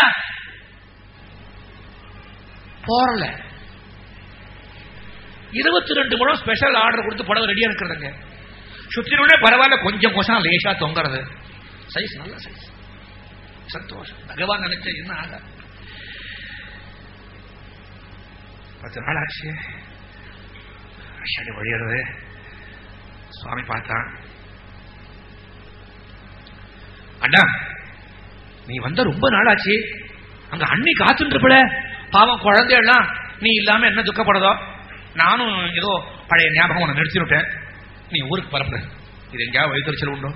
போறல இருபத்தி ரெண்டு முழம் ஸ்பெஷல் ஆர்டர் கொடுத்து புடவை ரெடியா இருக்கிறதுங்க சுத்தினோடனே பரவாயில்ல கொஞ்சம் கொஞ்சம் லேசா தொங்குறது சைஸ் நல்ல சைஸ் சந்தோஷம் பகவான் நினைச்ச என்ன ஆக பத்து நாள் ஆச்சு அஷாடி வழியிறது சுவாமி பார்த்தான் அண்ணா நீ வந்த ரொம்ப நாளாச்சு அங்க அண்ணி காத்துருப்பல பாவம் குழந்தையெல்லாம் நீ இல்லாம என்ன துக்கப்படுதோ நானும் ஏதோ பழைய ஞாபகம் உன்னை நிறுத்திவிட்டேன் நீ ஊருக்கு பரப்புற இது எங்கேயாவது வயிற்றுச்சல் உண்டோ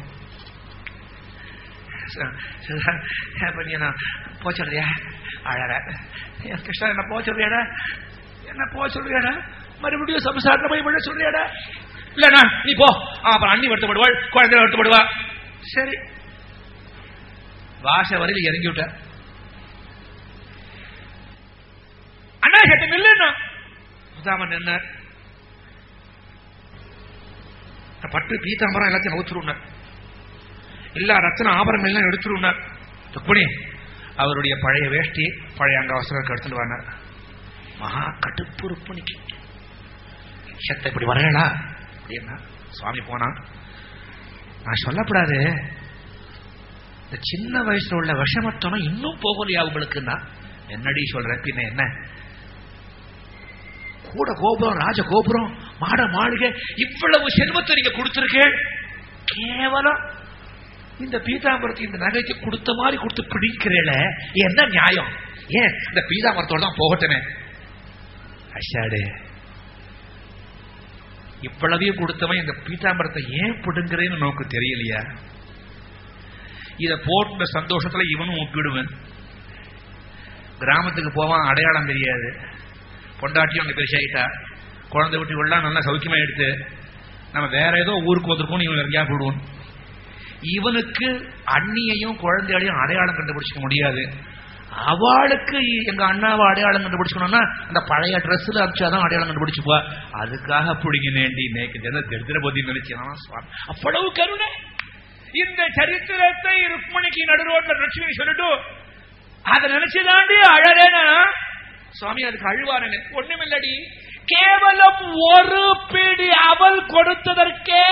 நீ என்ன போச்சுடுறியா அழற கிருஷ்ணா என்ன போச்சுடுறியாடா என்ன போக சொல்றியாடா மறுபடியும் சம்சாரத்தை போய் விட சொல்றியாடா இல்லண்ணா நீ போ அப்புறம் அண்ணி வருத்தப்படுவாள் குழந்தை வருத்தப்படுவா சரி வாச வரையில் இறங்கி விட்ட அண்ணா சட்ட நில்லுண்ணா சுதாமன் நின்னார் பட்டு பீதாம்பரம் எல்லாத்தையும் நவுத்துருனார் எல்லா ரத்தன ஆபரணங்கள் எல்லாம் எடுத்துருனார் ருக்மிணி அவருடைய பழைய வேஷ்டி பழைய அங்கவசரம் எடுத்துட்டு வானார் மகா கடுப்பு ருக்மிணிக்கு சத்த இப்படி வரலா அப்படின்னா சுவாமி போனா நான் சொல்லப்படாது இந்த சின்ன வயசுல உள்ள விஷமத்தனம் இன்னும் போகலையா உங்களுக்குன்னா என்னடி சொல்ற பின்ன என்ன கூட கோபுரம் ராஜ கோபுரம் மாட மாளிகை இவ்வளவு செல்வத்தை நீங்க கொடுத்திருக்கேன் கேவலம் இந்த பீதாம்பரத்தை இந்த நகைக்கு கொடுத்த மாதிரி கொடுத்து பிடிக்கிறேல என்ன நியாயம் ஏன் இந்த பீதாம்பரத்தோட தான் போகட்டமே அஷாடு இவ்வளவையும் கொடுத்தவன் இந்த பீதாம்பரத்தை ஏன் பிடுங்குறேன்னு நமக்கு தெரியலையா இத போட்ட சந்தோஷத்துல இவனும் ஒப்பிடுவன் கிராமத்துக்கு போவான் அடையாளம் தெரியாது பொண்டாட்டியும் அங்க பெருசாயிட்டா குழந்தை விட்டுகள்லாம் நல்லா சௌக்கியமா எடுத்து நம்ம வேற ஏதோ ஊருக்கு வந்திருக்கோம் இவன் எங்கேயா போடுவோம் இவனுக்கு அண்ணியையும் குழந்தைகளையும் அடையாளம் கண்டுபிடிச்சிக்க முடியாது அவளுக்கு எங்க அண்ணாவை அடையாளம் கண்டுபிடிச்சணும்னா அந்த பழைய ட்ரெஸ்ல அடிச்சாதான் அடையாளம் கண்டுபிடிச்சுப்பா அதுக்காக பிடிங்கினேண்டி நேக்கு ஜன திருத்திரபதி நினைச்சான் சுவாமி அவ்வளவு கருணை இந்த சரித்திரத்தை ருக்மணிக்கு நடுரோட்ல லட்சுமி சொல்லிட்டு அதை நினைச்சுதாண்டி அழறேனா சுவாமி அதுக்கு அழுவாரனே ஒண்ணுமில்லடி கேவலம் ஒரு பிடி அவள் கொடுத்ததற்கே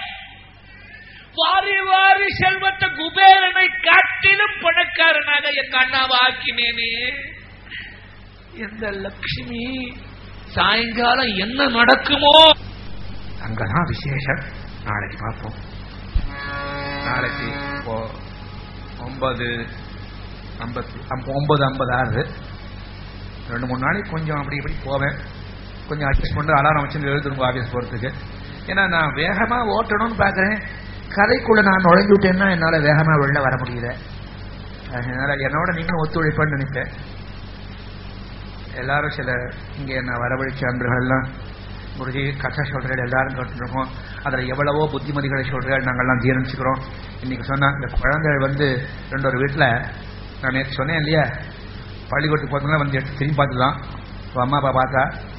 வாரி வாரி செல்வத்தை குபேரனை காட்டிலும் பணக்காரனாக எங்க அண்ணாவை ஆக்கினேனே எந்த லட்சுமி சாயங்காலம் என்ன நடக்குமோ அங்கதான் விசேஷம் நாளைக்கு பார்ப்போம் நாளைக்கு இப்போ ஒன்பது ஐம்பத்தி ஒன்பது ஐம்பது ஆகுது ரெண்டு மூணு நாளைக்கு கொஞ்சம் அப்படி இப்படி போவேன் கொஞ்சம் அட்ஜஸ்ட் பண்ணி அலாரம் வச்சு எழுதுருங்க ஆஃபீஸ் போகிறதுக்கு ஏன்னா நான் வேகமாக ஓட்டணும்னு பார்க்குறேன் கதைக்குள்ள நான் நுழைஞ்சு விட்டேன்னா என்னால் வேகமாக வெளில வர முடியல அதனால என்னோட நீங்களும் ஒத்துழைப்பேன்னு நினைப்பேன் எல்லாரும் சில இங்கே என்ன வரவழைச்ச அன்பர்கள்லாம் குருஜி கதை சொல்றேன் எல்லாரும் கேட்டுருக்கோம் அதில் எவ்வளவோ புத்திமதிகளை சொல்றேன் நாங்கள்லாம் ஜீரணிச்சுக்கிறோம் இன்னைக்கு சொன்னா இந்த குழந்தைகள் வந்து ரெண்டு ஒரு வீட்டில் நான் நேற்று சொன்னேன் இல்லையா பள்ளிக்கூடத்துக்கு போகிறதுனா வந்து எடுத்து திரும்பி பார்த்துதான் அம்மா அப்பா பார்த்தா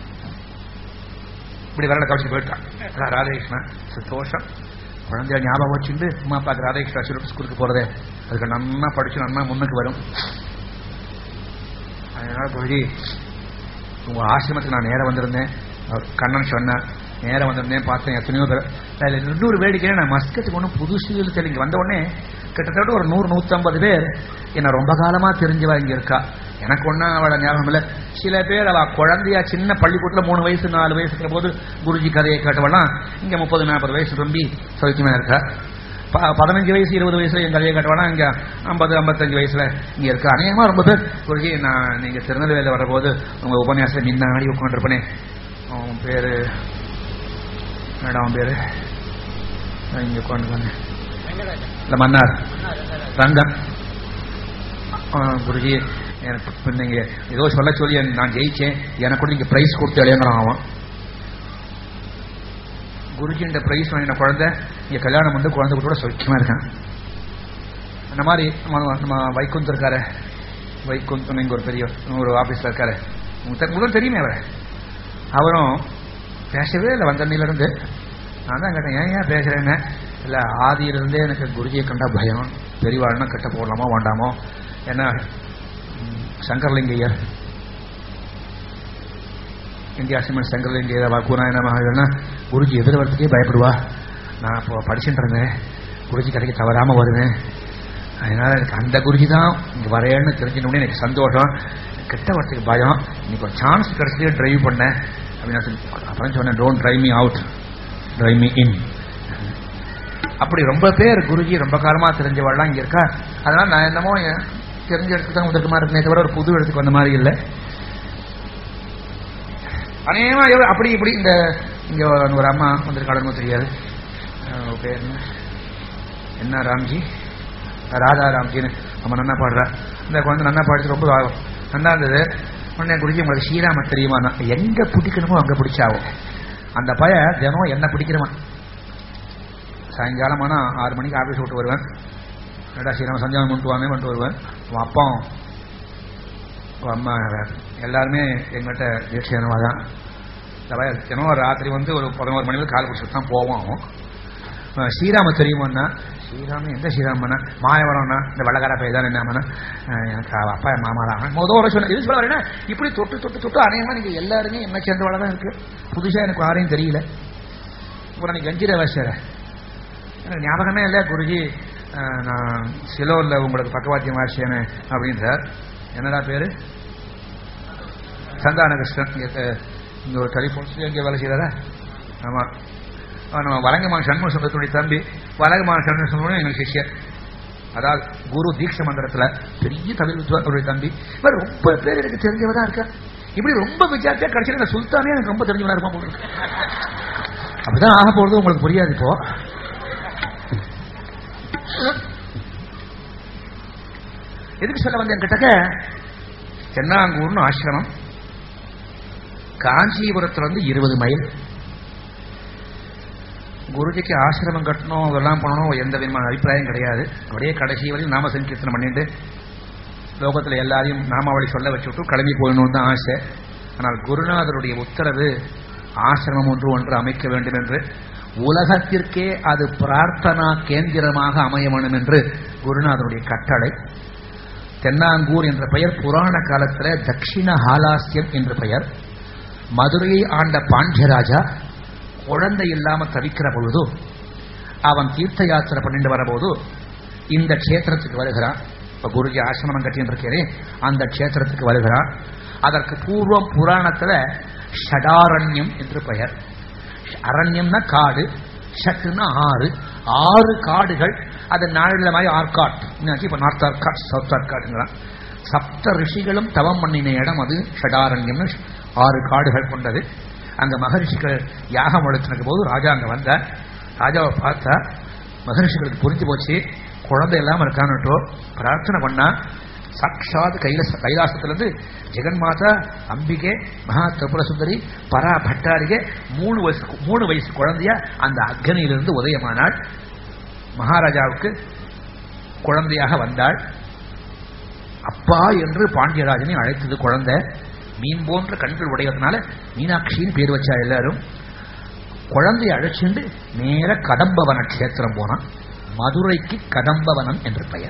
இப்படி வரல கவனிச்சு போயிட்டான் அதான் ராதாகிருஷ்ணன் சந்தோஷம் குழந்தைய ஞாபகம் வச்சுட்டு அம்மா அப்பாக்கு ராதாகிருஷ்ணா சொல்லிட்டு ஸ்கூலுக்கு போகிறதே அதுக்கு நன்னா படிச்சு நன்னா முன்னுக்கு வரும் அதனால குருஜி உங்க ஆசிரமத்துக்கு நான் நேரம் வந்திருந்தேன் அவர் கண்ணன் சொன்னேன் நேரம் வந்திருந்தேன் பார்த்தேன் எத்தனையோ பேர் அதில் இன்னொரு வேடிக்கை நான் மஸ்கத்துக்கு ஒன்றும் புதுசு தெளிங்க வந்த உடனே கிட்டத்தட்ட ஒரு நூறு நூற்றம்பது பேர் என்ன ரொம்ப காலமா தெரிஞ்சவா இங்க இருக்கா எனக்கு ஒன்றும் அவளை ஞாபகம் இல்லை சில பேர் அவ குழந்தையா சின்ன பள்ளிக்கூட்டில் மூணு வயசு நாலு வயசு இருக்கிற போது குருஜி கதையை கேட்டவெல்லாம் இங்க முப்பது நாற்பது வயசு ரொம்ப சௌக்கியமா இருக்கா பதினஞ்சு வயசு இருபது வயசுல என் கதையை கட்டுவானா இங்க ஐம்பது ஐம்பத்தஞ்சு வயசுல இங்க இருக்கு அநேகமா ரொம்ப பேர் குருஜி நான் நீங்க திருநெல்வேலியில் வரும்போது உங்க உபன்யாசம் முன்னாடி உட்காந்துருப்பேனே அவன் பேரு என்னடா அவன் பேரு இங்க உட்காந்து இல்ல மன்னார் ரங்கம் குருஜி எனக்கு நீங்க ஏதோ சொல்ல சொல்லி நான் ஜெயிச்சேன் எனக்கு கூட நீங்க பிரைஸ் கொடுத்து இளையங்கிறான் அவன் குருஜின்ற பிரைஸ் வாங்கின குழந்தை இங்க கல்யாணம் வந்து குழந்தை கூட சௌக்கியமா இருக்கான் அந்த மாதிரி நம்ம வைகுந்த் இருக்காரு வைகுந்த் இங்க ஒரு பெரிய ஒரு ஆபீஸ்ல இருக்காரு முதல் தெரியுமே அவரை அவரும் பேசவே இல்லை வந்தண்ணில இருந்து நான் தான் கேட்டேன் ஏன் ஏன் பேசுறேன்னு இல்லை ஆதியிலிருந்தே எனக்கு குருஜியை கண்டா பயம் பெரியவாழ்னா கட்ட போடலாமோ வேண்டாமோ ஏன்னா சங்கர்லிங்கையர் இந்தியா சிமெண்ட் சங்கர்லிங்கையர் கூறாயன மகாஜனா குருஜி எதிர் வரத்துக்கே பயப்படுவா நான் இப்போ படிச்சுட்டு இருந்தேன் குருஜி கடைக்கு தவறாமல் வருவேன் அதனால எனக்கு அந்த குருஜி தான் இங்கே வரையன்னு தெரிஞ்சினோடனே எனக்கு சந்தோஷம் கிட்ட வரத்துக்கு பயம் இன்னைக்கு ஒரு சான்ஸ் கிடைச்சதே டிரைவ் பண்ணேன் அப்படின்னு சொல்லி அப்புறம் சொன்னேன் don't drive me out drive me in அப்படி ரொம்ப பேர் குருஜி ரொம்ப காலமா தெரிஞ்சவாள்லாம் இங்க இருக்கா அதனால நான் என்னமோ தெரிஞ்ச இடத்துக்கு தான் வந்திருக்க மாதிரி இருக்கே தவிர ஒரு புது இடத்துக்கு வந்த மாதிரி இல்லை அநேகமா அப்படி இப்படி இந்த இங்க ஒரு அம்மா வந்திருக்காளுன்னு தெரியாது பேர் என்ன என்ன ராம்ஜி ராதா ராம்ஜின்னு நம்ம நன்னா பாடுறா இந்த குழந்தை நன்னா பாடிச்சு ரொம்ப நல்லா இருந்தது உடனே குருஜி உங்களுக்கு ஸ்ரீராம தெரியுமா எங்க பிடிக்கணுமோ அங்க பிடிச்சாவும் அந்த பய தினம் என்ன பிடிக்கிறவன் சாயங்காலம் ஆனா ஆறு மணிக்கு ஆபீஸ் விட்டு வருவேன் ஏடா சீக்கிரம் சஞ்சானம் பண்ணிட்டு வாங்க பண்ணிட்டு வருவேன் உன் அப்பா உன் அம்மா எல்லாருமே எங்கிட்ட தீட்சையானவா தான் இந்த பய தினம் ராத்திரி வந்து ஒரு பதினோரு மணிக்கு கால் பிடிச்சிட்டு தான் போவோம் அஹ் ஸ்ரீராம தெரியுமாண்ணா ஸ்ரீராமன் எந்த ஸ்ரீராமண்ணா மாயவரம்னா இந்த வெள்ளக்கார பையன் தான் என்னன்னா எனக்கு அவ அப்பா என் மாமா தான் மொதல் ஒரு சொன்ன இது சொல்ல வரேன்னா இப்படி தொட்டு தொட்டு தொட்டு அநேகமா நீங்க எல்லாருமே என்ன சேர்ந்தவள தான் இருக்கு புதுசா எனக்கு யாரையும் தெரியல இப்போ நான் கஞ்சிர வசர எனக்கு ஞாபகமே இல்லை குருஜி அஹ், நான் சிலோரில் உங்களுக்கு பக்கவாத்தியம் வாசியனே அப்படின்றார் என்னடா பேரு சந்தான கிருஷ்ணன் இங்க, அஹ், இங்க ஒரு டெலிஃபோன் எங்கே வேலை செய்யறதா ஆமா அவன் நம்ம வலங்கமான சண்முக சுந்தரத்துடைய தம்பி வலங்கமான சண்முக சுந்தரம் எங்களுக்கு சிஷ்யர் அதாவது குரு தீட்ச மந்திரத்துல பெரிய தமிழ் வித்வானுடைய தம்பி இவர் ரொம்ப பேர் எனக்கு தெரிஞ்சவ தான் இருக்கா இப்படி ரொம்ப விசாரிச்சா கடைசியில் இந்த சுல்தானே எனக்கு ரொம்ப தெரிஞ்சவனா இருப்பான் போல இருக்கு. அப்படிதான் ஆக போறது உங்களுக்கு புரியாது இப்போ எதுக்கு சொல்ல வந்தேன் கிட்டக்க தென்னாங்கூர்னு ஆசிரமம் காஞ்சிபுரத்துல இருந்து இருபது மைல் குருஜிக்கு ஆசிரமம் கட்டணும் அதெல்லாம் பண்ணணும் எந்த விதமான அபிப்பிராயம் கிடையாது அப்படியே கடைசி வரையும் நாம சங்கீர்த்தனம் பண்ணிட்டு லோகத்தில் எல்லாரையும் நாமாவளி சொல்ல வச்சுட்டு கிளம்பி போகணும்னு தான் ஆசை ஆனால் குருநாதருடைய உத்தரவு ஆசிரமம் ஒன்று ஒன்று அமைக்க வேண்டும் என்று உலகத்திற்கே அது பிரார்த்தனா கேந்திரமாக அமைய வேண்டும் என்று குருநாதருடைய கட்டளை தென்னாங்கூர் என்ற பெயர் புராண காலத்தில் தட்சிண ஹாலாஸ்யம் என்ற பெயர் மதுரையை ஆண்ட பாண்டியராஜா குழந்தை இல்லாம தவிக்கிற பொழுது அவன் தீர்த்த யாத்திரை பண்ணிட்டு வரபோது இந்த க்ஷேத்திரத்துக்கு வருகிறான் இப்ப குருஜி ஆசிரமம் கட்டின்னு இருக்கிறேன் அந்த க்ஷேத்திரத்துக்கு வருகிறான் அதற்கு பூர்வம் புராணத்துல ஷடாரண்யம் என்று பெயர் அரண்யம்னா காடு ஷட்டுன்னா ஆறு ஆறு காடுகள் அது நாளில் மாதிரி ஆர்காட் இப்ப நார்த் ஆர்காட் சவுத் ஆர்காட்ங்கிறான் சப்த ரிஷிகளும் தவம் பண்ணின இடம் அது ஷடாரண்யம்னு ஆறு காடுகள் கொண்டது அங்க மகரிஷிகள் யாகம் வளர்த்தின போது ராஜா அங்க வந்தார் ராஜாவை பார்த்தா மகரிஷிகளுக்கு புரிஞ்சு போச்சு குழந்தை இல்லாம இருக்கான்னுட்டோ பிரார்த்தனை பண்ணா சாட்சாத் கைலாச கைலாசத்திலிருந்து ஜெகன்மாதா அம்பிகை மகா திரிபுர சுந்தரி பரா பட்டாரிகை மூணு வயசு மூணு வயசு குழந்தையா அந்த அக்னியிலிருந்து உதயமானாள் மகாராஜாவுக்கு குழந்தையாக வந்தாள் அப்பா என்று பாண்டியராஜனை அழைத்தது குழந்தை மீன் போன்ற கண்கள் உடையதுனால மீனாட்சின்னு பேர் வச்சா எல்லாரும் குழந்தையை அழைச்சிண்டு நேர கடம்பவன கஷேத்திரம் போனான் மதுரைக்கு கடம்பவனம் என்று பெயர்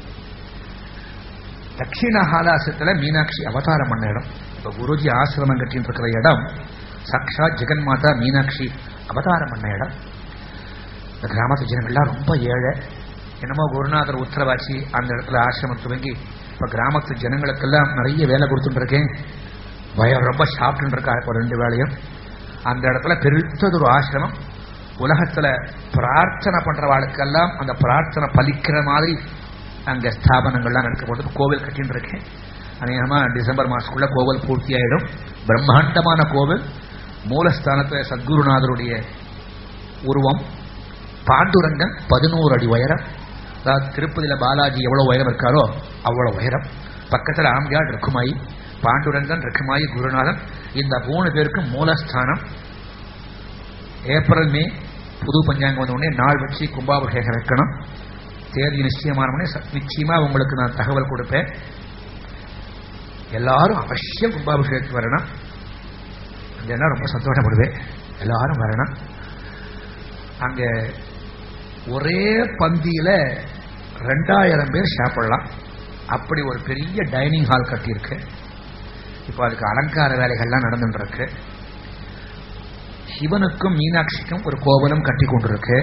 தட்சிண ஹாலாசத்துல மீனாட்சி அவதாரம் பண்ண இடம் இப்ப குருஜி ஆசிரமம் கட்டின்னு இருக்கிற இடம் சாட்சாத் ஜெகன்மாதா மீனாட்சி அவதாரம் பண்ண இடம் இந்த கிராமத்து ஜனங்கள்லாம் ரொம்ப ஏழை என்னமோ குருநாதர் உத்தரவாச்சி அந்த இடத்துல ஆசிரமம் துவங்கி இப்ப கிராமத்து ஜனங்களுக்கெல்லாம் நிறைய வேலை கொடுத்துட்டு இருக்கேன் வயர் ரொம்ப சாப்பிட்டு இருக்கா இப்போ ரெண்டு வேலையும் அந்த இடத்துல பெருத்தது ஒரு ஆசிரமம் உலகத்துல பிரார்த்தனை பண்றவாளுக்கெல்லாம் அந்த பிரார்த்தனை பலிக்கிற மாதிரி அங்க ஸ்தாபனங்கள்லாம் நடக்க போட்டு கோவில் கட்டின்னு இருக்கேன் அநேகமா டிசம்பர் மாசத்துக்குள்ள கோவில் பூர்த்தி ஆயிடும் பிரம்மாண்டமான கோவில் மூலஸ்தானத்துல சத்குருநாதருடைய உருவம் பாண்டுரங்கன் பதினோரு அடி உயரம் அதாவது திருப்பதியில பாலாஜி எவ்வளவு உயரம் இருக்காரோ அவ்வளவு உயரம் பக்கத்துல ஆம்பியாட் ருக்குமாயி பாண்டுரங்கன் ருக்குமாயி குருநாதன் இந்த மூணு பேருக்கு மூலஸ்தானம் ஏப்ரல் மே புது பஞ்சாங்கம் வந்த உடனே நாள் வச்சு கும்பாபிஷேகம் வைக்கணும் தேதி நிச்சயமான உடனே ச- நிச்சயமா உங்களுக்கு நான் தகவல் கொடுப்பேன் எல்லாரும் அவசியம் கும்பாபிஷேகத்துக்கு வரணும் அங்கன்னா ரொம்ப சந்தோஷப்படுவேன் எல்லாரும் வரணும் அங்க ஒரே பந்தியில ரெண்டாயிரம் பேர் சாப்பிடலாம் அப்படி ஒரு பெரிய டைனிங் ஹால் கட்டியிருக்கு இப்போ அதுக்கு அலங்கார வேலைகள்லாம் நடந்துட்டு இருக்கு சிவனுக்கும் மீனாட்சிக்கும் ஒரு கோபுரம் கட்டி கொண்டிருக்கு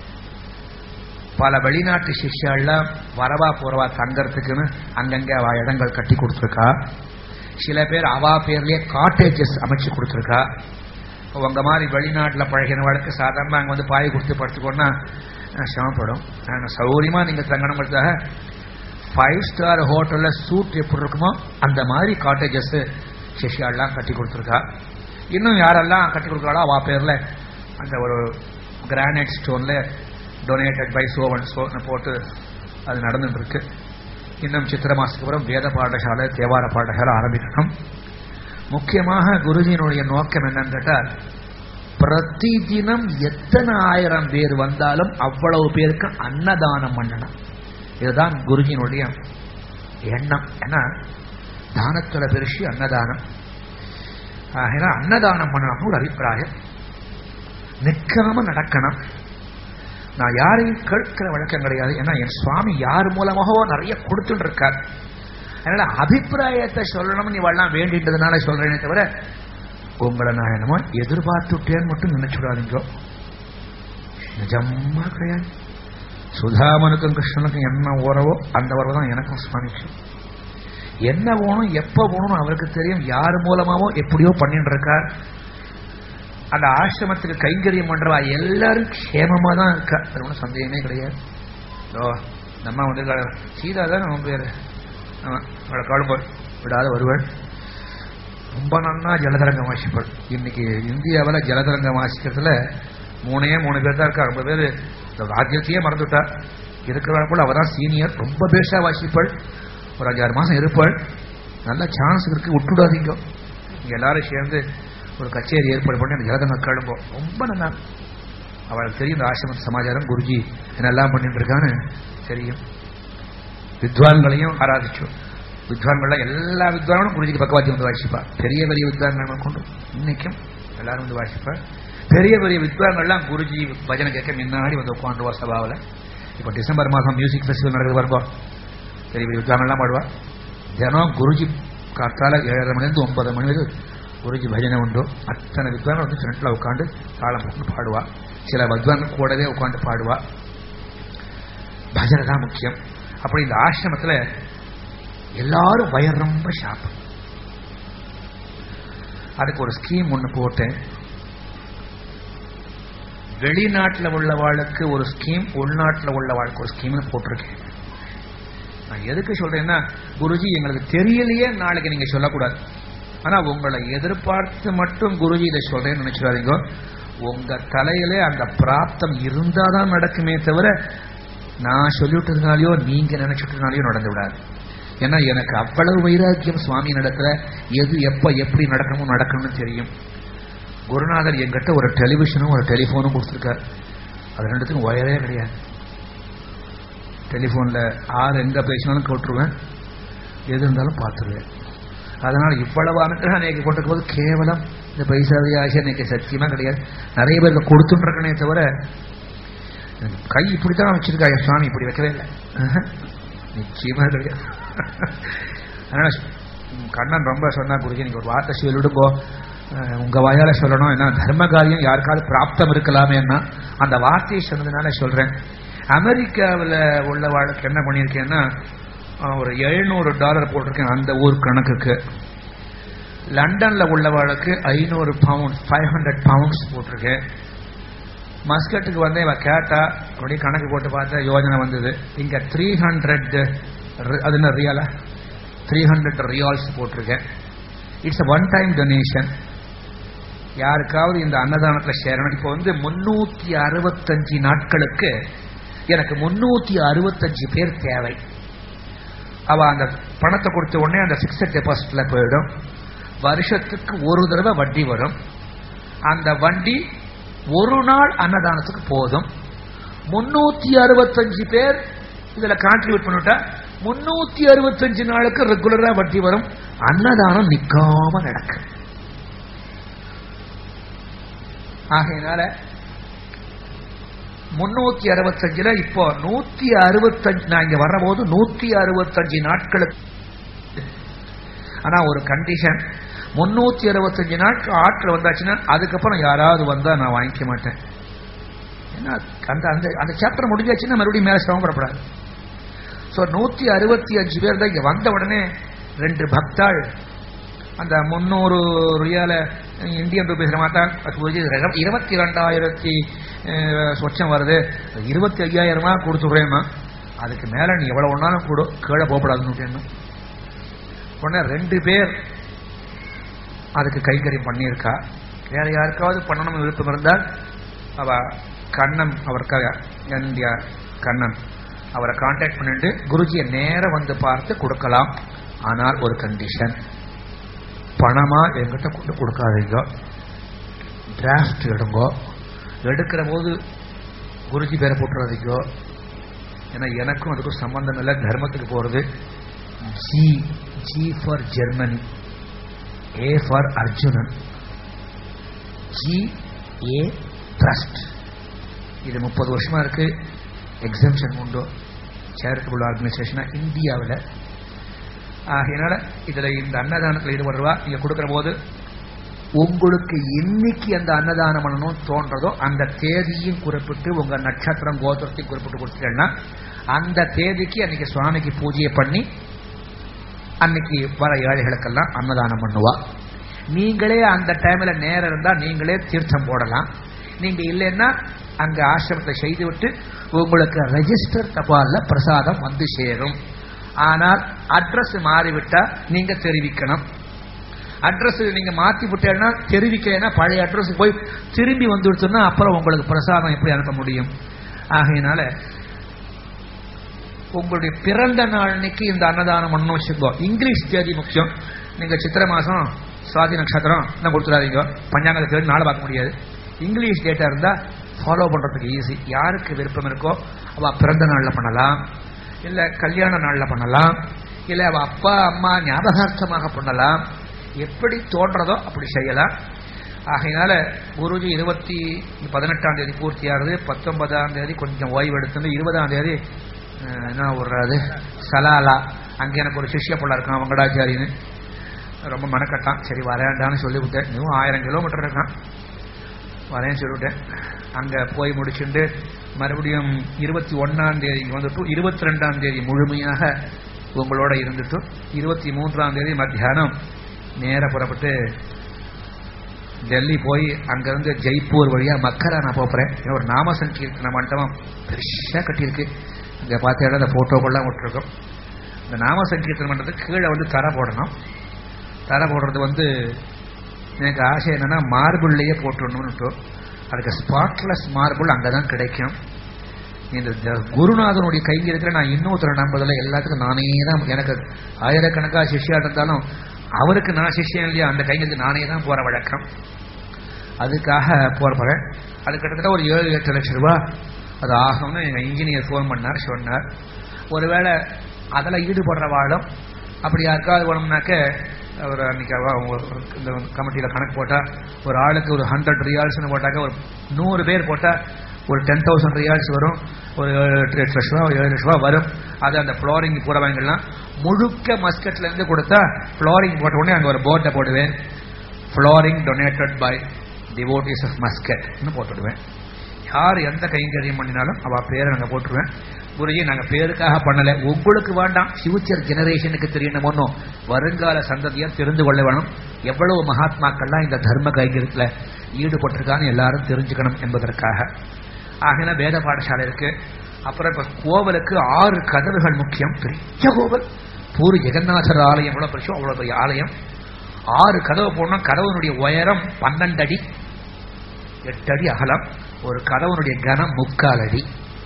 பல வெளிநாட்டு சிஷ்யாலாம் வரவா போறவா தங்கறதுக்குன்னு அங்கங்க அவ இடங்கள் கட்டி கொடுத்துருக்கா சில பேர் அவா பேர்லயே காட்டேஜஸ் அமைச்சு கொடுத்துருக்கா உங்க மாதிரி வெளிநாட்டில் பழகினவளுக்கு சாதாரணமாக அங்கே வந்து பாய் கொடுத்து படுத்துக்கோன்னா அஹ், சிரமப்படும் நாங்கள் சௌகரியமா நீங்க தங்கணுங்கிறதுக்காக ஃபைவ் ஸ்டார் ஹோட்டல்ல சூட் எப்படி இருக்குமோ அந்த மாதிரி காட்டேஜஸ் சிஷ்யாலாம் கட்டி கொடுத்துருக்கா இன்னும் யாரெல்லாம் கட்டி கொடுக்குறாளோ அவ பேர்ல அந்த ஒரு கிரானைட் ஸ்டோன்ல டொனேட்டட் பை சோவன் சோ போட்டு அது நடந்துட்டு இருக்கு இன்னும் சித்திர மாசத்துக்கு அப்புறம் வேத பாடசாலை தேவார பாடசாலை ஆரம்பிக்கணும் முக்கியமாக குருஜியினுடைய நோக்கம் என்னன்னு கேட்டால் பிரதி தினம் எத்தனை ஆயிரம் பேர் வந்தாலும் அவ்வளவு பேருக்கு அன்னதானம் பண்ணணும் இதுதான் குருஜியினுடைய எண்ணம் ஏன்னா தானத்தோட பெருசு அன்னதானம் ஆகினா அன்னதானம் பண்ணணும்னு ஒரு அபிப்பிராயம் நிற்காம நடக்கணும் நான் யாரையும் கேட்கிற வழக்கம் கிடையாது ஏன்னா என் சுவாமி யார் மூலமாகவோ நிறைய கொடுத்துட்டு இருக்கார் அதனால அபிப்பிராயத்தை சொல்லணும்னு இவெல்லாம் வேண்டின்றதுனால சொல்றேனே தவிர உங்களை நான் என்னமோ எதிர்பார்த்துட்டேன்னு மட்டும் நினைச்சுடாதீங்க நிஜமா கிடையாது சுதாமனுக்கும் கிருஷ்ணனுக்கும் என்ன உறவோ அந்த உறவு தான் எனக்கும் சுவாமிக்கு என்ன போகணும் எப்ப போகணும் அவருக்கு தெரியும் யார் மூலமாவோ எப்படியோ பண்ணிட்டு இருக்கார் அந்த ஆசிரமத்துக்கு கைங்கரியம் பண்றவா எல்லாரும் க்ஷேமமா தான் இருக்கா அது ஒன்றும் சந்தேகமே கிடையாது ஓ நம்ம வந்து சீதா தான் அவன் பேரு ஆமா அவளை காடும்போது விடாத வருவள் ரொம்ப நன்னா ஜலதரங்கம் வாசிப்பாள் இன்னைக்கு இந்தியாவில் ஜலதரங்கம் வாசிக்கிறதுல மூணே மூணு பேர் தான் இருக்கா ரொம்ப பேர் இந்த ராஜ்யத்தையே மறந்துட்டா இருக்கிறவங்க கூட அவ தான் சீனியர் ரொம்ப பேஷா வாசிப்பாள் ஒரு அஞ்சாறு மாசம் இருப்பாள் நல்ல சான்ஸ் இருக்கு விட்டுடாதீங்க இங்க எல்லாரும் சேர்ந்து ஒரு கச்சேரி ஏற்பாடு பண்ணி அந்த ஜலதங்க கிளம்போம் ரொம்ப நல்லா அவளுக்கு தெரியும் இந்த ஆசிரம சமாச்சாரம் குருஜி என்னெல்லாம் பண்ணிட்டு இருக்கான்னு தெரியும் வித்வான்களையும் ஆராதிச்சோம் வித்வான்கள் எல்லா வித்வான்களும் குருஜிக்கு பக்கவாத்தி வந்து வாசிப்பா பெரிய பெரிய வித்வான்கள் கொண்டு இன்னைக்கும் எல்லாரும் வந்து வாசிப்பா பெரிய பெரிய வித்வான்கள்லாம் குருஜி பஜனை கேட்க முன்னாடி வந்து உட்காந்துருவா சபாவில் இப்போ டிசம்பர் மாதம் மியூசிக் ஃபெஸ்டிவல் நடக்குது பாருங்க பெரிய பெரிய வித்வான்கள்லாம் பாடுவா தினம் குருஜி காத்தால ஏழரை மணிலேருந்து ஒன்பது மணி வரைக்கும் குருஜி பஜனை உண்டு அத்தனை வித்வான்கள் வந்து ஃப்ரண்ட்ல உட்காந்து தாளம் போட்டு பாடுவா சில வித்வான்கள் கூடவே உட்காந்து பாடுவா பஜனை தான் முக்கியம் அப்படி இந்த ஆசிரமத்தில் எல்லாரும் வயர் ரொம்ப ஷாப் அதுக்கு ஒரு ஸ்கீம் ஒன்று போட்டேன் வெளிநாட்டில் உள்ளவாளுக்கு ஒரு ஸ்கீம் உள்நாட்டில் உள்ளவாளுக்கு ஒரு ஸ்கீம் போட்டிருக்கேன் நான் எதுக்கு சொல்றேன்னா குருஜி எங்களுக்கு தெரியலையே நாளைக்கு நீங்க சொல்லக்கூடாது ஆனா உங்களை எதிர்பார்த்து மட்டும் குருஜி இதை சொல்றேன்னு நினைச்சிடாதீங்க உங்க தலையிலே அந்த பிராப்தம் இருந்தாதான் நடக்குமே தவிர நான் சொல்லிவிட்டதுனாலயோ நீங்க நினைச்சிட்டதுனாலயோ நடந்து விடாது ஏன்னா எனக்கு அவ்வளவு வைராக்கியம் சுவாமி நடத்துல எது எப்ப எப்படி நடக்கணும் நடக்கணும்னு தெரியும் குருநாதர் என்கிட்ட ஒரு டெலிவிஷனும் ஒரு டெலிஃபோனும் கொடுத்துருக்காரு அது ரெண்டுத்துக்கும் ஒயரே கிடையாது டெலிஃபோனில் ஆறு எங்கே பேசினாலும் கேட்டுருவேன் எது இருந்தாலும் பார்த்துருவேன் அதனால் இவ்வளவு அனுகிரகம் அன்னைக்கு கொண்டிருக்கும் போது கேவலம் இந்த பைசாவி ஆசை அன்னைக்கு சத்தியமாக கிடையாது நிறைய பேருக்கு கொடுத்துட்டுருக்கனே தவிர கை இப்படி தான் வச்சிருக்காங்க சுவாமி இப்படி வைக்கவே இல்லை நிச்சயமாக கிடையாது அதனால் கண்ணன் ரொம்ப சொன்னா குருஜி நீங்கள் ஒரு வார்த்தை சொல்லிவிடுங்கோ உங்க வாயால சொல்லணும் என்ன தர்ம காரியம் யாருக்காவது பிராப்தம் இருக்கலாமேன்னா அந்த வார்த்தையை சொன்னதுனால சொல்றேன் அமெரிக்காவில் உள்ள வாழ்க்கை என்ன பண்ணியிருக்கேன்னா ஒரு எழுநூறு டாலர் போட்டிருக்கேன் அந்த ஊர் கணக்குக்கு லண்டன்ல உள்ள வாழ்க்கை ஐநூறு பவுண்ட் ஃபைவ் ஹண்ட்ரட் பவுண்ட்ஸ் போட்டிருக்கேன் மஸ்கட்டுக்கு வந்து இவ கேட்டா அப்படி கணக்கு போட்டு பார்த்தா யோஜனை வந்தது இங்க த்ரீ ஹண்ட்ரட் அது என்ன ரியாலா த்ரீ ஹண்ட்ரட் ரியால்ஸ் போட்டிருக்கேன் இட்ஸ் ஒன் டைம் டொனேஷன் யாருக்காவது இந்த அன்னதானத்தில் சேரணும் இப்போ வந்து முன்னூத்தி அறுபத்தஞ்சு நாட்களுக்கு எனக்கு முன்னூத்தி அறுபத்தஞ்சு பேர் தேவை அவ அந்த பணத்தை கொடுத்த உடனே அந்த பிக்சட் டெபாசிட்ல போயிடும் வருஷத்துக்கு ஒரு தடவை வட்டி வரும் அந்த வண்டி ஒரு நாள் அன்னதானத்துக்கு போதும் முன்னூத்தி அறுபத்தஞ்சு பேர் இதுல கான்ட்ரிபியூட் பண்ணிவிட்டா முன்னூத்தி அறுபத்தஞ்சு நாளுக்கு ரெகுலரா வட்டி வரும் அன்னதானம் நிக்காம நடக்கு ஆகையினால முன்னூத்தி அறுபத்தஞ்சுல இப்போ நூத்தி அறுபத்தஞ்சு நான் இங்க வர்ற போது நூத்தி அறுபத்தஞ்சு நாட்களுக்கு ஆனா ஒரு கண்டிஷன் முன்னூத்தி அறுபத்தஞ்சு நாட்கள் ஆட்கள் வந்தாச்சுன்னா அதுக்கப்புறம் யாராவது வந்தா நான் வாங்கிக்க மாட்டேன் ஏன்னா அந்த அந்த அந்த சாப்டர் முடிஞ்சாச்சுன்னா மறுபடியும் மேல சிரமப்படப்படாது ஸோ நூத்தி அறுபத்தி அஞ்சு பேர் தான் இங்க வந்த உடனே ரெண்டு பக்தாள் அந்த முந்நூறு ரியால இந்தியன் ருபீஸ் மாத்தா இருபத்தி ரெண்டாயிரத்தி சொச்சம் வருது இருபத்தி ஐயாயிரமா கொடுத்துடுறேன்னா அதுக்கு மேல நீ எவ்வளவு ஒன்னாலும் கொடு கீழே போகப்படாதுன்னு உடனே ரெண்டு பேர் அதுக்கு கைங்கரியம் பண்ணியிருக்கா வேற யாருக்காவது பண்ணணும் விருப்பம் இருந்தால் அவ கண்ணன் அவருக்காக இந்தியா கண்ணன் அவரை கான்டாக்ட் பண்ணிட்டு குருஜியை நேரம் வந்து பார்த்து கொடுக்கலாம் ஆனால் ஒரு கண்டிஷன் பணமா என்கிட்ட கொண்டு கொடுக்காதீங்க டிராஃப்ட் எடுங்கோ எடுக்கிற போது குருஜி பேரை போட்டுறதுக்கோ ஏன்னா எனக்கும் அதுக்கும் சம்பந்தம் இல்லை தர்மத்துக்கு போகிறது G G for Germany A for Arjunan G A trust இது முப்பது வருஷமா இருக்கு எக்ஸம்ஷன் உண்டு சேரிட்டபிள் ஆர்கனைசேஷனா இந்தியாவில் ஆகையினால இதுல இந்த அன்னதானத்தில் ஈடுபடுறவா நீங்க கொடுக்கிற போது உங்களுக்கு என்னைக்கு அந்த அன்னதானம் பண்ணணும் தோன்றதோ அந்த தேதியும் குறிப்பிட்டு உங்க நட்சத்திரம் கோத்திரத்தையும் குறிப்பிட்டு கொடுத்துட்டேன்னா அந்த தேதிக்கு அன்னைக்கு சுவாமிக்கு பூஜையை பண்ணி அன்னைக்கு வர ஏழைகளுக்கெல்லாம் அன்னதானம் பண்ணுவா நீங்களே அந்த டைம்ல நேரம் இருந்தா நீங்களே தீர்த்தம் போடலாம் நீங்க இல்லைன்னா அங்க ஆசிரமத்தை செய்துவிட்டு உங்களுக்கு ரெஜிஸ்டர் தபால்ல பிரசாதம் வந்து சேரும் ஆனால் அட்ரஸ் மாறிவிட்டா நீங்க தெரிவிக்கணும் அட்ரஸ் நீங்க மாத்தி விட்டேன்னா தெரிவிக்கலைன்னா பழைய அட்ரஸ் போய் திரும்பி வந்துடுச்சுன்னா அப்புறம் உங்களுக்கு பிரசாதம் எப்படி அனுப்ப முடியும் ஆகையினால உங்களுடைய பிறந்த நாள் அன்னைக்கு இந்த அன்னதானம் பண்ணணும் வச்சுக்கோ இங்கிலீஷ் தேதி முக்கியம் நீங்க சித்திரை மாசம் சுவாதி நட்சத்திரம் இன்னும் கொடுத்துடாதீங்க பஞ்சாங்கத்தை தேடி நாளை பார்க்க முடியாது இங்கிலீஷ் டேட்டா இருந்தா ஃபாலோ பண்றதுக்கு ஈஸி யாருக்கு விருப்பம் இருக்கோ அவ பிறந்த நாள்ல பண்ணலாம் இல்ல கல்யாண நாள்ல பண்ணலாம் இல்ல அவ அப்பா அம்மா ஞாபகார்த்தமாக பண்ணலாம் எப்படி தோன்றதோ அப்படி செய்யலாம் ஆகையினால குருஜி இருபத்தி பதினெட்டாம் தேதி பூர்த்தியாகுது பத்தொன்பதாம் தேதி கொஞ்சம் ஓய்வு எடுத்துட்டு இருபதாம் தேதி அஹ், என்ன விடுறாரு சலாலா அங்கே எனக்கு ஒரு சிஷ்ய பிள்ளை இருக்கான் வெங்கடாச்சாரின்னு ரொம்ப மனக்கட்டான் சரி வரேன்டான்னு சொல்லிவிட்டேன் இன்னும் ஆயிரம் கிலோமீட்டர் இருக்கான் வரேன்னு சொல்லிவிட்டேன் அங்கே போய் முடிச்சுட்டு மறுபடியும் இருபத்தி ஒன்னாம் தேதி வந்துட்டு இருபத்தி ரெண்டாம் தேதி முழுமையாக உங்களோட இருந்துட்டு இருபத்தி மூன்றாம் தேதி மத்தியானம் நேர புறப்பட்டு டெல்லி போய் அங்கிருந்து ஜெய்ப்பூர் வழியா மக்கரா நான் போறேன் ஏன்னா ஒரு நாம சங்கீர்த்தன மண்டபம் பெருசா கட்டியிருக்கு இங்க பார்த்தா அந்த போட்டோக்கெல்லாம் விட்டுருக்கோம் இந்த நாம சங்கீர்த்தன மண்டபத்துக்கு கீழே வந்து தர போடணும் தர போடுறது வந்து எனக்கு ஆசை என்னன்னா மார்பிள்லேயே போட்டுடணும்னு அதுக்கு ஸ்பாட்லெஸ் மார்பிள் அங்கே தான் கிடைக்கும் இந்த த- குருநாதனுடைய கைங்கரியத்தில் நான் இன்னொருத்தரை நம்பதில்லை எல்லாத்துக்கும் நானே தான் எனக்கு ஆயிரக்கணக்காக சிஷ்யா இருந்தாலும் அவருக்கு நான் சிஷ்யன் இல்லையா அந்த கைங்கரியத்துக்கு நானே தான் போற வழக்கம் அதுக்காக போற போறேன் அது கிட்டத்தட்ட ஒரு ஏழு எட்டு லட்சம் ரூபாய் அது ஆகும்னு எங்க இன்ஜினியர் ஃபோன் பண்ணார் சொன்னார் ஒருவேளை அதில் ஈடுபடுறவாளும் அப்படி யாருக்காவது வேணும்னாக்க ஒரு அன்னைக்கு அவ- அவங்க இந்த கமிட்டியில் கணக்கு போட்டா ஒரு ஆளுக்கு ஒரு ஹண்ட்ரட் ரியால்ஸ்னு போட்டாக்க ஒரு நூறு பேர் போட்டா ஒரு டென் தௌசண்ட் ரியால்ஸ் வரும் ஒரு ஏழு எட்டு எட்டு லட்ச ரூபா ஏழு லட்ச ரூபா வரும் அது அந்த ஃப்ளோரிங் போடுறவங்கலாம் முழுக்க மஸ்கட்ல இருந்து கொடுத்தா ஃப்ளோரிங் போட்ட உடனே அங்கே ஒரு போர்ட்டை போடுவேன் flooring donated by devotees of மஸ்கட்னு போட்டுடுவேன் யார் எந்த கைங்கரியம் பண்ணினாலும் அவ பேரை நாங்கள் போட்டுருவேன் குருஜி நாங்கள் பேருக்காக பண்ணல உங்களுக்கு வேண்டாம் ஃபியூச்சர் ஜெனரேஷனுக்கு தெரியணும் ஒன்றும் வருங்கால சந்ததியார் தெரிந்து கொள்ள வேணும் எவ்வளவு மகாத்மாக்கள்லாம் இந்த தர்ம கைங்கரியத்தில் ஈடுபட்டிருக்கான்னு எல்லாரும் தெரிஞ்சுக்கணும் என்பதற்காக ஆகினா வேத பாடசாலை இருக்கு அப்புறம் இப்ப கோவிலுக்கு ஆறு கதவுகள் முக்கியம் பெரிய கோவில் பூரி ஜெகநாதர் ஆலயம் எவ்வளவு பெருசோ அவ்வளவு பெரிய ஆலயம் ஆறு கதவு போடணும் கதவனுடைய உயரம் பன்னெண்டு அடி எட்டு அடி அகலம் ஒரு கதவனுடைய கனம் முக்கால் அடி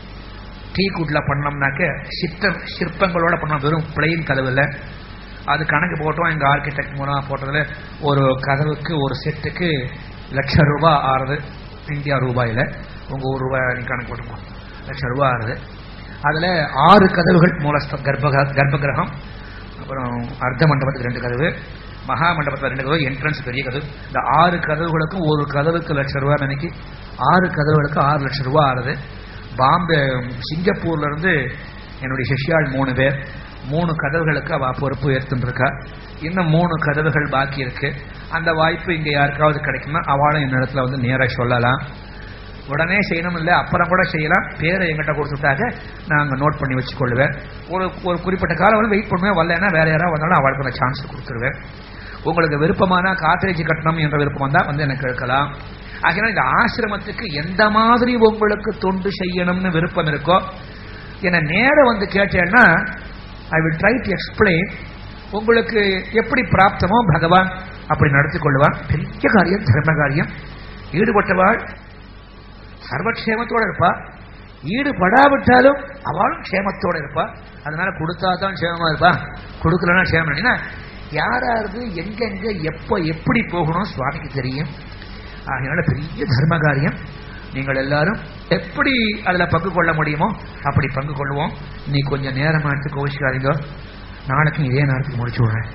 டீ குட்ல பண்ணோம்னாக்க சிற்பம் சிற்பங்களோட பண்ணோம் வெறும் பிளெயின் கதவுல அது கணக்கு போட்டோம் எங்க ஆர்கிடெக்ட் மூலமா போட்டதுல ஒரு கதவுக்கு ஒரு செட்டுக்கு லட்சம் ரூபாய் ஆறுது இந்தியா ரூபாயில உங்க ஒரு ரூபாய் நீங்க கணக்கு போட்டுக்கோ லட்சம் ரூபாய் ஆறுது அதுல ஆறு கதவுகள் மூலஸ்தம் கர்ப்ப கர்ப்ப கிரகம் அப்புறம் அர்த்த மண்டபத்துக்கு ரெண்டு கதவு மகா மண்டபத்தில் ரெண்டு கதவு என்ட்ரன்ஸ் பெரிய கதவு இந்த ஆறு கதவுகளுக்கும் ஒரு கதவுக்கு லட்சம் ரூபாய் நினைக்கி ஆறு கதவுகளுக்கு ஆறு லட்சம் ரூபாய் ஆறுது பாம்பே சிங்கப்பூர்ல இருந்து என்னுடைய சிஷ்யாள் மூணு பேர் மூணு கதவுகளுக்கு அவ பொறுப்பு ஏற்றுருக்கா இன்னும் மூணு கதவுகள் பாக்கி இருக்கு அந்த வாய்ப்பு இங்க யாருக்காவது கிடைக்கும்னா அவளும் என்னிடத்துல வந்து நேராக சொல்லலாம் உடனே செய்யணும் இல்லை அப்புறம் கூட செய்யலாம் பேரை எங்கிட்ட கொடுத்துட்டாக்க நான் அங்கே நோட் பண்ணி வச்சுக்கொள்வேன் ஒரு ஒரு குறிப்பிட்ட காலம் வந்து வெயிட் பண்ணுவேன் வரலன்னா வேற யாராவது வந்தாலும் அவளுக்கு நான் சான்ஸ் கொடுத்துருவேன் உங்களுக்கு விருப்பமான காத்திரேஜ் கட்டணம் என்ற விருப்பம் வந்தால் வந்து எனக்கு இருக்கலாம் ஆகினால் இந்த ஆசிரமத்துக்கு எந்த மாதிரி உங்களுக்கு தொண்டு செய்யணும்னு விருப்பம் இருக்கோ என்னை நேரம் வந்து கேட்டேன்னா I will try to explain உங்களுக்கு எப்படி பிராப்தமோ பகவான் அப்படி நடத்தி கொள்வான் பெரிய காரியம் தர்ம காரியம் ஈடுபட்டவாள் சர்வக்ஷேமத்தோட இருப்பா ஈடுபடாவிட்டாலும் அவளும் க்ஷேமத்தோட இருப்பா அதனால கொடுத்தா தான் க்ஷேமமா இருப்பா கொடுக்கலன்னா க்ஷேமம் ஏன்னா யாராவது எங்கெங்க எப்போ எப்படி போகணும் சுவாமிக்கு தெரியும் ஆகையினால பெரிய தர்ம காரியம் நீங்கள் எல்லாரும் எப்படி அதுல பங்கு கொள்ள முடியுமோ அப்படி பங்கு கொள்வோம் நீ கொஞ்சம் நேரமா எடுத்து கோவிச்சுக்காதீங்க நாளைக்கும் இதே நேரத்துக்கு முடிச்சு விடுறேன்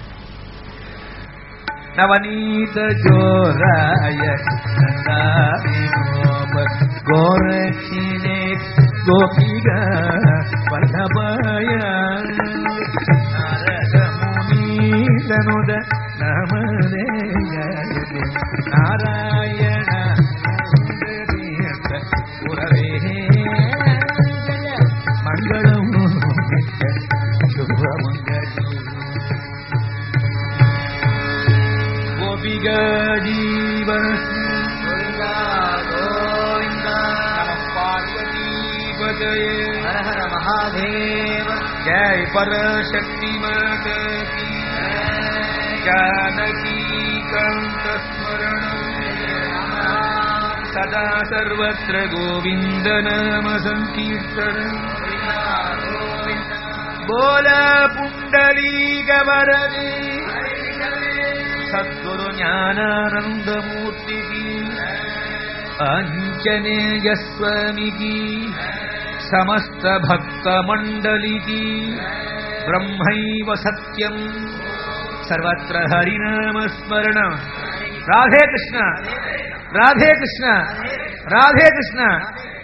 नवनीत जोराय नन्दाविनोम गोरक्षिणे गोपिग वल्लभय नारद मुनीतनुद नमने नारायण पुरवे मङ्गलम् शुभमङ्गलम् गोपिगजीवन पार्वतीपतये हर हर महादेव जय परशक्ति मात की जानकी कंत स्मरण सदा सर्वत्र गोविन्द नाम संकीर्तन बोल पुण्डलीक वरदे सद्गुरु ज्ञानानन्दमूर्ति की आञ्जनेय स्वामी की समस्त भक्त मंडली की ब्रह्मैव सत्यम सर्वत्र हरिनाम स्मरण राधे कृष्ण राधे कृष्ण राधे कृष्ण